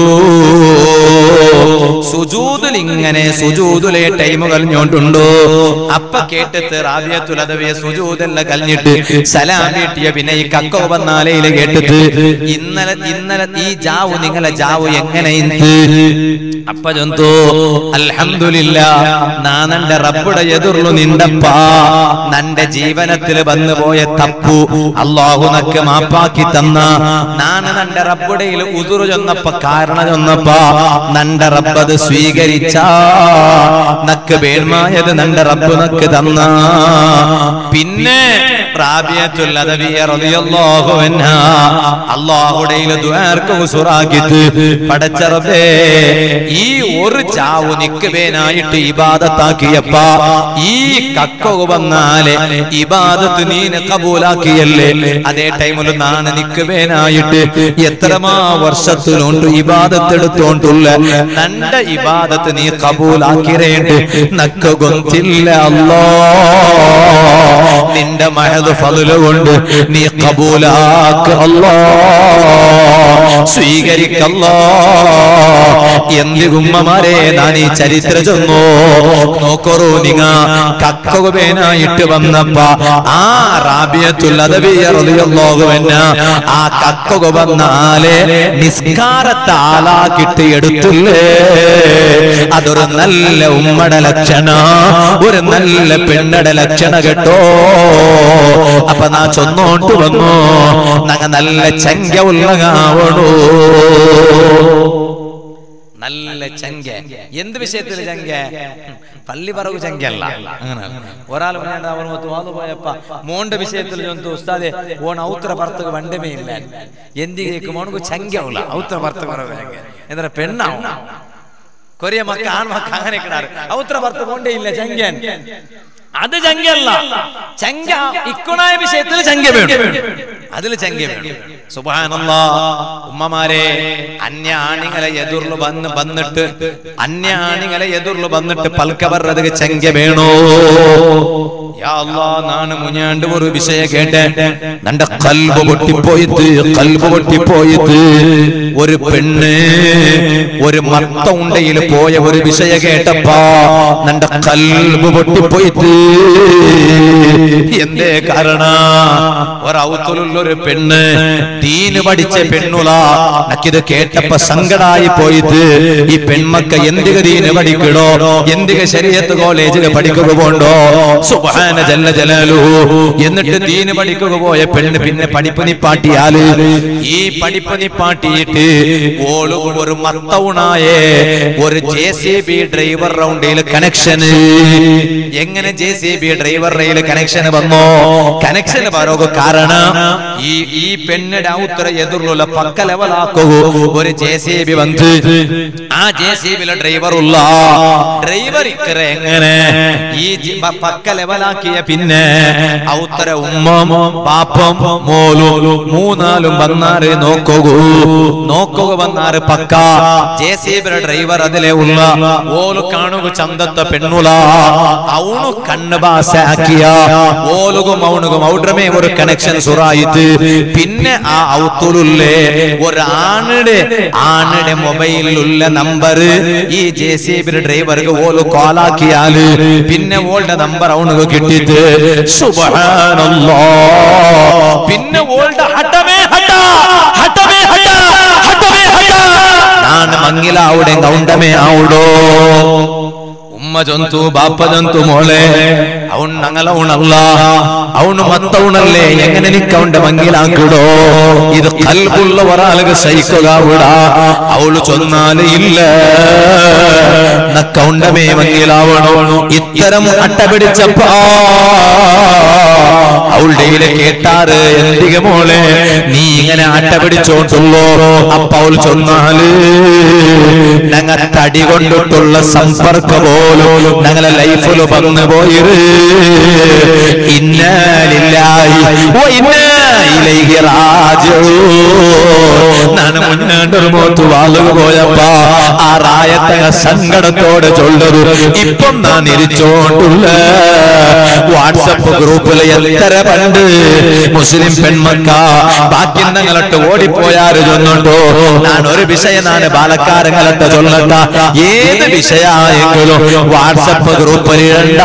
സുജൂതിൽ ഇങ്ങനെ സുജൂതിലെ ടൈം കഴിഞ്ഞോണ്ടുണ്ടോ അപ്പ കേട്ടിട്ട് റാബിയത്തുൽ അദവിയ സുജൂതല്ല കഴിഞ്ഞിട്ട് സലാം കിട്ടിയ പിന്നെ ഈ കക്കൊക്കെ വന്നാലയില് കേട്ടിട്ട് ഇന്നലെ ഇന്നലെ ഈ ജാവു നിങ്ങളെ ജാവു എങ്ങനെ ഇന്ന് അപ്പ ജന്തു അൽഹംദുലില്ല നാനന്റെ റബ്ബുടെ എതിർന്നു നിണ്ടപ്പ നന്റെ ജീവനത്തിൽ വന്നു പോയ തപ്പു അള്ളാഹു നക്ക് മാപ്പാക്കി തന്ന നാന് നന്റെ റബ്ബുടയിൽ ഉതുറു ചെന്നപ്പ കാരണം ചെന്നപ്പ നന്റെ റബ്ബത് സ്വീകരിച്ച നക്ക് വേൺമായത് നന്റെ റബ്ബ് നക്ക് തന്ന പിന്നെ റാബിയത്തുൽ അദവിയ റളിയല്ലാഹു അൻഹ അല്ലാഹുടയിൽ ദുആർക്ക് ഉസുറാക്കിത്ത് പടച്ച റബ്ബേ ഈ ഒരു ചാവു നിക്കുവേനായിട്ട് ഇബാദത്താക്കിയപ്പ ഈ കക്ക വന്നാലെ ഇബാദത്ത് നീന് കബൂലാക്കിയല്ലേ അതേ ടൈമിൽ നാണ് നിക്കുവേനായിട്ട് എത്രമാ വർഷത്തിലുണ്ട് ഇബാദത്ത് എടുത്തോണ്ടുള്ള നന്റെ ഇബാദത്ത് നീ കബൂലാക്കിരേണ്ട് നക്ക ഗൊന്തില്ല അല്ലോ നിന്റെ മഹത് ഫضല് കൊണ്ട് നീ കബൂലാക്ക് അല്ലോ സ്വീകരിക്കല്ലോ എന്ത് ഉമ്മമാരെ ഞാൻ ഈ ചരിത്ര ചെന്നോ നോക്കറോ നിങ്ങ കക്കകുബേനായിട്ട് വന്നപ്പ ആ റാബിയത്തുള്ളതവിയറിയുള്ളോകുവെന്ന ആ കക്കകു വന്നാലെ നിസ്കാരത്തെ ആലാക്കിട്ട് എടുത്തില്ലേ അതൊരു നല്ല ഉമ്മയുടെ ലക്ഷണ ഒരു നല്ല പെണ്ണയുടെ ലക്ഷണ കേട്ടോ അപ്പൊ നാ ചൊന്നോണ്ട് വന്നു നങ്ങ നല്ല ചങ്ക ഉള്ളകാവണോ നല്ല ചങ്ക എന്ത് വിഷയത്തിൽ ചങ്ക പള്ളി പറവ് ചങ്കല്ല അങ്ങനെ ഒരാൾ പോയപ്പ മോണ്ട വിഷയത്തിൽ ചൊന്തു ഉസ്താദെ ഓൺ ഔത്ര ഭർത്തക വണ്ടമേ ഇല്ല എന്തിലേക്ക് മോണക്ക് ചങ്കവുള്ള ഔത്ര ഭർത്തക പറവ് ചങ്ക എന്താ പെണ്ണാവും കൊറിയ മക്ക ആൺമക്ക അങ്ങനെ കിടാറ് ഔത്ര ഭർത്ത പോണ്ടേ ഇല്ല ചങ്കൻ അത് ചങ്കല്ല ചങ്ക ഇക്കുണായ വിഷയത്തിൽ ചങ്ക വേണം അതിൽ ചങ്ക വേണം സുബാനല്ലാ ഉമ്മമാരെ അന്യ ആണികളെ എതിർന്നു വന്ന് വന്നിട്ട് അന്യ ആണികളെ എതിർന്നു വന്നിട്ട് പൽക്ക പറഞ്ഞത് ചങ്ക വേണോ യാ അല്ലാ നാണ് മുഞ്ഞാണ്ട് ഒരു വിഷയ കേട്ട് നന്റെ കൽബ് പൊട്ടിപ്പോയത് കൽബ് പൊട്ടിപ്പോയത് ഒരു പെണ്ണ് ഒരു മത്ത ഉണ്ടയിൽ പോയ ഒരു വിഷയ കേട്ടപ്പാ നന്റെ കൽബ് പൊട്ടിപ്പോയത് എന്തേ കാരണ ഒരൗത്തുലുള്ള ഒരു പെണ്ണ് ദീന് പഠിച്ച പെണ്ണുള നക്കിത് കേട്ടപ്പ സങ്കടായി പോയിട്ട് ഈ പെൺമക്ക എന്തിക ദീന് പഠിക്കണോ എന്തിക ശരീരത്ത് കോളേജിൽ പഠിക്കുക പോണ്ടോ സുബാന ജല്ല ജലാലു എന്നിട്ട് ദീന് പഠിക്കുക പോയ പെണ്ണ് പിന്നെ പഠിപ്പ് നിപ്പാട്ടിയാല് ഈ പഠിപ്പ് നിപ്പാട്ടിയിട്ട് ഓള് ഒരു മത്തവുണായേ ഒരു ജെ സി ബി ഡ്രൈവർ റൗണ്ടിൽ കണക്ഷന് എങ്ങനെ J C B driver rail connection വന്നോ കണക്ഷൻ പറക കാരണം ഈ ഈ പെണ്ണിന്റെ ഔത്ര എതിർലുള്ള പക്ക ലെവലാക്കൂ ഒരു ജെ സി ബി വന്ന് ആ ജെ സി ബിയിലെ ഡ്രൈവർ ഉള്ള ഡ്രൈവർ ഇക്കറ എങ്ങനെ ഈ ജി- പ- പക്ക ലെവലാക്കിയ പിന്നെ ഔത്തര ഉമ്മ പാപ്പം മോലും മൂന്നാലും വന്നാറ് നോക്കൂ നോക്കുക വന്നാറ് പക്ക ജെ സി ബിയുടെ ഡ്രൈവർ അതിലെ ഉള്ള ഓല് കാണുക ചന്തത്തെ പെണ്ണുള ಅವನು ಕಣ್ಣು ಭಾಸ ಹಾಕಿಯ ಓಲುಗು ಮೌನುಗು ಮೌಡ್ರಮೇ ഒരു കണക്ഷൻ സുറായിട്ട് പിന്നെ ആ ഔത്തുലുള്ളേ ഒരു ആണിടെ ആണിടെ മൊബൈലിലുള്ള നമ്പർ ഈ ജെ സി ബി ഡ്രൈവർക്ക് ഓല് കോലാക്കിയാല് പിന്നെ ഓളുടെ നമ്പർ അവനുക്ക് കിട്ടിയിട്ട് സുബ്ഹാനല്ലാ പിന്നെ ഓളുടെ ഹട്ടമേ ഹട്ട ഹട്ടമേ ഹട്ട ഹട്ടമേ ഹട്ട ನಾನು ಮಂಗಿಲ ಆವುಡೆ ಗೌಂಡಮೇ ಆವುಡೋ ಉಮ್ಮ ಜಂತು ಬಾಪ ಜಂತು മോളെ അവൻ ഞങ്ങളവണല്ല അവന് മത്തവണല്ലേ എങ്ങനെ നിക്കവന്റെ മങ്ങിലാക്കിടോ ഇത് കൽബുള്ള ഒരാൾക്ക് സഹിക്കുക അവള് ചൊന്നാല് ഇല്ല നക്കൗണ്ടമേ മങ്ങിലാവണോ ഇത്തരം അട്ട പിടിച്ചപ്പാ അവളുടെ കേട്ടാറ് എന്തിക മോളെ നീ ഇങ്ങനെ അട്ട പിടിച്ചോണ്ടുള്ളോ അപ്പോൾ ചൊന്നാല് ഞങ്ങ തടി കൊണ്ടിട്ടുള്ള സമ്പർക്ക പോലും ഞങ്ങളെ ലൈഫിൽ വന്നു പോയിര് ഇന്നാലില്ലായി ഓ ഇന്നാ ഇലൈഹി റാജിഊൻ ನಾನು മുന്നോട്ടൊരു മോത്ത് വാളുക പോയപ്പോ ആ റായത്തക സങ്കടത്തോടെ ചൊല്ലത് ഇപ്പം ഞാൻ ഇരിച്ചോണ്ടുള്ള വാട്സപ്പ് ഗ്രൂപ്പിൽ എത്ര പണ്ട് മുസ്ലിം പെൺമക്ക ബാക്കി ഞങ്ങളൊട്ട് ഓടിപ്പോയാറ് ചൊന്നുണ്ടോ ഞാൻ ഒരു വിഷയം ഞാൻ ബാലക്കാരങ്ങളൊട്ട് ചൊല്ലട്ട ഏത് വിഷയായെങ്കിലും വാട്സപ്പ് ഗ്രൂപ്പിൽ ഇടണ്ട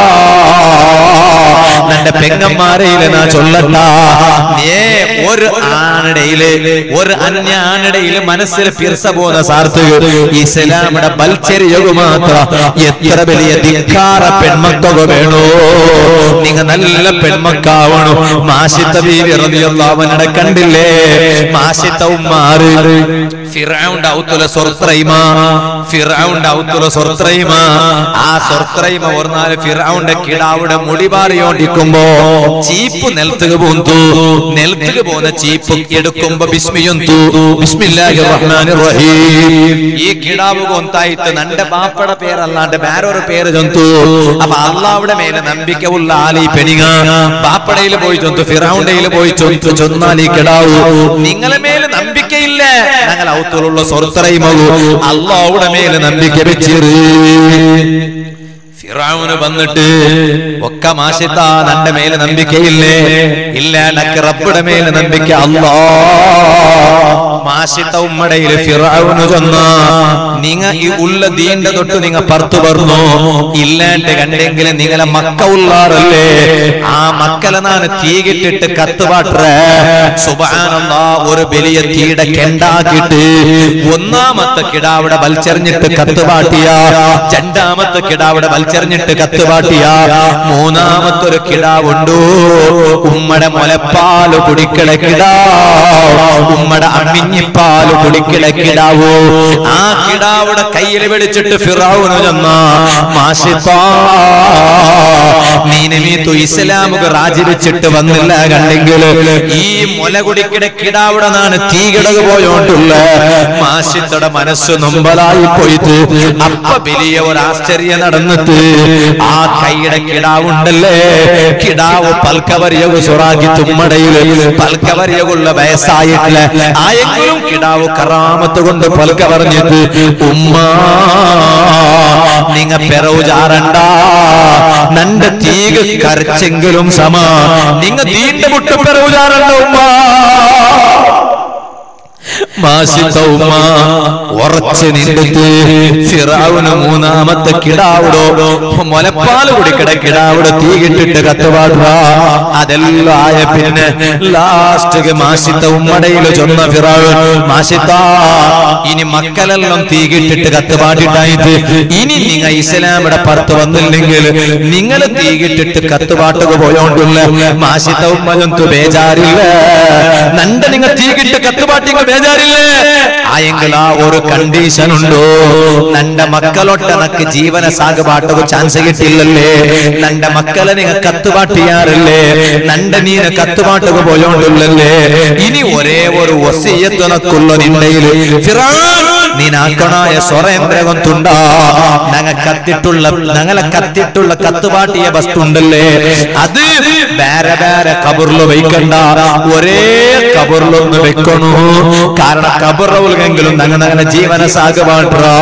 നിന്റെ പെങ്ങന്മാരയില് നാ ചൊല്ലണ്ട ഏ ഒരു ആണിടയില് ഒരു അന്യ ആണിടയില് മനസ്സിൽ പിർസ പോകുന്ന സാർത്ഥക ഇസ്ലാമിയുടെ ബൽച്ചെരിയകു മാത്ര എത്ര വലിയ ധിക്കാര പെൺമക്ക വേണോ നിങ്ങ നല്ല പെൺമക്കാവണോ മാഷിത്ത ബീവി റളിയല്ലാഹുവിനെ കണ്ടില്ലേ മാഷിത്ത ഉമ്മാറ് ഫിറൗണ്ട് ഔത്തുല സൊർത്രൈമ ഫിറൗണ്ട് ഔത്തുല സൊർത്രൈമ ആ സൊർത്രൈമ ഒർനാല് ഫിറൗണ്ട് കിടാവിടെ മുടി പാറിയോണ്ടിരിക്കുമ്പോ ചീപ്പ് നെൽത്തുക പോന്തു നെൽത്തുക പോന്ന ചീപ്പ് എടുക്കുമ്പോ ബിസ്മിയൊന്തു ബിസ്മില്ലാഹിർ റഹ്മാനിർ റഹീം ഈ കിടാവ് കൊന്തായിട്ട് നന്റെ ബാപ്പട പേരല്ലാണ്ട് വേറൊരു പേര് ചൊന്തു അപ്പൊ അള്ളാവിടെ മേലെ നമ്പിക്ക ഉള്ള ആലി പെണിങ്ങ ബാപ്പടയിൽ പോയി ചൊന്തു ഫിറൗണ്ടയിൽ പോയി ചൊന്തു ചൊന്നാൽ ഈ കിടാവ് നിങ്ങളെ മേലെ നമ്പിക്കയില്ല ഞങ്ങൾ ഔത്തുള്ള സ്വർത്തറയുമകു അള്ളാവിടെ മേലെ നമ്പിക്ക വെച്ചിറ് ഫിറാവുന് വന്നിട്ട് ഒക്കെ മാഷിത്ത നന്റെ മേലെ നമ്പിക്കയില്ലേ ഇല്ല നക്ക് റബ്ബുടെ മേലെ നമ്പിക്ക അല്ലാ മാഷിത്ത ഉമ്മടയില് ഫിറാവുന് ചെന്ന നിങ്ങ ഈ ഉള്ള ദീന്റെ തൊട്ട് നിങ്ങ പർത്തു പറഞ്ഞു ഇല്ലാണ്ട് കണ്ടെങ്കിൽ നിങ്ങളെ മക്ക ഉള്ളാറല്ലേ ആ മക്കളെ നാണ് തീകിട്ടിട്ട് കത്തുപാട്ടേ സുബാനല്ലാ ഒരു വലിയ തീയുടെ കെണ്ടാക്കിട്ട് ഒന്നാമത്തെ കിടാവിടെ വലിച്ചെറിഞ്ഞിട്ട് കത്തുപാട്ടിയ രണ്ടാമത്തെ കിടാവിടെ വലിച്ചെറിഞ്ഞിട്ട് കത്തുപാട്ടിയ മൂന്നാമത്തെ ഒരു കിടാവുണ്ടു ഉമ്മടെ മുലപ്പാല് കുടിക്കട കിടാവ് ഉമ്മടെ അമ്മിഞ്ഞിപ്പാല് കുടിക്കട കിടാവോ ആ കിടാവിടെ കയ്യിൽ പിടിച്ചിട്ട് ഫിറാവുന് ചെന്ന മാഷിപ്പാ നീനമീത്തു ഇസ്ലാമുക രാജിവെച്ചിട്ട് വന്നില്ല കണ്ടെങ്കിൽ ഈ മുല കുടിക്കട കിടാവിടെ നാണ് തീകിടക പോയോണ്ടുള്ള മാഷിത്തോടെ മനസ്സ് നൊമ്പലായി പോയിട്ട് അപ്പ വലിയ ഒരു ആശ്ചര്യം നടന്നിട്ട് ആ കൈയുടെ കിടാവുണ്ടല്ലേ കിടാവ് പൽക്കവരിയകു സുറാക്കി തുമ്മടയില് പൽക്കവരിയകുള്ള വയസ്സായിട്ടില്ല ആയെങ്കിലും കിടാവ് കറാമത്ത് കൊണ്ട് പൽക്ക പറഞ്ഞിട്ട് ഉമ്മ നിങ്ങ പെറവ് ചാറണ്ട നന്റെ തീക കരച്ചെങ്കിലും സമ നിങ്ങ തീന്റെ മുട്ട് പെറവ് ചാറണ്ട ഉമ്മ മാസിത്ത ഉമ്മ ഉറച്ച് നിന്നിട്ട് ഫിറാവുന് മൂന്നാമത്തെ കിടാവിടോ മുലപ്പാല് കുടിക്കട കിടാവിടെ തീകിട്ടിട്ട് കത്തുപാടുക അതെല്ലാം ആയ പിന്നെ ലാസ്റ്റ് മാസിത്ത ഉമ്മടയിൽ ചൊന്ന ഫിറാവ് മാസിത്ത ഇനി മക്കളെല്ലാം തീകിട്ടിട്ട് കത്തുപാട്ടിട്ടായിട്ട് ഇനി നിങ്ങ ഇസ്ലാമിയുടെ പുറത്ത് വന്നില്ലെങ്കിൽ നിങ്ങൾ തീകിട്ടിട്ട് കത്തുപാട്ടുക പോയോണ്ടുള്ള മാസിത്ത ഉമ്മ ജന്തു ബേജാറില്ല നന്റെ നിങ്ങൾ തീകിട്ട് കത്തുപാട്ടിങ്ങൾ ബേജാറില്ലേ ആയെങ്കിൽ ആ ഒരു കണ്ടീഷൻ ഉണ്ടോ നന്റെ മക്കളൊട്ട് എനക്ക് ജീവന സാഗപാട്ടക ചാൻസ് കിട്ടില്ലല്ലേ നന്റെ മക്കളെ നിങ്ങൾ കത്തുപാട്ടിയാറില്ലേ നന്റെ നീന കത്തുപാട്ടുക പോയോണ്ടുള്ളല്ലേ ഇനി ഒരേ ഒരു ഒസിയത്തുനക്കുള്ള നിണ്ടയിൽ നീനാക്കണായ സ്വരേന്ദ്രകം തുണ്ടാ ഞങ്ങ കത്തിട്ടുള്ള ഞങ്ങളെ കത്തിട്ടുള്ള കത്തുപാട്ടിയ വസ്തുണ്ടല്ലേ അത് വേറെ വേറെ കബറില് വയ്ക്കണ്ട ഒരേ കബറിലൊന്ന് വെക്കണു കാരണം കബറവുലെങ്കിലും ഞങ്ങൾ ഞങ്ങളുടെ ജീവന സാഗപാട്ടാ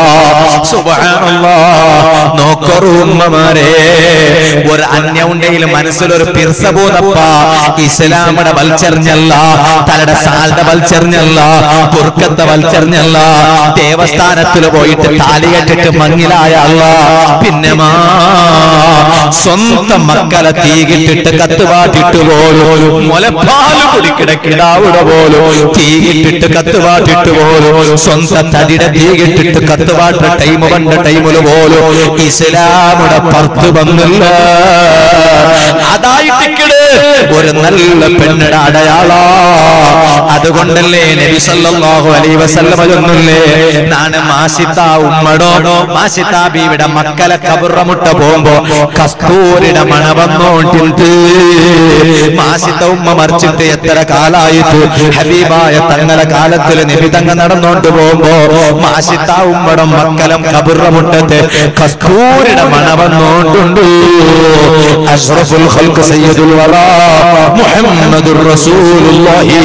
നോക്കറു ഉമ്മമാരെ ഒരു അന്യ ഉണ്ടെങ്കിൽ മനസ്സിലൊരു പിർസ പോന്നപ്പ ഇസ്ലാമിയുടെ വൽച്ചെറിഞ്ഞല്ല തലയുടെ സാലിന്റെ വൽച്ചെറിഞ്ഞല്ല പുർക്കത്തെ വൽച്ചെറിഞ്ഞല്ല ദേവസ്ഥാനത്തിൽ പോയിട്ട് താലി കെട്ടിട്ട് മങ്ങിലായ അല്ല പിന്നെ മാ സ്വന്തം മക്കളെ തീകിട്ടിട്ട് കത്തുപാട്ടിട്ട് പോലും മുലപ്പാല് കുടിക്കിടക്കിടാവിടെ പോലും തീകിട്ടിട്ട് കത്തുപാട്ടിട്ട് പോലും സ്വന്തം തടിയുടെ തീകിട്ടിട്ട് കത്തുപാട്ട ടൈം കണ്ട ടൈമില് പോലും ഇസ്ലാമുടെ പുറത്ത് വന്നില്ല അതാ അതായിട്ടിക്കട് ഒരു നല്ല പെണ്ണുടെ അടയാള അതുകൊണ്ടല്ലേ നബി സല്ലല്ലാഹു അലൈഹി വസല്ലമ ചൊന്നില്ലേ നാണ് മാസിത്ത ഉമ്മടോ മാസിത്ത ബീവിടെ മക്കളെ കബറമുട്ട പോകുമ്പോ കസ്തൂരിയുടെ മണ വന്നോണ്ടിണ്ട് മാസിത്ത ഉമ്മ മറിച്ചിട്ട് എത്ര കാലായിട്ട് ഹബീബായ തങ്ങളെ കാലത്തിൽ നബി തങ്ങ നടന്നോണ്ട് പോകുമ്പോ മാസിത്ത ഉമ്മടം മക്കളം കബറമുട്ടത്ത് കസ്തൂരിയുടെ മണ വന്നോണ്ടുണ്ട് അഷ്റഫുൽ ഖൽഖ് സയ്യിദുൽ വറാ മുഹമ്മദുർ റസൂലുള്ളാഹി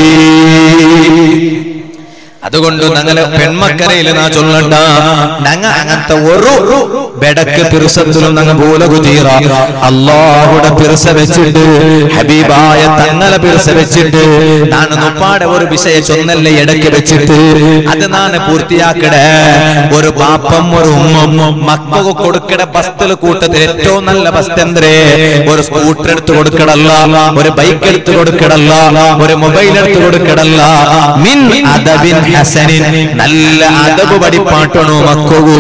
അതുകൊണ്ട് ഞങ്ങളെ പെൺമക്കരയിൽ നാ ചൊല്ലണ്ട ഞങ്ങ അങ്ങനത്തെ ഒരു ബെടക്ക് പിറുസത്തിലും ഞങ്ങ പൂലകുതീറ അള്ളാഹുടെ പിറുസ വെച്ചിട്ട് ഹബീബായ തങ്ങളെ പിറുസ വെച്ചിട്ട് നാണ് നുപ്പാടെ ഒരു വിഷയ ചൊന്നല്ല ഇടയ്ക്ക് വെച്ചിട്ട് അത് നാണ് പൂർത്തിയാക്കടേ ഒരു പാപ്പം ഒരു ഉമ്മം മക്കൾക്ക് കൊടുക്കട ബസ്തിൽ കൂട്ടത്തിൽ ഏറ്റവും നല്ല ബസ് എന്തരേ ഒരു സ്കൂട്ടർ എടുത്ത് കൊടുക്കടല്ല ഒരു ബൈക്ക് എടുത്ത് കൊടുക്കടല്ല ഒരു മൊബൈൽ എടുത്ത് കൊടുക്കടല്ല മിൻ അദബിൻ ഹസനിൻ നല്ല അദബ് പഠിപ്പാട്ടണോ മക്കകൂ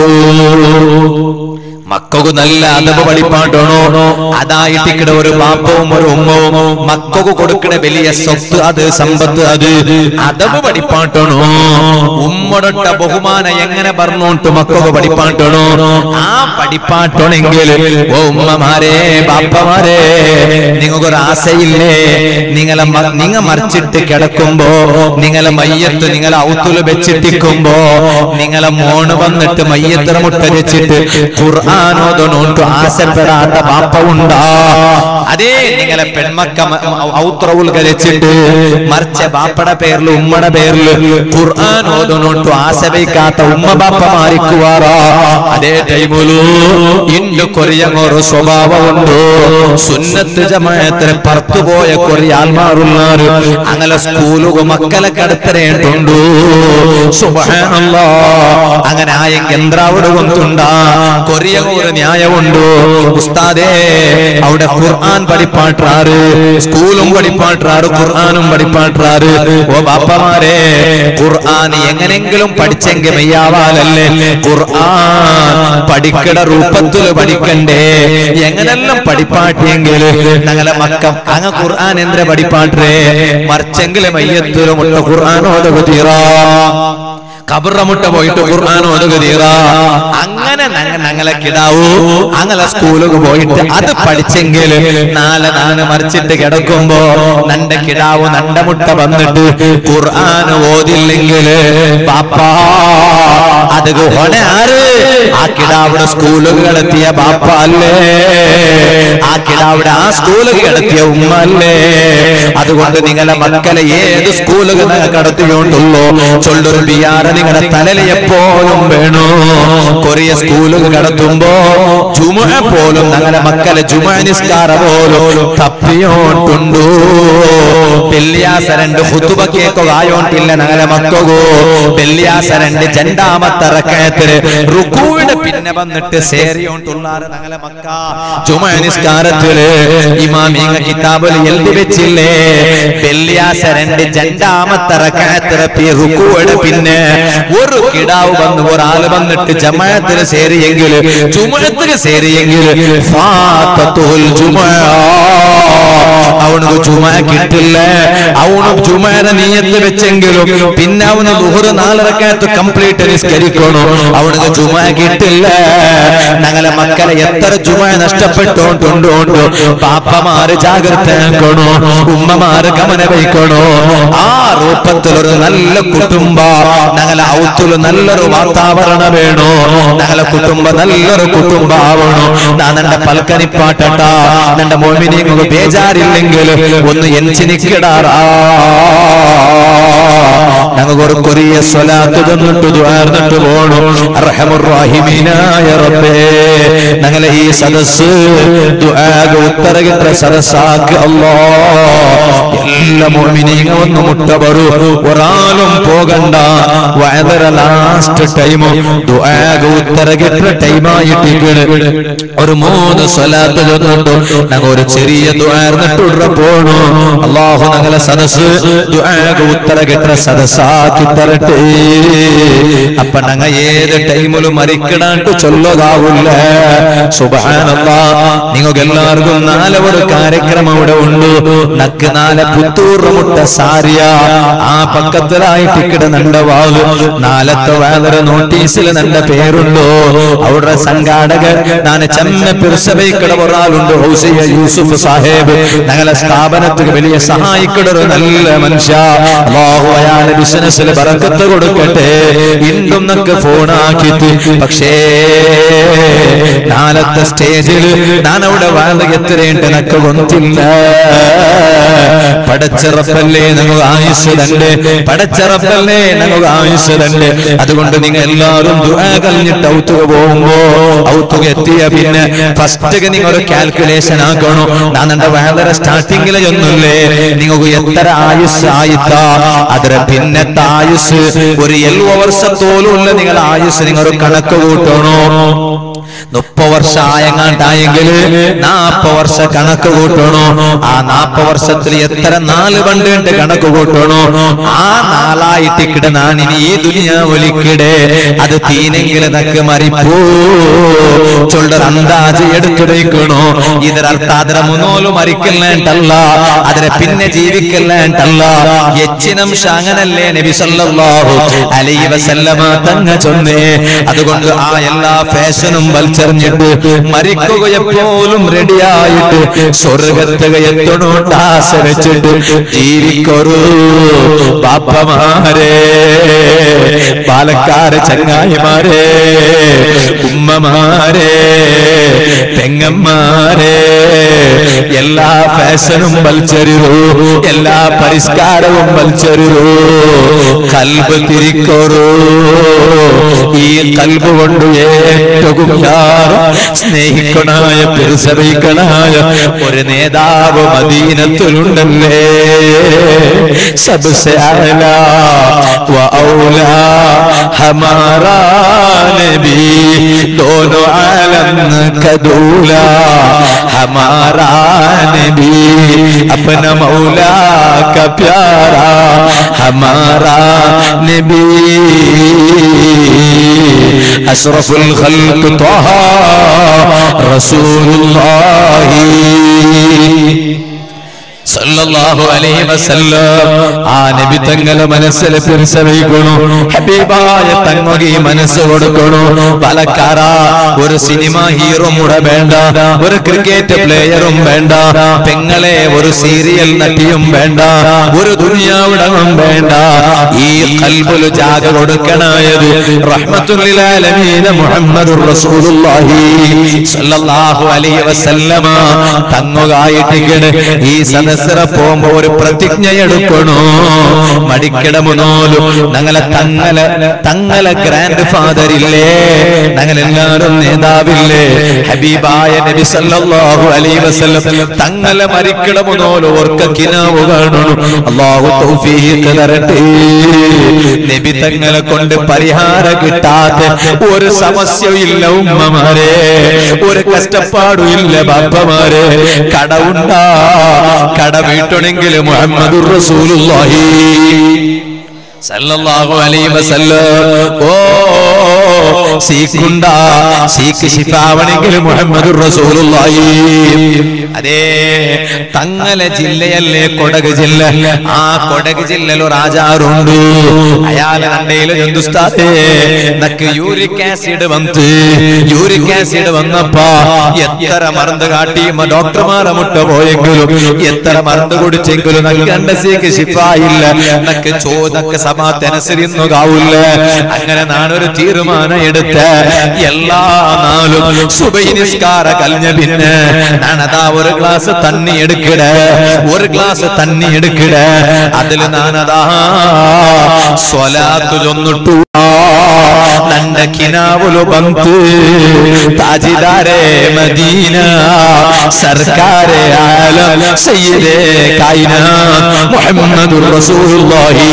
മക്കൾക്ക് നല്ല അതവ് പഠിപ്പാട്ടണോ അതായിട്ടിക്കട ഒരു പാപ്പവും ഒരു ഉമ്മവും മക്കൾക്ക് കൊടുക്കണ വലിയ സ്വത്ത് അത് സമ്പത്ത് അത് അതവ് പഠിപ്പാട്ടണോ ഉമ്മടൊട്ട ബഹുമാനം എങ്ങനെ പറഞ്ഞോട്ട് മക്കൾക്ക് പഠിപ്പാട്ടണോ ആ പഠിപ്പാട്ടണെങ്കിൽ ഓ ഉമ്മമാരെ ബാപ്പമാരെ നിങ്ങൾക്കൊരു ആശയില്ലേ നിങ്ങളെ മ- നിങ്ങ മറിച്ചിട്ട് കിടക്കുമ്പോ നിങ്ങളെ മയ്യത്ത് നിങ്ങളെ ഔത്തുല് വെച്ചിട്ടിക്കുമ്പോ നിങ്ങളെ മോണ് വന്നിട്ട് മയ്യത്തിറ മുട്ട വെച്ചിട്ട് ഖുർആാനോദനോട്ട് ആശപ്പെടാത്ത പാപ്പ ഉണ്ടാ അതേ നിങ്ങളെ പെൺമക്ക ഔത്രവുൽ കഴിച്ചിട്ട് മറിച്ച ബാപ്പയുടെ പേരിൽ ഉമ്മയുടെ പേരിൽ ഖുർആൻ ഓതനോട്ട് ആശ വയ്ക്കാത്ത ഉമ്മ ബാപ്പ മാറിക്കുവാറാ അതേ ടൈമിലു ഇന്ന് കൊറിയങ്ങോറ് സ്വഭാവമുണ്ടോ സുന്നത്ത് ജമായത്തിന് പുറത്തുപോയ കൊറി ആൾമാറുള്ളാറ് അങ്ങനെ സ്കൂലുക മക്കളെ കടത്തരേണ്ടുണ്ടു സുബ്ഹാനല്ലാ അങ്ങനെ ആയെങ്കിൽ എന്താവിടെ കൊണ്ടുണ്ടാ കൊറിയങ്ങോറ് ന്യായമുണ്ടോ ഉസ്താദേ അവിടെ ഖുർആൻ പഠിപ്പാട്ടാറ് സ്കൂളും പഠിപ്പാട്ടാറ് ഖുർആനും പഠിപ്പാട്ടാറ് ഓ ബാപ്പമാരെ ഖുർആൻ എങ്ങനെങ്കിലും പഠിച്ചെങ്കിൽ മെയ്യാവാലല്ലേ ഖുർആൻ പഠിക്കട രൂപത്തില് പഠിക്കണ്ടേ എങ്ങനെല്ലാം പഠിപ്പാട്ടിയെങ്കിൽ ഞങ്ങളെ മക്കം അങ്ങ് ഖുർആൻ എന്തിനെ പഠിപ്പാട്ടേ മറിച്ചെങ്കിലും മയ്യത്തിലും ഉള്ള ഖുർആാനോട് കുതിറാ കബറമുട്ട പോയിട്ട് ഖുർആൻ ഓതുകതീറ അങ്ങനെ ഞങ്ങ- ഞങ്ങളെ കിടാവൂ അങ്ങനെ സ്കൂളിൽ പോയിട്ട് അത് പഠിച്ചെങ്കിൽ നാളെ നാണ് മറിച്ചിട്ട് കിടക്കുമ്പോ നന്റെ കിടാവ് നന്റെ മുട്ട വന്നിട്ട് ഖുർആൻ ഓതില്ലെങ്കിൽ പാപ്പാ അത് ഹൊണ ആര് ആ കിടാവിടെ സ്കൂളുകൾ എത്തിയ ബാപ്പ അല്ലേ ആ കിടാവിടെ ആ സ്കൂളുകൾ എത്തിയ ഉമ്മ അല്ലേ അതുകൊണ്ട് നിങ്ങളെ മക്കളെ ഏത് സ്കൂളുകൾ കടത്തിയോണ്ടുള്ളൂ ചൊല്ലൊരു ബിയാറ നിങ്ങളുടെ തലയിൽ എപ്പോഴും വേണോ കൊറിയ സ്കൂളുകൾ കടത്തുമ്പോ ജുമ പോലും ഞങ്ങളുടെ മക്കളെ ജുമ നിസ്കാര പോലും തപ്പിയോണ്ടുണ്ടു വെള്ളിയാസ രണ്ട് ഹുത്തുബ കേക്കോ ആയോണ്ടില്ല ഞങ്ങളെ മക്കകോ വെള്ളിയാസ രണ്ട് രണ്ടാമത്തെ റക്കയത്തിന് റുക്കൂയുടെ പിന്നെ വന്നിട്ട് സേറിയോണ്ടുള്ളാറ് ഞങ്ങളെ മക്ക ജുമ നിസ്കാരത്തില് ഇമാമിങ്ങ കിതാബിൽ എഴുതി വെച്ചില്ലേ വെള്ളിയാസ രണ്ട് രണ്ടാമത്തെ റക്കയത്തിന് റുക്കൂയുടെ പിന്നെ ഒരു കിടാവ് വന്ന് ഒരാള് വന്നിട്ട് ജമാഅത്തിന് സേറിയെങ്കിൽ ജുമഴത്തിന് സേറിയെങ്കിൽ ഫാത്തത്തുൽ ജുമഅ അവന് ജുമ കിട്ടില്ല അവന് ജുമയുടെ നീയത്ത് വെച്ചെങ്കിലും പിന്നെ അവന് ദുഹറ് നാലരക്കകത്ത് കംപ്ലീറ്റ് നിസ്കരിക്കണോ അവന് ജുമ കിട്ടില്ല ഞങ്ങളെ മക്കളെ എത്ര ജുമ നഷ്ടപ്പെട്ടോണ്ടുണ്ടോണ്ടോ പാപ്പമാര് ജാഗ്രത ആക്കണോ ഉമ്മമാര് ഗമന വയ്ക്കണോ ആ രൂപത്തിലൊരു നല്ല കുടുംബ ഞങ്ങളെ ഔത്തില് നല്ലൊരു വാതാവരണം വേണോ ഞങ്ങളെ കുടുംബ നല്ലൊരു കുടുംബ ആവണോ ഞാൻ എന്റെ പൽക്കനിപ്പാട്ടട്ട എന്റെ മോമിനി ബേജാറില്ലെങ്കിൽ ഒന്ന് എൻചിനിക്കിടാറാ ഞങ്ങൾക്ക് ഒരു കൊറിയ സ്വലാത്ത് തന്നിട്ട് ദ്വാർന്നിട്ട് പോണു അർഹമുറാഹിമീനായ റബ്ബേ ഞങ്ങളെ ഈ സദസ് ദുആക ഉത്തരകിട്ട സദസ്സാക്ക് അല്ലാ എല്ലാ മോമിനിങ്ങ ഒന്ന് മുട്ട വരൂ ഒരാളും പോകണ്ട വയതര ലാസ്റ്റ് ടൈമും ദുആക ഉത്തരകിട്ട ടൈമായിട്ടിരിക്കണ് ഒരു മൂന്ന് സ്വലാത്ത് തന്നിട്ട് ഞങ്ങൾ ഒരു ചെറിയ ദ്വാർന്നിട്ടുള്ള പോണു അള്ളാഹു ഞങ്ങളെ സദസ് ദുആക ഉത്തരകിട്ട സദസ്സാ പാസ്സാക്കി തരട്ടെ അപ്പൊ ഞങ്ങ ഏത് ടൈമിലും മരിക്കിടാണ്ട് ചൊല്ലതാവില്ല സുബാനല്ല നിങ്ങൾക്ക് എല്ലാവർക്കും നാല് ഒരു കാര്യക്രമം ഇവിടെ ഉണ്ട് നക്ക് നാല് പുത്തൂറ് മുട്ട സാരിയ ആ പക്കത്തിലായിട്ട് ഇക്കിടുന്നുണ്ട് വാവ് നാലത്തെ വേദന നോട്ടീസിൽ നിന്റെ പേരുണ്ടോ അവിടെ സംഘാടകർ ഞാൻ ചെമ്മ പിർസവയ്ക്കിട ഒരാളുണ്ട് ഹൗസിയ യൂസുഫ് സാഹേബ് ഞങ്ങളെ സ്ഥാപനത്തിന് വലിയ സഹായിക്കട ഒരു നല്ല മനുഷ്യ അല്ലാഹു അയാളെ ബിസിനസ്സിൽ ബറക്കത്ത് കൊടുക്കട്ടെ ഇന്നും നക്ക് ഫോണാക്കിട്ട് പക്ഷേ നാലത്തെ സ്റ്റേജിൽ ഞാൻ അവിടെ വാഴ എത്രയുണ്ട് നക്ക് കൊന്നില്ല പടച്ചിറപ്പല്ലേ നമുക്ക് ആയുസ് തന്നെ പടച്ചിറപ്പല്ലേ നമുക്ക് ആയുസ് തന്നെ അതുകൊണ്ട് നിങ്ങൾ എല്ലാവരും ദുആ കഴിഞ്ഞിട്ട് ഔത്തുക പോകുമ്പോ ഔത്തുക എത്തിയ പിന്നെ ഫസ്റ്റ് നിങ്ങൾ ഒരു കാൽക്കുലേഷൻ ആക്കണോ ഞാൻ എന്റെ വളരെ സ്റ്റാർട്ടിങ്ങിൽ ഒന്നുമില്ലേ നിങ്ങൾക്ക് എത്ര ആയുസ് ആയിത്ത അതിര പിന്നത്തെ ആയുസ് ഒരു എൽവ വർഷത്തോലുള്ള നിങ്ങൾ ആയുസ് നിങ്ങൾ ഒരു കണക്ക് കൂട്ടണോ മുപ്പത് വർഷം ആയങ്ങാണ്ടായെങ്കിൽ നാപ്പത് വർഷ കണക്ക് കൂട്ടണോ ആ നാപ്പത് വർഷത്തിൽ എത്ര നാല് പണ്ടുണ്ട് കണക്ക് കൂട്ടണോ ആ നാലായിട്ട് കിട ഞാൻ ഇനി ഈ ദുനിയാവലിക്കിടെ അത് തീനെങ്കിൽ നക്ക് മറിപ്പോ ചൊല്ലർ അന്താജ് എടുത്തു വയ്ക്കണോ ഇതിരർത്ഥ അതിരെ മുന്നോല് മരിക്കല്ലേണ്ടല്ല അതിരെ പിന്നെ ജീവിക്കല്ലേണ്ടല്ല എച്ചിനംശ അങ്ങനല്ലേ നബി സല്ലല്ലാഹു അലൈഹി വസല്ലമ തങ്ങ ചൊന്നേ അതുകൊണ്ട് ആ എല്ലാ ഫാഷനും വലിച്ചെറിഞ്ഞിട്ട് മരിക്കുകയെപ്പോലും റെഡിയായിട്ട് സ്വർഗത്ത് എത്തണോണ്ട് ആശ വെച്ചിട്ട് ജീവിക്കൊരു ബാപ്പമാരെ പാലക്കാട് ചങ്ങായിമാരെ ഉമ്മമാരെ പെങ്ങന്മാരെ എല്ലാ ഫാഷനും വലിച്ചെറിയൂ എല്ലാ പരിഷ്കാരവും വലിച്ചെറിയൂ കൽബ് തിരിക്കൊരു ഈ കൽബ് കൊണ്ട് ഏറ്റവും സ്നേഹിക്കണായ പെരുസറിയിക്കണായ ഒരു നേതാവ് മദീനത്തിലുണ്ടല്ലേ സബ്സെ അഅലാ വ ഔലാ ഹമാറാ നബി दोनों आलम का दूल्हा हमारा नबी अपना मौला का प्यारा हमारा नबी أشرف الخلق طه رسول الله സല്ലല്ലാഹു അലൈഹി വസല്ലം ആ നബി തങ്ങളെ മനസ്സിൽ പിരിച്ചവയ്ക്കണു ഹബീബായ തങ്ങൾക്ക് ഈ മനസ്സ് കൊടുക്കണു പലക്കാര ഒരു സിനിമ ഹീറോ കൂടെ വേണ്ട ഒരു ക്രിക്കറ്റ് പ്ലേയറും വേണ്ട പെങ്ങളെ ഒരു സീരിയൽ നടിയും വേണ്ട ഒരു ദുനിയാവിടവും വേണ്ട ഈ കൽബുൽ ജാഗ കൊടുക്കണായത് റഹ്മത്തുൽ ആലമീന മുഹമ്മദുർ റസൂലുള്ളാഹി സല്ലല്ലാഹു അലൈഹി വസല്ലമ തങ്ങുകായിട്ടിങ്ങനെ ഈ സദസ്സറ പോകുമ്പോ ഒരു പ്രതിജ്ഞ എടുക്കണോ മടിക്കിടമുനോലും ഞങ്ങളെ തങ്ങളെ തങ്ങളെ ഗ്രാൻഡ് ഫാദർ ഇല്ലേ ഞങ്ങളെല്ലാരും നേതാവില്ലേ ഹബീബായ നബി സല്ലല്ലാഹു അലൈഹി വസല്ലം തങ്ങളെ മരിക്കിടമുനോലും ഓർക്ക കിനാവ് കാണണം അല്ലാഹു തൗഫീഖ് തരട്ടെ നബി തങ്ങളെ കൊണ്ട് പരിഹാരം കിട്ടാത്ത ഒരു സമസ്യയില്ല ഉമ്മമാരെ ഒരു കഷ്ടപ്പാടും ഇല്ല ബാപ്പമാരെ കടവുണ്ടാ കട വീട്ടണമെങ്കിൽ മുഹമ്മദുർ റസൂലുള്ളാഹി സല്ലല്ലാഹു അലൈഹി വസല്ലം ഓ സീക്കുണ്ടാ സീക്ക് ശിഫാവണെങ്കിൽ മുഹമ്മദുർ റസൂലുള്ളാഹി അതേ തങ്ങലെ ജില്ലയല്ലേ കൊടക് ജില്ല ആ കൊടക് ജില്ലയിൽ ഒരു ആചാറുണ്ട് അയാളെ നണ്ടയിൽ ഹിന്ദുസ്ഥാനേ നക്ക് യൂറിക് ആസിഡ് വന്ന് യൂറിക് ആസിഡ് വന്നപ്പോ എത്ര മറന്ന് കാട്ടി ഡോക്ടർമാരെ മുട്ട പോയെങ്കിലും എത്ര മറന്ന് കുടിച്ചെങ്കിലും നക്ക് അണ്ടസീക്ക് ശിഫായില്ല നക്ക് ചോദക്ക് സമാത്തനുസരിന്നുകാവില്ല അങ്ങനെ നാനൊരു തീരുമാനം എടുത്ത് എല്ലാ നാളും സുബൈ നിസ്കാര കലിഞ്ഞ പിന്നെ ഞാനതാ ഒരു ഗ്ലാസ് തണ്ണി എടുക്കിട ഒരു ഗ്ലാസ് തണ്ണി എടുക്കിട അതിൽ ഞാനതാ സ്വലാത്തു ചൊന്നിട്ടു ನನ್ನ ಕಿನಾವುಲು ಬಂತು ತಾಜಿದಾರೆ ಮದೀನ ಸರ್ಕಾರೆ ಆಲಂ ಸಯ್ಯಿದೆ ಕಾಯಿನ ಮುಹಮ್ಮದುರ್ ರಸೂಲುಲ್ಲಾಹಿ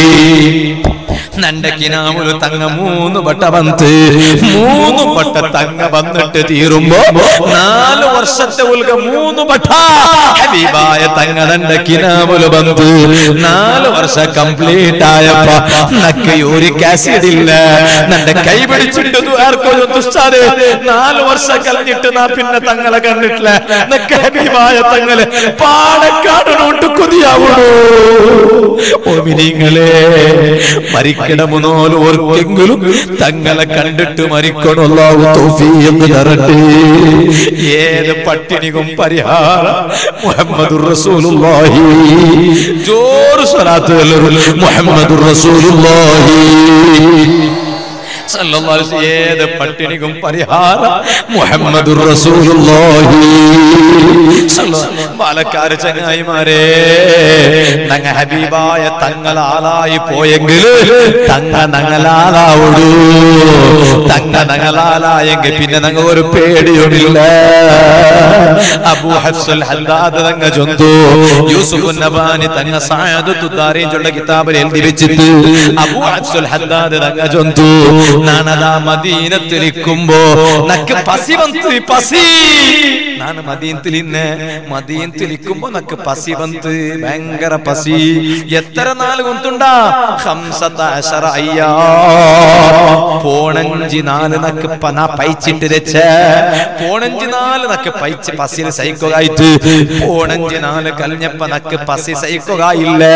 നന്റെ കിനാവുല് തങ്ങ മൂന്ന് വട്ട വന്ന് മൂന്ന് വട്ട തങ്ങ വന്നിട്ട് തീരുമ്പോ നാല് വർഷത്തെ ഉൽക മൂന്ന് വട്ട ഹബീബായ തങ്ങളുടെ കിനാമുല് ബന്ധു നാല് വർഷം കംപ്ലീറ്റ് ആയപ്പോ നക്ക് യൂരിക് ആസിഡ് ഇല്ല നന്റെ കൈ പിടിച്ചിട്ട് ആർക്കൊരു ദുഷ്ടാതെ നാല് വർഷം കഴിഞ്ഞിട്ട് നാ പിന്നെ തങ്ങളെ കണ്ടിട്ടില്ല നക്ക് ഹബീബായ തങ്ങളെ പാടക്കാടനോട്ട് കൊതിയാവുള്ളൂ ഓമിനിങ്ങളെ മരിക്കണമുന്നോല് ഓർക്കെങ്കിലും തങ്ങളെ കണ്ടിട്ട് മരിക്കണമല്ലാവു തൗഫീഖ് തരട്ടെ ഏത് പട്ടിണിക്കും പരിഹാരം മുഹമ്മദുർ റസൂലുള്ളാഹി ജോറ് സ്വലാത്ത് എല്ലാവരും മുഹമ്മദുർ റസൂലുള്ളാഹി സല്ലല്ലാഹു അലൈഹി വസല്ലം ഏത് പട്ടിണിക്കും പരിഹാരം മുഹമ്മദുർ റസൂലുള്ളാഹി സല്ലല്ലാഹു പാലക്കാട് ചങ്ങായിമാരെ നങ്ങ ഹബീബായ തങ്ങൾ ആളായി പോയെങ്കിൽ തങ്ങ നങ്ങളാളാവുടൂ തങ്ങ നങ്ങളാലായെങ്കിൽ പിന്നെ നങ്ങ ഒരു പേടിയൊന്നില്ല അബൂ ഹഫ്സുൽ ഹദ്ദാദ് തങ്ങ ചൊന്തു യൂസുഫ് നബാനി തങ്ങ സായദത്തു ദാരീജുള്ള കിതാബിൽ എഴുതി വെച്ചിട്ട് അബൂ ഹഫ്സുൽ ഹദ്ദാദ് തങ്ങ ചൊന്തു ನಾನದ ಮದೀನತ್ತಿಲಿಕ್ಕುಂಬೋ ನಕ್ಕೆ ಪಸಿ ಬಂತು ಪಸಿ ನಾನು ಮದೀನത്തിലിന്നെ മദീനത്തിലിക്കുമ്പോ നക്ക് പസി വന്ന് ഭയങ്കര പസി എത്ര നാല് കൊണ്ടുണ്ടാ ഹംസത്ത അശറ അയ്യാ പോണഞ്ചി നാല് നക്ക് പന പൈച്ചിട്ട് രച്ച പോണഞ്ചി നാല് നക്ക് പൈച്ച് പസിൽ സഹിക്കുകയായിട്ട് പോണഞ്ചി നാല് കലിഞ്ഞപ്പ നക്ക് പസി സഹിക്കുകയില്ല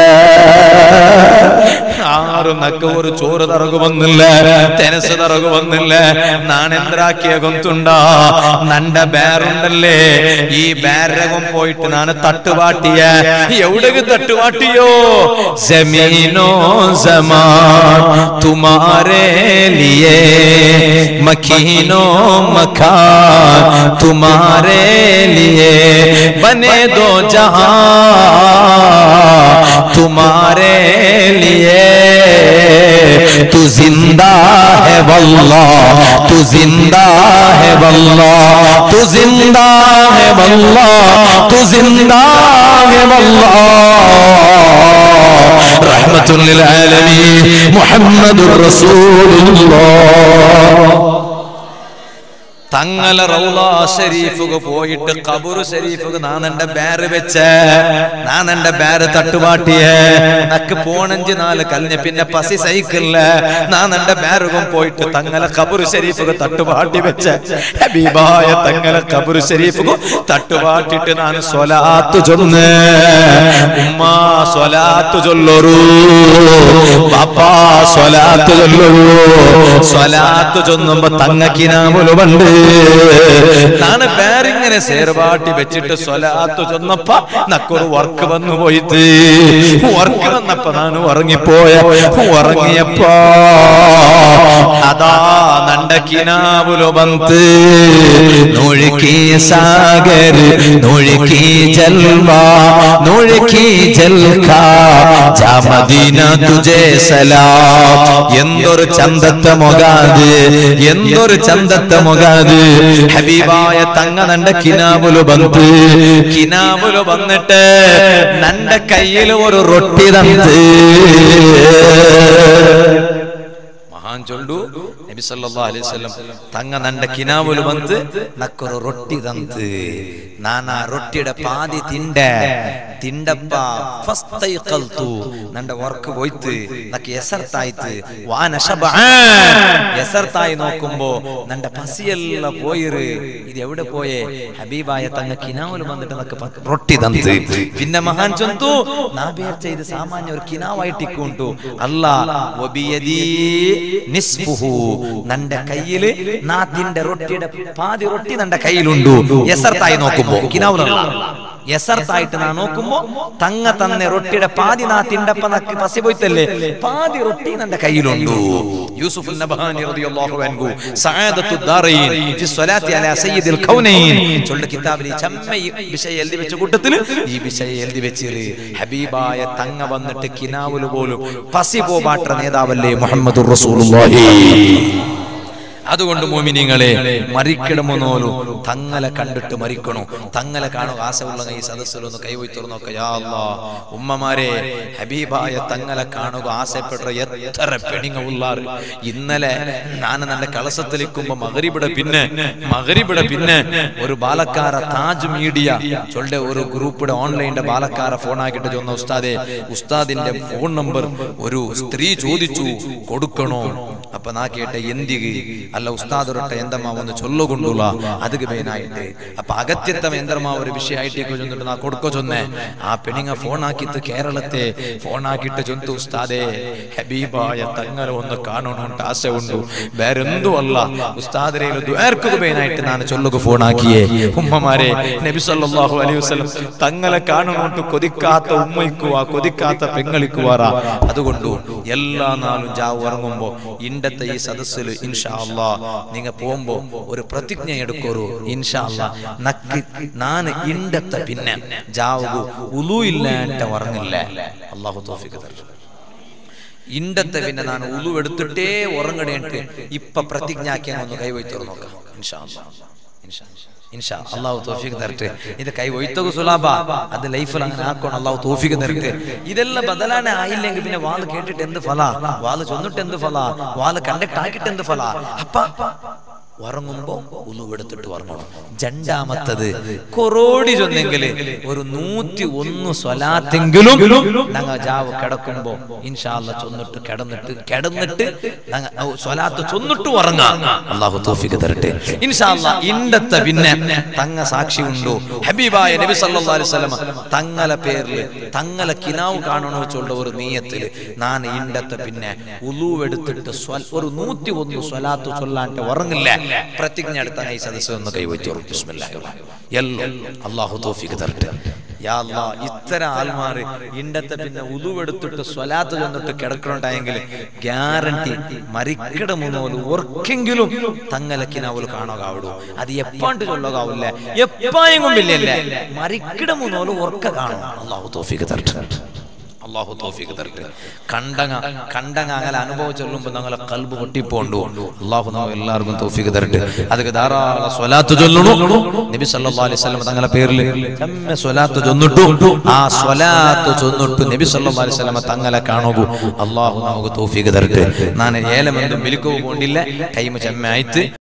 ആരും നക്ക് ഒരു ചോറ് തറകു വന്നില്ല തെനസ് തറകു വന്നില്ല നാണെന്തരാക്കിയ കൊന്തുണ്ടാ നണ്ട ബേറുണ്ടല്ലേ ഈ ബേരകം പോയിട്ട് നാണ് തട്ടുപാട്ടിയ എവിടെക്ക് തട്ടുപാട്ടിയോ ജമീനോ സമാൻ തുമാരേ ലിയേ മക്കീനോ മക്കാൻ തുമാരേ ലിയേ ബനെ ദോ ജഹാ तुम्हारे लिए तू जिंदा है वल्लाह तू जिंदा है वल्लाह तू जिंदा है वल्लाह तू जिंदा है वल्लाह रहमतुल लिल आलमीन मुहम्मदुर रसूलुल्लाह തങ്ങളെ റൗള ഷരീഫുക പോയിട്ട് കബുറു ഷരീഫുക നാനെന്റെ ബാര് വെച്ച നാനെന്റെ ബാര് തട്ടുപാട്ടിയ നക്ക് പോണഞ്ച് നാല് കലിഞ്ഞ പിന്നെ പസി സൈക്കിളില്ല നാനെന്റെ ബാരുകം പോയിട്ട് തങ്ങളെ കബുറു ഷരീഫുക തട്ടുപാട്ടി വെച്ച ഹബീബായ തങ്ങളെ കബുറു ഷരീഫുക തട്ടുപാട്ടിട്ട് ഞാൻ സ്വലാത്ത് ചൊന്ന് ഉമ്മ സ്വലാത്ത് ചൊല്ലൊരു പാപ്പാ സ്വലാത്ത് ചൊല്ലൊരു സ്വലാത്ത് ചൊന്നുമ്പോ തങ്ങക്കിനാമുലുമുണ്ട് നാണ് പേരിങ്ങനെ സേർവാട്ടി വെച്ചിട്ട് സ്വലാത്ത് ചൊന്നപ്പ നക്കൊരു വർക്ക് വന്നു പോയിട്ട് വർക്ക് വന്നപ്പോ ഞാൻ ഉറങ്ങിപ്പോയ ഉറങ്ങിയപ്പോ അതാ നണ്ടക്കിനാവുലു ബന്ത് നൊഴുക്കി സാഗർ നൊഴുക്കി ജൽവ നൊഴുക്കി ജൽഖ ജാമദീന തുജേ സലാം എന്തൊരു ചന്തത്തെ മൊകാത് എന്തൊരു ചന്തത്തെ മൊകാത് ഹബീബായ തങ്ങ നണ്ട കിനാവുലു ബന്ത് കിനാവുലു വന്നിട്ട് നണ്ട കയ്യിൽ ഒരു റൊട്ടി തന്ന് ಮಹಾನ್ ಜೊಲ್ಡು ನಬಿ ಸಲ್ಲಲ್ಲಾಹು ಅಲೈಹಿ ವಸಲ್ಲಂ ತಂಗ ನಂಡ ಕಿನಾವುಲು ಬಂತು ನಕ್ಕರು ರೊಟ್ಟಿ ತಂತು ನಾನಾ ರೊಟ್ಟಿയുടെ പാതി തിണ്ട തിണ്ടപ്പ ഫസ്തൈഖൽതു നണ്ട വർക്ക് പോയിട്ട് നക്ക് എസർത്തായിട്ട് വാന ശബആൻ എസർത്തായി നോക്കുമ്പോ നണ്ട പസിയെല്ലാം പോയിറ് ഇത് എവിടെ പോയേ ഹബീബായ തങ്ങ കിനാവുൽ വന്നിട്ട് നക്ക് പ- റൊട്ടി തന്ത് പിന്നെ മഹാൻ ചൊന്തു നാബേർ ചെയ്ത് സാമാന്യ ഒരു കിനാവായിട്ട് ഇക്കുണ്ടു അല്ല വബിയദീ നിസ്ഫുഹു നന്റെ കയ്യില് നാത്തിന്റെ റൊട്ടിയുടെ പാതി റൊട്ടി നന്റെ കയ്യിലുണ്ടു എസർത്തായി നോക്കുമ്പോ കിനാവുലുള്ള എസർത്തായിട്ട് നാ നോക്കുമ്പോ തങ്ങ തന്നെ റൊട്ടിയുടെ പാതി നാ തിണ്ടപ്പ നക്ക് പസി പോയിത്തല്ലേ പാതി റൊട്ടി നന്റെ കയ്യിലുണ്ടു യൂസുഫ് നബഹാനി റളിയല്ലാഹു അൻഹു സആദത്തു ദാറൈൻ ഫി സ്വലാത്തി അലാ സയ്യിദിൽ കൗനൈൻ ചൊല്ല കിതാബിൽ ഈ ചമ്മ ഈ വിഷയം എഴുതി വെച്ച കൂട്ടത്തിൽ ഈ വിഷയം എഴുതി വെച്ചിര് ഹബീബായ തങ്ങ വന്നിട്ട് കിനാവുല് പോലും പസി പോപാട്ട നേതാവല്ലേ മുഹമ്മദുർ റസൂലുള്ളാഹി അതുകൊണ്ട് മോമിനിങ്ങളെ മരിക്കണമോനോലു തങ്ങളെ കണ്ടിട്ട് മരിക്കണു തങ്ങളെ കാണുക ആശയുള്ള ഈ സദസ്സിലൊന്ന് കൈവയി തുറന്നൊക്കെ യാ അല്ലാ ഉമ്മമാരെ ഹബീബായ തങ്ങളെ കാണുക ആശപ്പെട്ട എത്ര പെണിങ്ങ ഉള്ളാറ് ഇന്നലെ ഞാൻ എന്റെ കളസത്തിലിരിക്കുമ്പോ മകരിവിടെ പിന്നെ മകരിവിടെ പിന്നെ ഒരു ബാലക്കാര താജ് മീഡിയ ചൊല്ലെ ഒരു ഗ്രൂപ്പിടെ ഓൺലൈനിന്റെ ബാലക്കാര ഫോൺ ആക്കിയിട്ട് ചൊന്ന ഉസ്താദെ ഉസ്താദിന്റെ ഫോൺ നമ്പർ ഒരു സ്ത്രീ ചോദിച്ചു കൊടുക്കണോ അപ്പൊ നാ കേട്ട എന്തിಗೆ ಅಲ್ಲ ಉಸ್ತಾದರೊಟ್ಟ ಎಂದಮ್ಮ ಒಂದು ಚೊಲ್ಲುಗುಂಡುಲ ಅದಕ್ಕೆ ಬೇನಾಯಿಟ್ಟು ಅಪ್ಪ ಅಗತ್ಯತ್ತಮ ಎಂದರ್ಮ ഒരു വിഷയമായിട്ട് ചൊന്നിട്ട് നാ കൊടുക്കോ ചൊന്നേ ആ പെണിങ്ങ ഫോൺ ആക്കിത്ത് കേരളത്തെ ഫോൺ ആക്കിയിട്ട് ചൊന്തു ഉസ്താദേ ഹബീബായ തങ്ങളെ ഒന്ന് കാണണമെന്ന് ആശ ഉണ്ടു വേറെന്തും അല്ല ഉസ്താദരയിൽ ദ്വേർക്കുക പേനായിട്ട് ഞാൻ ചൊല്ലുക ഫോൺ ആക്കിയേ ഉമ്മമാരെ നബി സല്ലല്ലാഹു അലൈഹി വസല്ലം തങ്ങളെ കാണണമെന്ന് കൊതിക്കാത്ത ഉമ്മയ്ക്കുവ കൊതിക്കാത്ത പെങ്ങളിക്കുവാറാ അതുകൊണ്ട് എല്ലാ നാളും ജാവ് ഉറങ്ങുമ്പോ ഇണ്ടത്തെ ഈ സദസ്സിൽ ഇൻഷാ അല്ലാ നിങ്ങ പോകുമ്പോ ഒരു പ്രതിജ്ഞ എടുക്കൊരു ഇൻഷാ അല്ലാ നക്ക് നാന് ഇണ്ടത്തെ പിന്നെ ജാവുകു ഉലു ഇല്ലാണ്ട ഉറങ്ങില്ല അള്ളാഹു തോഫിക്ക് തരും ഇണ്ടത്തെ പിന്നെ ನಾನು ഉലു എടുത്തിട്ടേ ഉറങ്ങണേട്ട് ഇപ്പൊ പ്രതിജ്ഞ ആക്കിയാൽ ഒന്ന് കൈവയ്ത്തോറ് നോക്കാം ഇൻഷാ അല്ലാ ഇൻഷാ ഇൻഷാ അള്ളാഹു തോഫിക്ക് തരട്ടെ ഇത് കൈ ഒയ്ത്തക സുലാബ അത് ലൈഫിൽ അങ്ങനെ ആക്കണം അള്ളാഹു തോഫിക്ക് തരട്ടെ ഇതെല്ലാം ബദലാനെ ആയില്ലെങ്കിൽ പിന്നെ വാല് കേട്ടിട്ട് എന്ത് ഫല വാല് ചൊന്നിട്ട് എന്ത് ഫല വാല് കണ്ടക്ട് ആക്കിയിട്ട് എന്ത് ഫല അപ്പ ഉറങ്ങുമ്പോ ഉളുവെടുത്തിട്ട് ഉറങ്ങണം രണ്ടാമത്തത് കൊറോടി ചൊന്നെങ്കില് ഒരു നൂറ്റി ഒന്ന് സ്വലാത്തെങ്കിലും ഞങ്ങൾ ജാവ് കിടക്കുമ്പോ ഇൻഷാല്ല ചൊന്നിട്ട് കിടന്നിട്ട് കിടന്നിട്ട് ഞങ്ങ ഔ സ്വലാത്ത് ചൊന്നിട്ട് ഉറങ്ങാം അള്ളാഹു തോഫിക്ക് തരട്ടെ ഇൻഷാല്ല ഇണ്ടത്തെ പിന്നെ തങ്ങ സാക്ഷി ഉണ്ടോ ഹബീബായ നബി സല്ലല്ലാഹു അലൈഹി വസല്ലം തങ്ങളെ പേരിൽ തങ്ങളെ കിനാവ് കാണണോ വെച്ചുള്ള ഒരു നീയത്തില് ഞാൻ ഇണ്ടത്തെ പിന്നെ ഉളുവെടുത്തിട്ട് സ്വൽ- ഒരു നൂറ്റി ഒന്ന് സ്വലാത്ത് ചൊല്ലാണ്ട് ഉറങ്ങില്ല പ്രതിജ്ഞ എടുത്താൽ ഈ സദസ്സ് ഒന്ന് കൈവച്ചോറും എല്ലാം അള്ളാഹു തോഫിക്ക് തരട്ടെ യാ അല്ലാ, ഇത്തരം ആൽമാര് ഇണ്ടത്തെ പിന്നെ ഉതുവെടുത്തിട്ട് സ്വലാത്ത് ചെന്നിട്ട് കിടക്കണുണ്ടായെങ്കിൽ ഗ്യാരണ്ടി മരിക്കട മുന്നോല് ഓർക്കെങ്കിലും തങ്ങലക്കിനാവൂല് കാണുകാവിടൂ അത് എപ്പാണ്ട് ചൊല്ലുകാവില്ല എപ്പായെങ്കും ഇല്ലല്ലേ മരിക്കട മുന്നോല് ഓർക്ക കാണും അള്ളാഹു തോഫിക്ക് തരട്ടെ അള്ളാഹു തോഫിക്ക് തരട്ടെ കണ്ടങ്ങ കണ്ടങ്ങ അങ്ങനെ അനുഭവം ചൊല്ലുമ്പോൾ ഞങ്ങളെ കൽബ് പൊട്ടിപ്പോണ്ടു അള്ളാഹു നമ്മ എല്ലാവർക്കും തോഫിക്ക് തരട്ടെ അതൊക്കെ ധാരാളം സ്വലാത്ത് ചൊല്ലണു നബി സല്ലല്ലാഹു അലൈഹി വസല്ലം തങ്ങളെ പേരിൽ നമ്മെ സ്വലാത്ത് ചൊന്നിട്ടു ആ സ്വലാത്ത് ചൊന്നിട്ടു നബി സല്ലല്ലാഹു അലൈഹി വസല്ലം തങ്ങളെ കാണുകൂ അള്ളാഹു നമുക്ക് തോഫിക്ക് തരട്ടെ ഞാൻ ഏലമെന്തും വിളിക്കൂ പോണ്ടില്ല കൈമ ചെമ്മ ആയിട്ട്